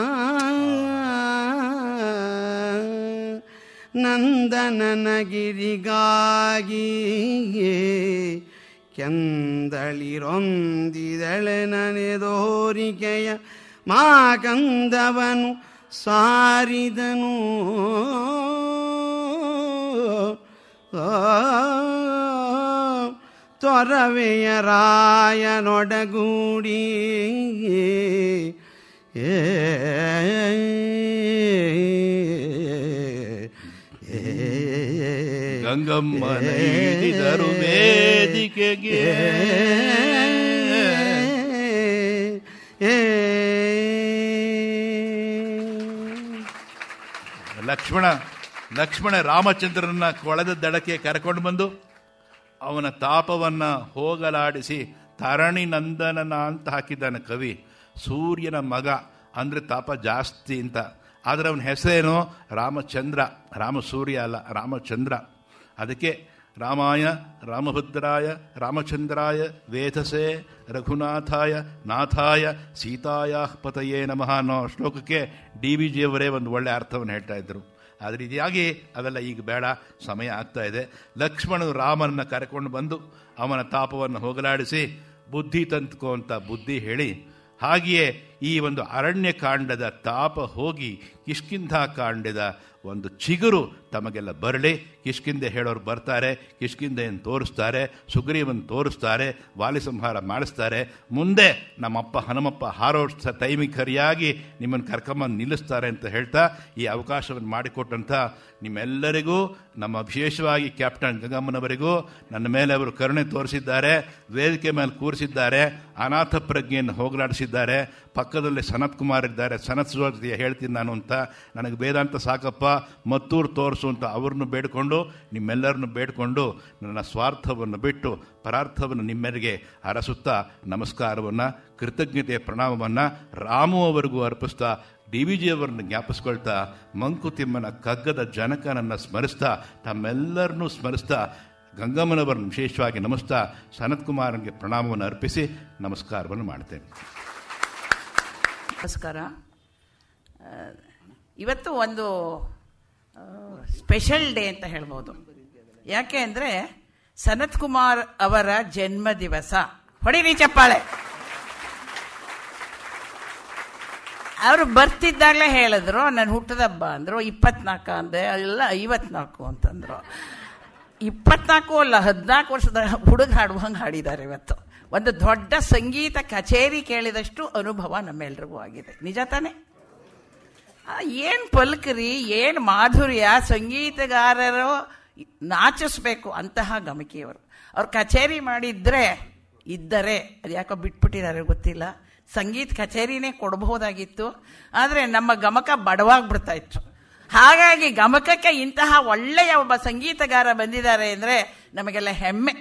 ನಂದನನಗಿರಿಗಾಗಿ ಕೆಂದಳಿರೊಂದಿದಳೆ ನನೆದೋರಿಕೆಯ ಮಾಕಂದವನು ಸಾರಿದನು ತೊರವೆಯ ರಾಯನೊಡಗೂಡಿ ಏ ಗಂಗಮ್ಮನ ಹಿಡಿದರು ವೇದಿಕೆಗೆ ಲಕ್ಷ್ಮಣ ಲಕ್ಷ್ಮಣ ರಾಮಚಂದ್ರನ ಕೊಳದ ದಡಕ್ಕೆ ಕರ್ಕೊಂಡು ಬಂದು ಅವನ ತಾಪವನ್ನ ಹೋಗಲಾಡಿಸಿ ತರಣಿ ನಂದನನ ಅಂತ ಹಾಕಿದ್ದಾನೆ ಕವಿ ಸೂರ್ಯನ ಮಗ ಅಂದ್ರೆ ತಾಪ ಜಾಸ್ತಿ ಅಂತ ಆದರೆ ಅವನ ಹೆಸರೇನು ರಾಮಚಂದ್ರ ರಾಮಸೂರ್ಯ ಅಲ್ಲ ರಾಮಚಂದ್ರ ಅದಕ್ಕೆ ರಾಮಾಯ ರಾಮಭದ್ರಾಯ ರಾಮಚಂದ್ರಾಯ ವೇಧಸೆ ರಘುನಾಥಾಯ ನಾಥಾಯ ಸೀತಾಯ ಪತಯೇ ನಮಃ ಅನ್ನೋ ಶ್ಲೋಕಕ್ಕೆ ಡಿ ವಿ ಜಿಯವರೇ ಒಂದು ಒಳ್ಳೆ ಅರ್ಥವನ್ನು ಹೇಳ್ತಾ ಇದ್ರು ಆದರೆ ಇದಾಗಿ ಅವೆಲ್ಲ ಈಗ ಬೇಡ ಸಮಯ ಆಗ್ತಾ ಇದೆ ಲಕ್ಷ್ಮಣನು ರಾಮನನ್ನ ಕರೆಕೊಂಡು ಬಂದು ಅವನ ತಾಪವನ್ನು ಹೋಗಲಾಡಿಸಿ ಬುದ್ಧಿ ತಂತ್ಕೋ ಅಂತ ಬುದ್ಧಿ ಹೇಳಿ ಹಾಗೆಯೇ ಈ ಒಂದು ಅರಣ್ಯ ಕಾಂಡದ ತಾಪ ಹೋಗಿ ಕಿಷ್ಕಿಂಧ ಕಾಂಡದ ಒಂದು ಚಿಗುರು ತಮಗೆಲ್ಲ ಬರಲಿ ಕಿಷ್ಕಿಂದೆ ಹೇಳೋರು ಬರ್ತಾರೆ ಕಿಷ್ಕಿಂದೆಯನ್ನು ತೋರಿಸ್ತಾರೆ ಸುಗ್ರೀವನ್ನು ತೋರಿಸ್ತಾರೆ ವಾಲಿ ಸಂಹಾರ ಮಾಡಿಸ್ತಾರೆ ಮುಂದೆ ನಮ್ಮಪ್ಪ ಹನುಮಪ್ಪ ಹಾರೋಡ್ಸ ಟೈಮಿಗೆ ಸರಿಯಾಗಿ ನಿಮ್ಮನ್ನು ಕರ್ಕೊಂಬಂದು ನಿಲ್ಲಿಸ್ತಾರೆ ಅಂತ ಹೇಳ್ತಾ ಈ ಅವಕಾಶವನ್ನು ಮಾಡಿಕೊಟ್ಟಂಥ ನಿಮ್ಮೆಲ್ಲರಿಗೂ ನಮ್ಮ ವಿಶೇಷವಾಗಿ ಕ್ಯಾಪ್ಟನ್ ಗಂಗಮ್ಮನವರಿಗೂ ನನ್ನ ಮೇಲೆ ಅವರು ಕರುಣೆ ತೋರಿಸಿದ್ದಾರೆ ವೇದಿಕೆ ಮೇಲೆ ಕೂರಿಸಿದ್ದಾರೆ ಅನಾಥ ಪ್ರಜ್ಞೆಯನ್ನು ಹೋಗಲಾಡಿಸಿದ್ದಾರೆ ಪಕ್ಕದಲ್ಲಿ ಸನತ್ ಕುಮಾರ್ ಇದ್ದಾರೆ ಸನತ್ ಜೊತೆ ಹೇಳ್ತೀನಿ ನಾನು ಅಂತ ನನಗೆ ವೇದಾಂತ ಸಾಕಪ್ಪ ಮತ್ತೂರು ತೋರಿಸು ಅಂತ ಅವ್ರನ್ನು ಬೇಡಿಕೊಂಡು ನಿಮ್ಮೆಲ್ಲರನ್ನು ಬೇಡಿಕೊಂಡು ನನ್ನ ಸ್ವಾರ್ಥವನ್ನು ಬಿಟ್ಟು ಪರಾರ್ಥವನ್ನು ನಿಮ್ಮೆರಿಗೆ ಅರಸುತ್ತಾ ನಮಸ್ಕಾರವನ್ನು ಕೃತಜ್ಞತೆಯ ಪ್ರಣಾಮವನ್ನು ರಾಮು ಅವರಿಗೂ ಅರ್ಪಿಸ್ತಾ ಡಿ ವಿ ಜಿಯವರನ್ನು ಜ್ಞಾಪಿಸ್ಕೊಳ್ತಾ ಮಂಕುತಿಮ್ಮನ ಕಗ್ಗದ ಜನಕನನ್ನು ಸ್ಮರಿಸ್ತಾ ತಮ್ಮೆಲ್ಲರನ್ನೂ ಸ್ಮರಿಸ್ತಾ ಗಂಗಮ್ಮನವರನ್ನು ವಿಶೇಷವಾಗಿ ನಮಿಸ್ತಾ ಸನತ್ ಕುಮಾರನಿಗೆ ಪ್ರಣಾಮವನ್ನು ಅರ್ಪಿಸಿ ನಮಸ್ಕಾರವನ್ನು ಮಾಡ್ತೇನೆ ನಮಸ್ಕಾರ ಆ, ಇವತ್ತು ಒಂದು ಸ್ಪೆಷಲ್ ಡೇ ಅಂತ ಹೇಳ್ಬೋದು ಯಾಕೆ ಅಂದರೆ ಸನತ್ ಕುಮಾರ್ ಅವರ ಜನ್ಮ ದಿವಸ ಹೊಡಿರಿ ಚಪ್ಪಾಳೆ ಅವರು ಬರ್ತಿದ್ದಾಗಲೇ ಹೇಳಿದ್ರು ನನ್ನ ಹುಟ್ಟದ ಹಬ್ಬ ಅಂದರು ಇಪ್ಪತ್ನಾಲ್ಕು ಅಂದೆ ಎಲ್ಲ ಐವತ್ನಾಲ್ಕು ಅಂತಂದರು ಇಪ್ಪತ್ನಾಲ್ಕು ಅಲ್ಲ ಹದಿನಾಲ್ಕು ವರ್ಷದ ಹುಡುಗ ಹಾಡುವಂಗೆ ಹಾಡಿದ್ದಾರೆ ಇವತ್ತು ಒಂದು ದೊಡ್ಡ ಸಂಗೀತ ಕಚೇರಿ ಕೇಳಿದಷ್ಟು ಅನುಭವ ನಮ್ಮೆಲ್ರಿಗೂ ಆಗಿದೆ ನಿಜ ತಾನೇ ಏನು ಪಲ್ಕರಿ ಏನು ಮಾಧುರ್ಯ ಸಂಗೀತಗಾರರು ನಾಚಿಸ್ಬೇಕು ಅಂತಹ ಗಮಕಿಯವರು ಅವ್ರು ಕಚೇರಿ ಮಾಡಿದ್ರೆ ಇದ್ದರೆ ಅದು ಯಾಕೋ ಬಿಟ್ಬಿಟ್ಟಿದ್ದಾರೆ ಗೊತ್ತಿಲ್ಲ ಸಂಗೀತ ಕಚೇರಿನೇ ಕೊಡಬಹುದಾಗಿತ್ತು ಆದರೆ ನಮ್ಮ ಗಮಕ ಬಡವಾಗ್ಬಿಡ್ತಾ ಇತ್ತು ಹಾಗಾಗಿ ಗಮಕಕ್ಕೆ ಇಂತಹ ಒಳ್ಳೆಯ ಒಬ್ಬ ಸಂಗೀತಗಾರ ಬಂದಿದ್ದಾರೆ ಅಂದರೆ ನಮಗೆಲ್ಲ ಹೆಮ್ಮೆ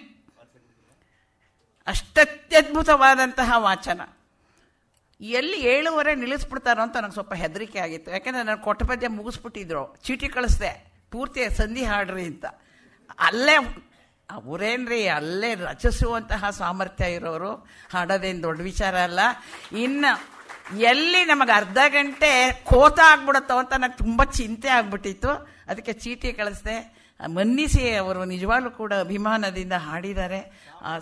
ಅಷ್ಟತ್ಯದ್ಭುತವಾದಂತಹ ವಾಚನ ಎಲ್ಲಿ ಏಳುವರೆ ನಿಲ್ಲಿಸ್ಬಿಡ್ತಾರೋ ಅಂತ ನನಗೆ ಸ್ವಲ್ಪ ಹೆದರಿಕೆ ಆಗಿತ್ತು ಯಾಕಂದ್ರೆ ನಾನು ಕೊಟ್ಟ ಪದ್ಯ ಮುಗಿಸ್ಬಿಟ್ಟಿದ್ರು ಚೀಟಿ ಕಳಿಸ್ದೆ ಪೂರ್ತಿ ಸಂಧಿ ಹಾಡ್ರಿ ಅಂತ ಅಲ್ಲೇ ಅವರೇನ್ರಿ ಅಲ್ಲೇ ರಚಿಸುವಂತಹ ಸಾಮರ್ಥ್ಯ ಇರೋರು ಹಾಡೋದೇನು ದೊಡ್ಡ ವಿಚಾರ ಅಲ್ಲ ಇನ್ನು ಎಲ್ಲಿ ನಮಗೆ ಅರ್ಧ ಗಂಟೆ ಕೋತ ಆಗ್ಬಿಡುತ್ತೋ ಅಂತ ನನಗೆ ತುಂಬ ಚಿಂತೆ ಆಗ್ಬಿಟ್ಟಿತ್ತು ಅದಕ್ಕೆ ಚೀಟಿ ಕಳಿಸ್ದೆ ಮನ್ನಿಸಿ ಅವರು ನಿಜವಾಗ್ಲೂ ಕೂಡ ಅಭಿಮಾನದಿಂದ ಹಾಡಿದ್ದಾರೆ ಆ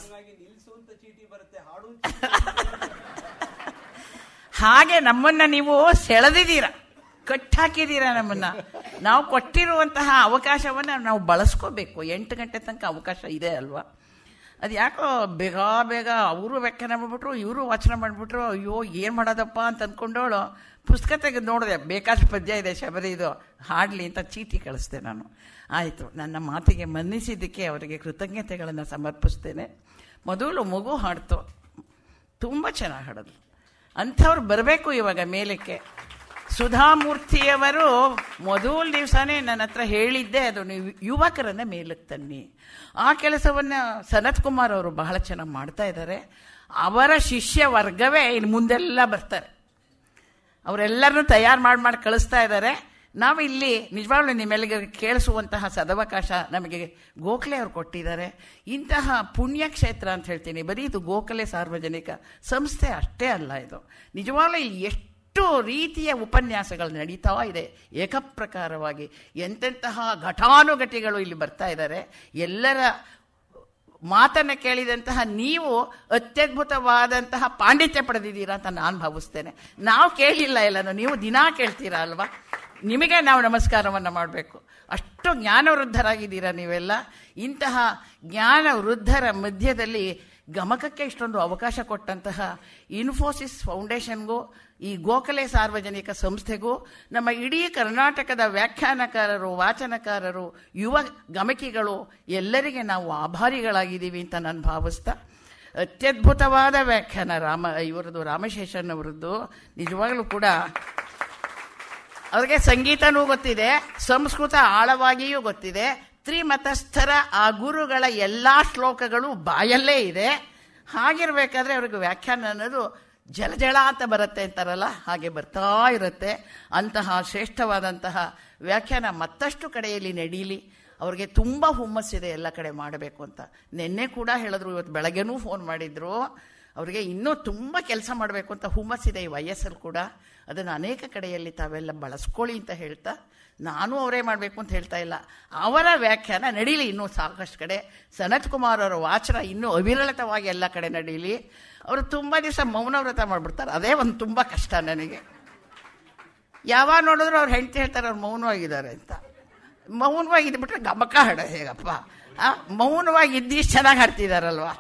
ಹಾಗೆ ನಮ್ಮನ್ನ ನೀವು ಸೆಳೆದಿದ್ದೀರ ಕಟ್ಟಾಕಿದ್ದೀರ ನಮ್ಮನ್ನ ನಾವು ಕೊಟ್ಟಿರುವಂತಹ ಅವಕಾಶವನ್ನ ನಾವು ಬಳಸ್ಕೋಬೇಕು ಎಂಟು ಗಂಟೆ ತನಕ ಅವಕಾಶ ಇದೆ ಅಲ್ವಾ ಅದು ಯಾಕೋ ಬೇಗ ಬೇಗ ಅವರು ವ್ಯಾಖ್ಯಾನ ಮಾಡ್ಬಿಟ್ರು ಇವರು ವಾಚನ ಮಾಡಿಬಿಟ್ರು ಅಯ್ಯೋ ಏನು ಮಾಡೋದಪ್ಪ ಅಂತ ಅಂದ್ಕೊಂಡವಳು ಪುಸ್ತಕ ತೆಗೆದು ನೋಡಿದೆ ಬೇಕಾದಷ್ಟು ಪದ್ಯ ಇದೆ ಶಬರಿ ಇದು ಹಾಡಲಿ ಅಂತ ಚೀಟಿ ಕಳಿಸ್ದೆ ನಾನು ಆಯಿತು ನನ್ನ ಮಾತಿಗೆ ಮನ್ನಿಸಿದ್ದಕ್ಕೆ ಅವರಿಗೆ ಕೃತಜ್ಞತೆಗಳನ್ನು ಸಮರ್ಪಿಸ್ತೇನೆ ಮೊದಲು ಮಗು ಹಾಡ್ತು ತುಂಬ ಚೆನ್ನಾಗಿ ಹಾಡೋದು ಅಂಥವ್ರು ಬರಬೇಕು ಇವಾಗ ಮೇಲಕ್ಕೆ ಸುಧಾಮೂರ್ತಿಯವರು ಮೊದಲ ದಿವಸನೇ ನನ್ನ ಹತ್ರ ಹೇಳಿದ್ದೆ ಅದು ನೀವು ಯುವಕರನ್ನ ಮೇಲಕ್ಕೆ ತನ್ನಿ ಆ ಕೆಲಸವನ್ನ ಸನತ್ ಕುಮಾರ್ ಅವರು ಬಹಳ ಚೆನ್ನಾಗಿ ಮಾಡ್ತಾ ಇದ್ದಾರೆ ಅವರ ಶಿಷ್ಯ ವರ್ಗವೇ ಇನ್ನು ಮುಂದೆಲ್ಲ ಬರ್ತಾರೆ ಅವರೆಲ್ಲರನ್ನೂ ತಯಾರು ಮಾಡಿ ಮಾಡಿ ಕಳಿಸ್ತಾ ಇದ್ದಾರೆ ನಾವು ಇಲ್ಲಿ ನಿಜವಾಗ್ಲೂ ನಿಮ್ಮೆಲ್ಲಿಗೆ ಕೇಳಿಸುವಂತಹ ಸದವಕಾಶ ನಮಗೆ ಗೋಖಲೆ ಅವರು ಕೊಟ್ಟಿದ್ದಾರೆ ಇಂತಹ ಪುಣ್ಯಕ್ಷೇತ್ರ ಅಂತ ಹೇಳ್ತೀನಿ ಬರೀ ಇದು ಗೋಖಲೆ ಸಾರ್ವಜನಿಕ ಸಂಸ್ಥೆ ಅಷ್ಟೇ ಅಲ್ಲ ಇದು ನಿಜವಾಗ್ಲೂ ಇಲ್ಲಿ ಎಷ್ಟು ರೀತಿಯ ಉಪನ್ಯಾಸಗಳು ನಡೀತಾ ಇದೆ ಏಕಪ್ರಕಾರವಾಗಿ ಎಂತೆಂತಹ ಘಟಾನುಘಟಿಗಳು ಇಲ್ಲಿ ಬರ್ತಾ ಇದ್ದಾರೆ ಎಲ್ಲರ ಮಾತನ್ನು ಕೇಳಿದಂತಹ ನೀವು ಅತ್ಯದ್ಭುತವಾದಂತಹ ಪಾಂಡಿತ್ಯ ಪಡೆದಿದ್ದೀರಾ ಅಂತ ನಾನು ಭಾವಿಸ್ತೇನೆ ನಾವು ಕೇಳಿಲ್ಲ ಎಲ್ಲನೂ ನೀವು ದಿನಾ ಕೇಳ್ತೀರಾ ಅಲ್ವಾ ನಿಮಗೆ ನಾವು ನಮಸ್ಕಾರವನ್ನು ಮಾಡಬೇಕು ಅಷ್ಟು ಜ್ಞಾನವೃದ್ಧರಾಗಿದ್ದೀರಾ ನೀವೆಲ್ಲ ಇಂತಹ ಜ್ಞಾನ ವೃದ್ಧರ ಮಧ್ಯದಲ್ಲಿ ಗಮಕಕ್ಕೆ ಇಷ್ಟೊಂದು ಅವಕಾಶ ಕೊಟ್ಟಂತಹ ಇನ್ಫೋಸಿಸ್ ಫೌಂಡೇಶನ್ಗೂ ಈ ಗೋಖಲೆ ಸಾರ್ವಜನಿಕ ಸಂಸ್ಥೆಗೂ ನಮ್ಮ ಇಡೀ ಕರ್ನಾಟಕದ ವ್ಯಾಖ್ಯಾನಕಾರರು ವಾಚನಕಾರರು ಯುವ ಗಮಕಿಗಳು ಎಲ್ಲರಿಗೆ ನಾವು ಆಭಾರಿಗಳಾಗಿದ್ದೀವಿ ಅಂತ ನಾನು ಭಾವಿಸ್ತಾ ಅತ್ಯದ್ಭುತವಾದ ವ್ಯಾಖ್ಯಾನ ರಾಮ ಇವರದು ರಾಮಶೇಷನ್ ಅವರದ್ದು ನಿಜವಾಗಲೂ ಕೂಡ ಅವ್ರಿಗೆ ಸಂಗೀತನೂ ಗೊತ್ತಿದೆ ಸಂಸ್ಕೃತ ಆಳವಾಗಿಯೂ ಗೊತ್ತಿದೆ ತ್ರಿಮತಸ್ಥರ ಆ ಗುರುಗಳ ಎಲ್ಲ ಶ್ಲೋಕಗಳು ಬಾಯಲ್ಲೇ ಇದೆ ಹಾಗಿರ್ಬೇಕಾದ್ರೆ ಅವ್ರಿಗೆ ವ್ಯಾಖ್ಯಾನ ಅನ್ನೋದು ಜಲಜಳ ಅಂತ ಬರುತ್ತೆ ಅಂತಾರಲ್ಲ ಹಾಗೆ ಬರ್ತಾ ಇರುತ್ತೆ ಅಂತಹ ಶ್ರೇಷ್ಠವಾದಂತಹ ವ್ಯಾಖ್ಯಾನ ಮತ್ತಷ್ಟು ಕಡೆಯಲ್ಲಿ ನಡೀಲಿ ಅವ್ರಿಗೆ ತುಂಬ ಹುಮ್ಮಸ್ಸಿದೆ ಎಲ್ಲ ಕಡೆ ಮಾಡಬೇಕು ಅಂತ ನಿನ್ನೆ ಕೂಡ ಹೇಳಿದ್ರು ಇವತ್ತು ಬೆಳಗ್ಗೆನೂ ಫೋನ್ ಮಾಡಿದ್ರು ಅವರಿಗೆ ಇನ್ನೂ ತುಂಬ ಕೆಲಸ ಮಾಡಬೇಕು ಅಂತ ಹುಮ್ಮಸ್ಸಿದೆ ಈ ವಯಸ್ಸಲ್ಲಿ ಕೂಡ ಅದನ್ನು ಅನೇಕ ಕಡೆಯಲ್ಲಿ ತಾವೆಲ್ಲ ಬಳಸ್ಕೊಳ್ಳಿ ಅಂತ ಹೇಳ್ತಾ ನಾನು ಅವರೇ ಮಾಡಬೇಕು ಅಂತ ಹೇಳ್ತಾ ಇಲ್ಲ ಅವರ ವ್ಯಾಖ್ಯಾನ ನಡೀಲಿ ಇನ್ನೂ ಸಾಕಷ್ಟು ಕಡೆ ಸನತ್ ಕುಮಾರ್ ಅವರ ವಾಚನ ಇನ್ನೂ ಅವಿರಳಿತವಾಗಿ ಎಲ್ಲ ಕಡೆ ನಡೀಲಿ ಅವರು ತುಂಬ ದಿವಸ ಮೌನ ವ್ರತ ಮಾಡಿಬಿಡ್ತಾರೆ ಅದೇ ಒಂದು ತುಂಬ ಕಷ್ಟ ನನಗೆ ಯಾವಾಗ ನೋಡಿದ್ರು ಅವ್ರು ಹೆಂಡತಿ ಹೇಳ್ತಾರೆ ಅವ್ರು ಮೌನವಾಗಿದ್ದಾರೆ ಅಂತ ಮೌನವಾಗಿ ಇದ್ಬಿಟ್ರೆ ಗಮಕ ಹಾಡ ಹೇಗಪ್ಪ ಆ ಮೌನವಾಗಿ ಇದ್ದಿಷ್ಟು ಚೆನ್ನಾಗಿ ಹಾಡ್ತಿದಾರಲ್ವಾ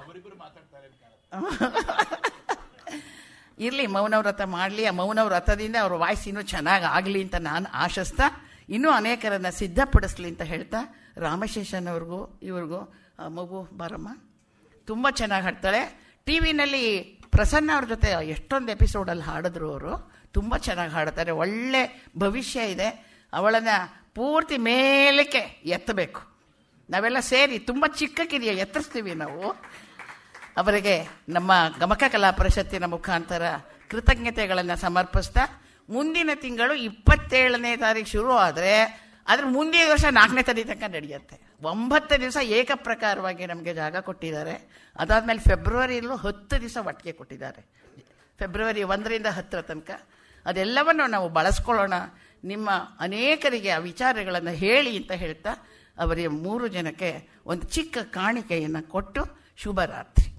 ಇರಲಿ ಮೌನ ವ್ರತ ಮಾಡಲಿ ಆ ಮೌನ ವ್ರತದಿಂದ ಅವ್ರ ವಾಯ್ಸ್ ಇನ್ನೂ ಚೆನ್ನಾಗಿ ಆಗಲಿ ಅಂತ ನಾನು ಆಶಿಸ್ತಾ ಇನ್ನೂ ಅನೇಕರನ್ನ ಸಿದ್ಧಪಡಿಸ್ಲಿ ಅಂತ ಹೇಳ್ತಾ ರಾಮಶೇಷನ್ ಅವ್ರಿಗೂ ಇವ್ರಿಗೂ ಆ ಮಗು ಬಾರಮ್ಮ ತುಂಬ ಚೆನ್ನಾಗಿ ಹಾಡ್ತಾಳೆ ಟಿ ವಿನಲ್ಲಿ ಪ್ರಸನ್ನ ಅವ್ರ ಜೊತೆ ಎಷ್ಟೊಂದು ಎಪಿಸೋಡಲ್ಲಿ ಹಾಡಿದ್ರು ಅವರು ತುಂಬ ಚೆನ್ನಾಗಿ ಹಾಡ್ತಾರೆ ಒಳ್ಳೆ ಭವಿಷ್ಯ ಇದೆ ಅವಳನ್ನು ಪೂರ್ತಿ ಮೇಲಕ್ಕೆ ಎತ್ತಬೇಕು ನಾವೆಲ್ಲ ಸೇರಿ ತುಂಬ ಚಿಕ್ಕಕ್ಕಿದೆಯಾ ಎತ್ತರಿಸ್ತೀವಿ ನಾವು ಅವರಿಗೆ ನಮ್ಮ ಗಮಕ ಕಲಾ ಪರಿಷತ್ತಿನ ಮುಖಾಂತರ ಕೃತಜ್ಞತೆಗಳನ್ನು ಸಮರ್ಪಿಸ್ತಾ ಮುಂದಿನ ತಿಂಗಳು ಇಪ್ಪತ್ತೇಳನೇ ತಾರೀಕು ಶುರು ಆದರೆ ಅದ್ರ ಮುಂದಿನ ವರ್ಷ ನಾಲ್ಕನೇ ತಾರೀಕು ತನಕ ನಡೆಯುತ್ತೆ ಒಂಬತ್ತು ದಿವಸ ಏಕಪ್ರಕಾರವಾಗಿ ನಮಗೆ ಜಾಗ ಕೊಟ್ಟಿದ್ದಾರೆ ಅದಾದಮೇಲೆ ಫೆಬ್ರವರಿಯಲ್ಲೂ ಹತ್ತು ದಿವಸ ಒಟ್ಟಿಗೆ ಕೊಟ್ಟಿದ್ದಾರೆ ಫೆಬ್ರವರಿ ಒಂದರಿಂದ ಹತ್ತರ ತನಕ ಅದೆಲ್ಲವನ್ನು ನಾವು ಬಳಸ್ಕೊಳ್ಳೋಣ ನಿಮ್ಮ ಅನೇಕರಿಗೆ ಆ ವಿಚಾರಗಳನ್ನು ಹೇಳಿ ಅಂತ ಹೇಳ್ತಾ ಅವರಿಗೆ ಮೂರು ಜನಕ್ಕೆ ಒಂದು ಚಿಕ್ಕ ಕಾಣಿಕೆಯನ್ನು ಕೊಟ್ಟು ಶುಭರಾತ್ರಿ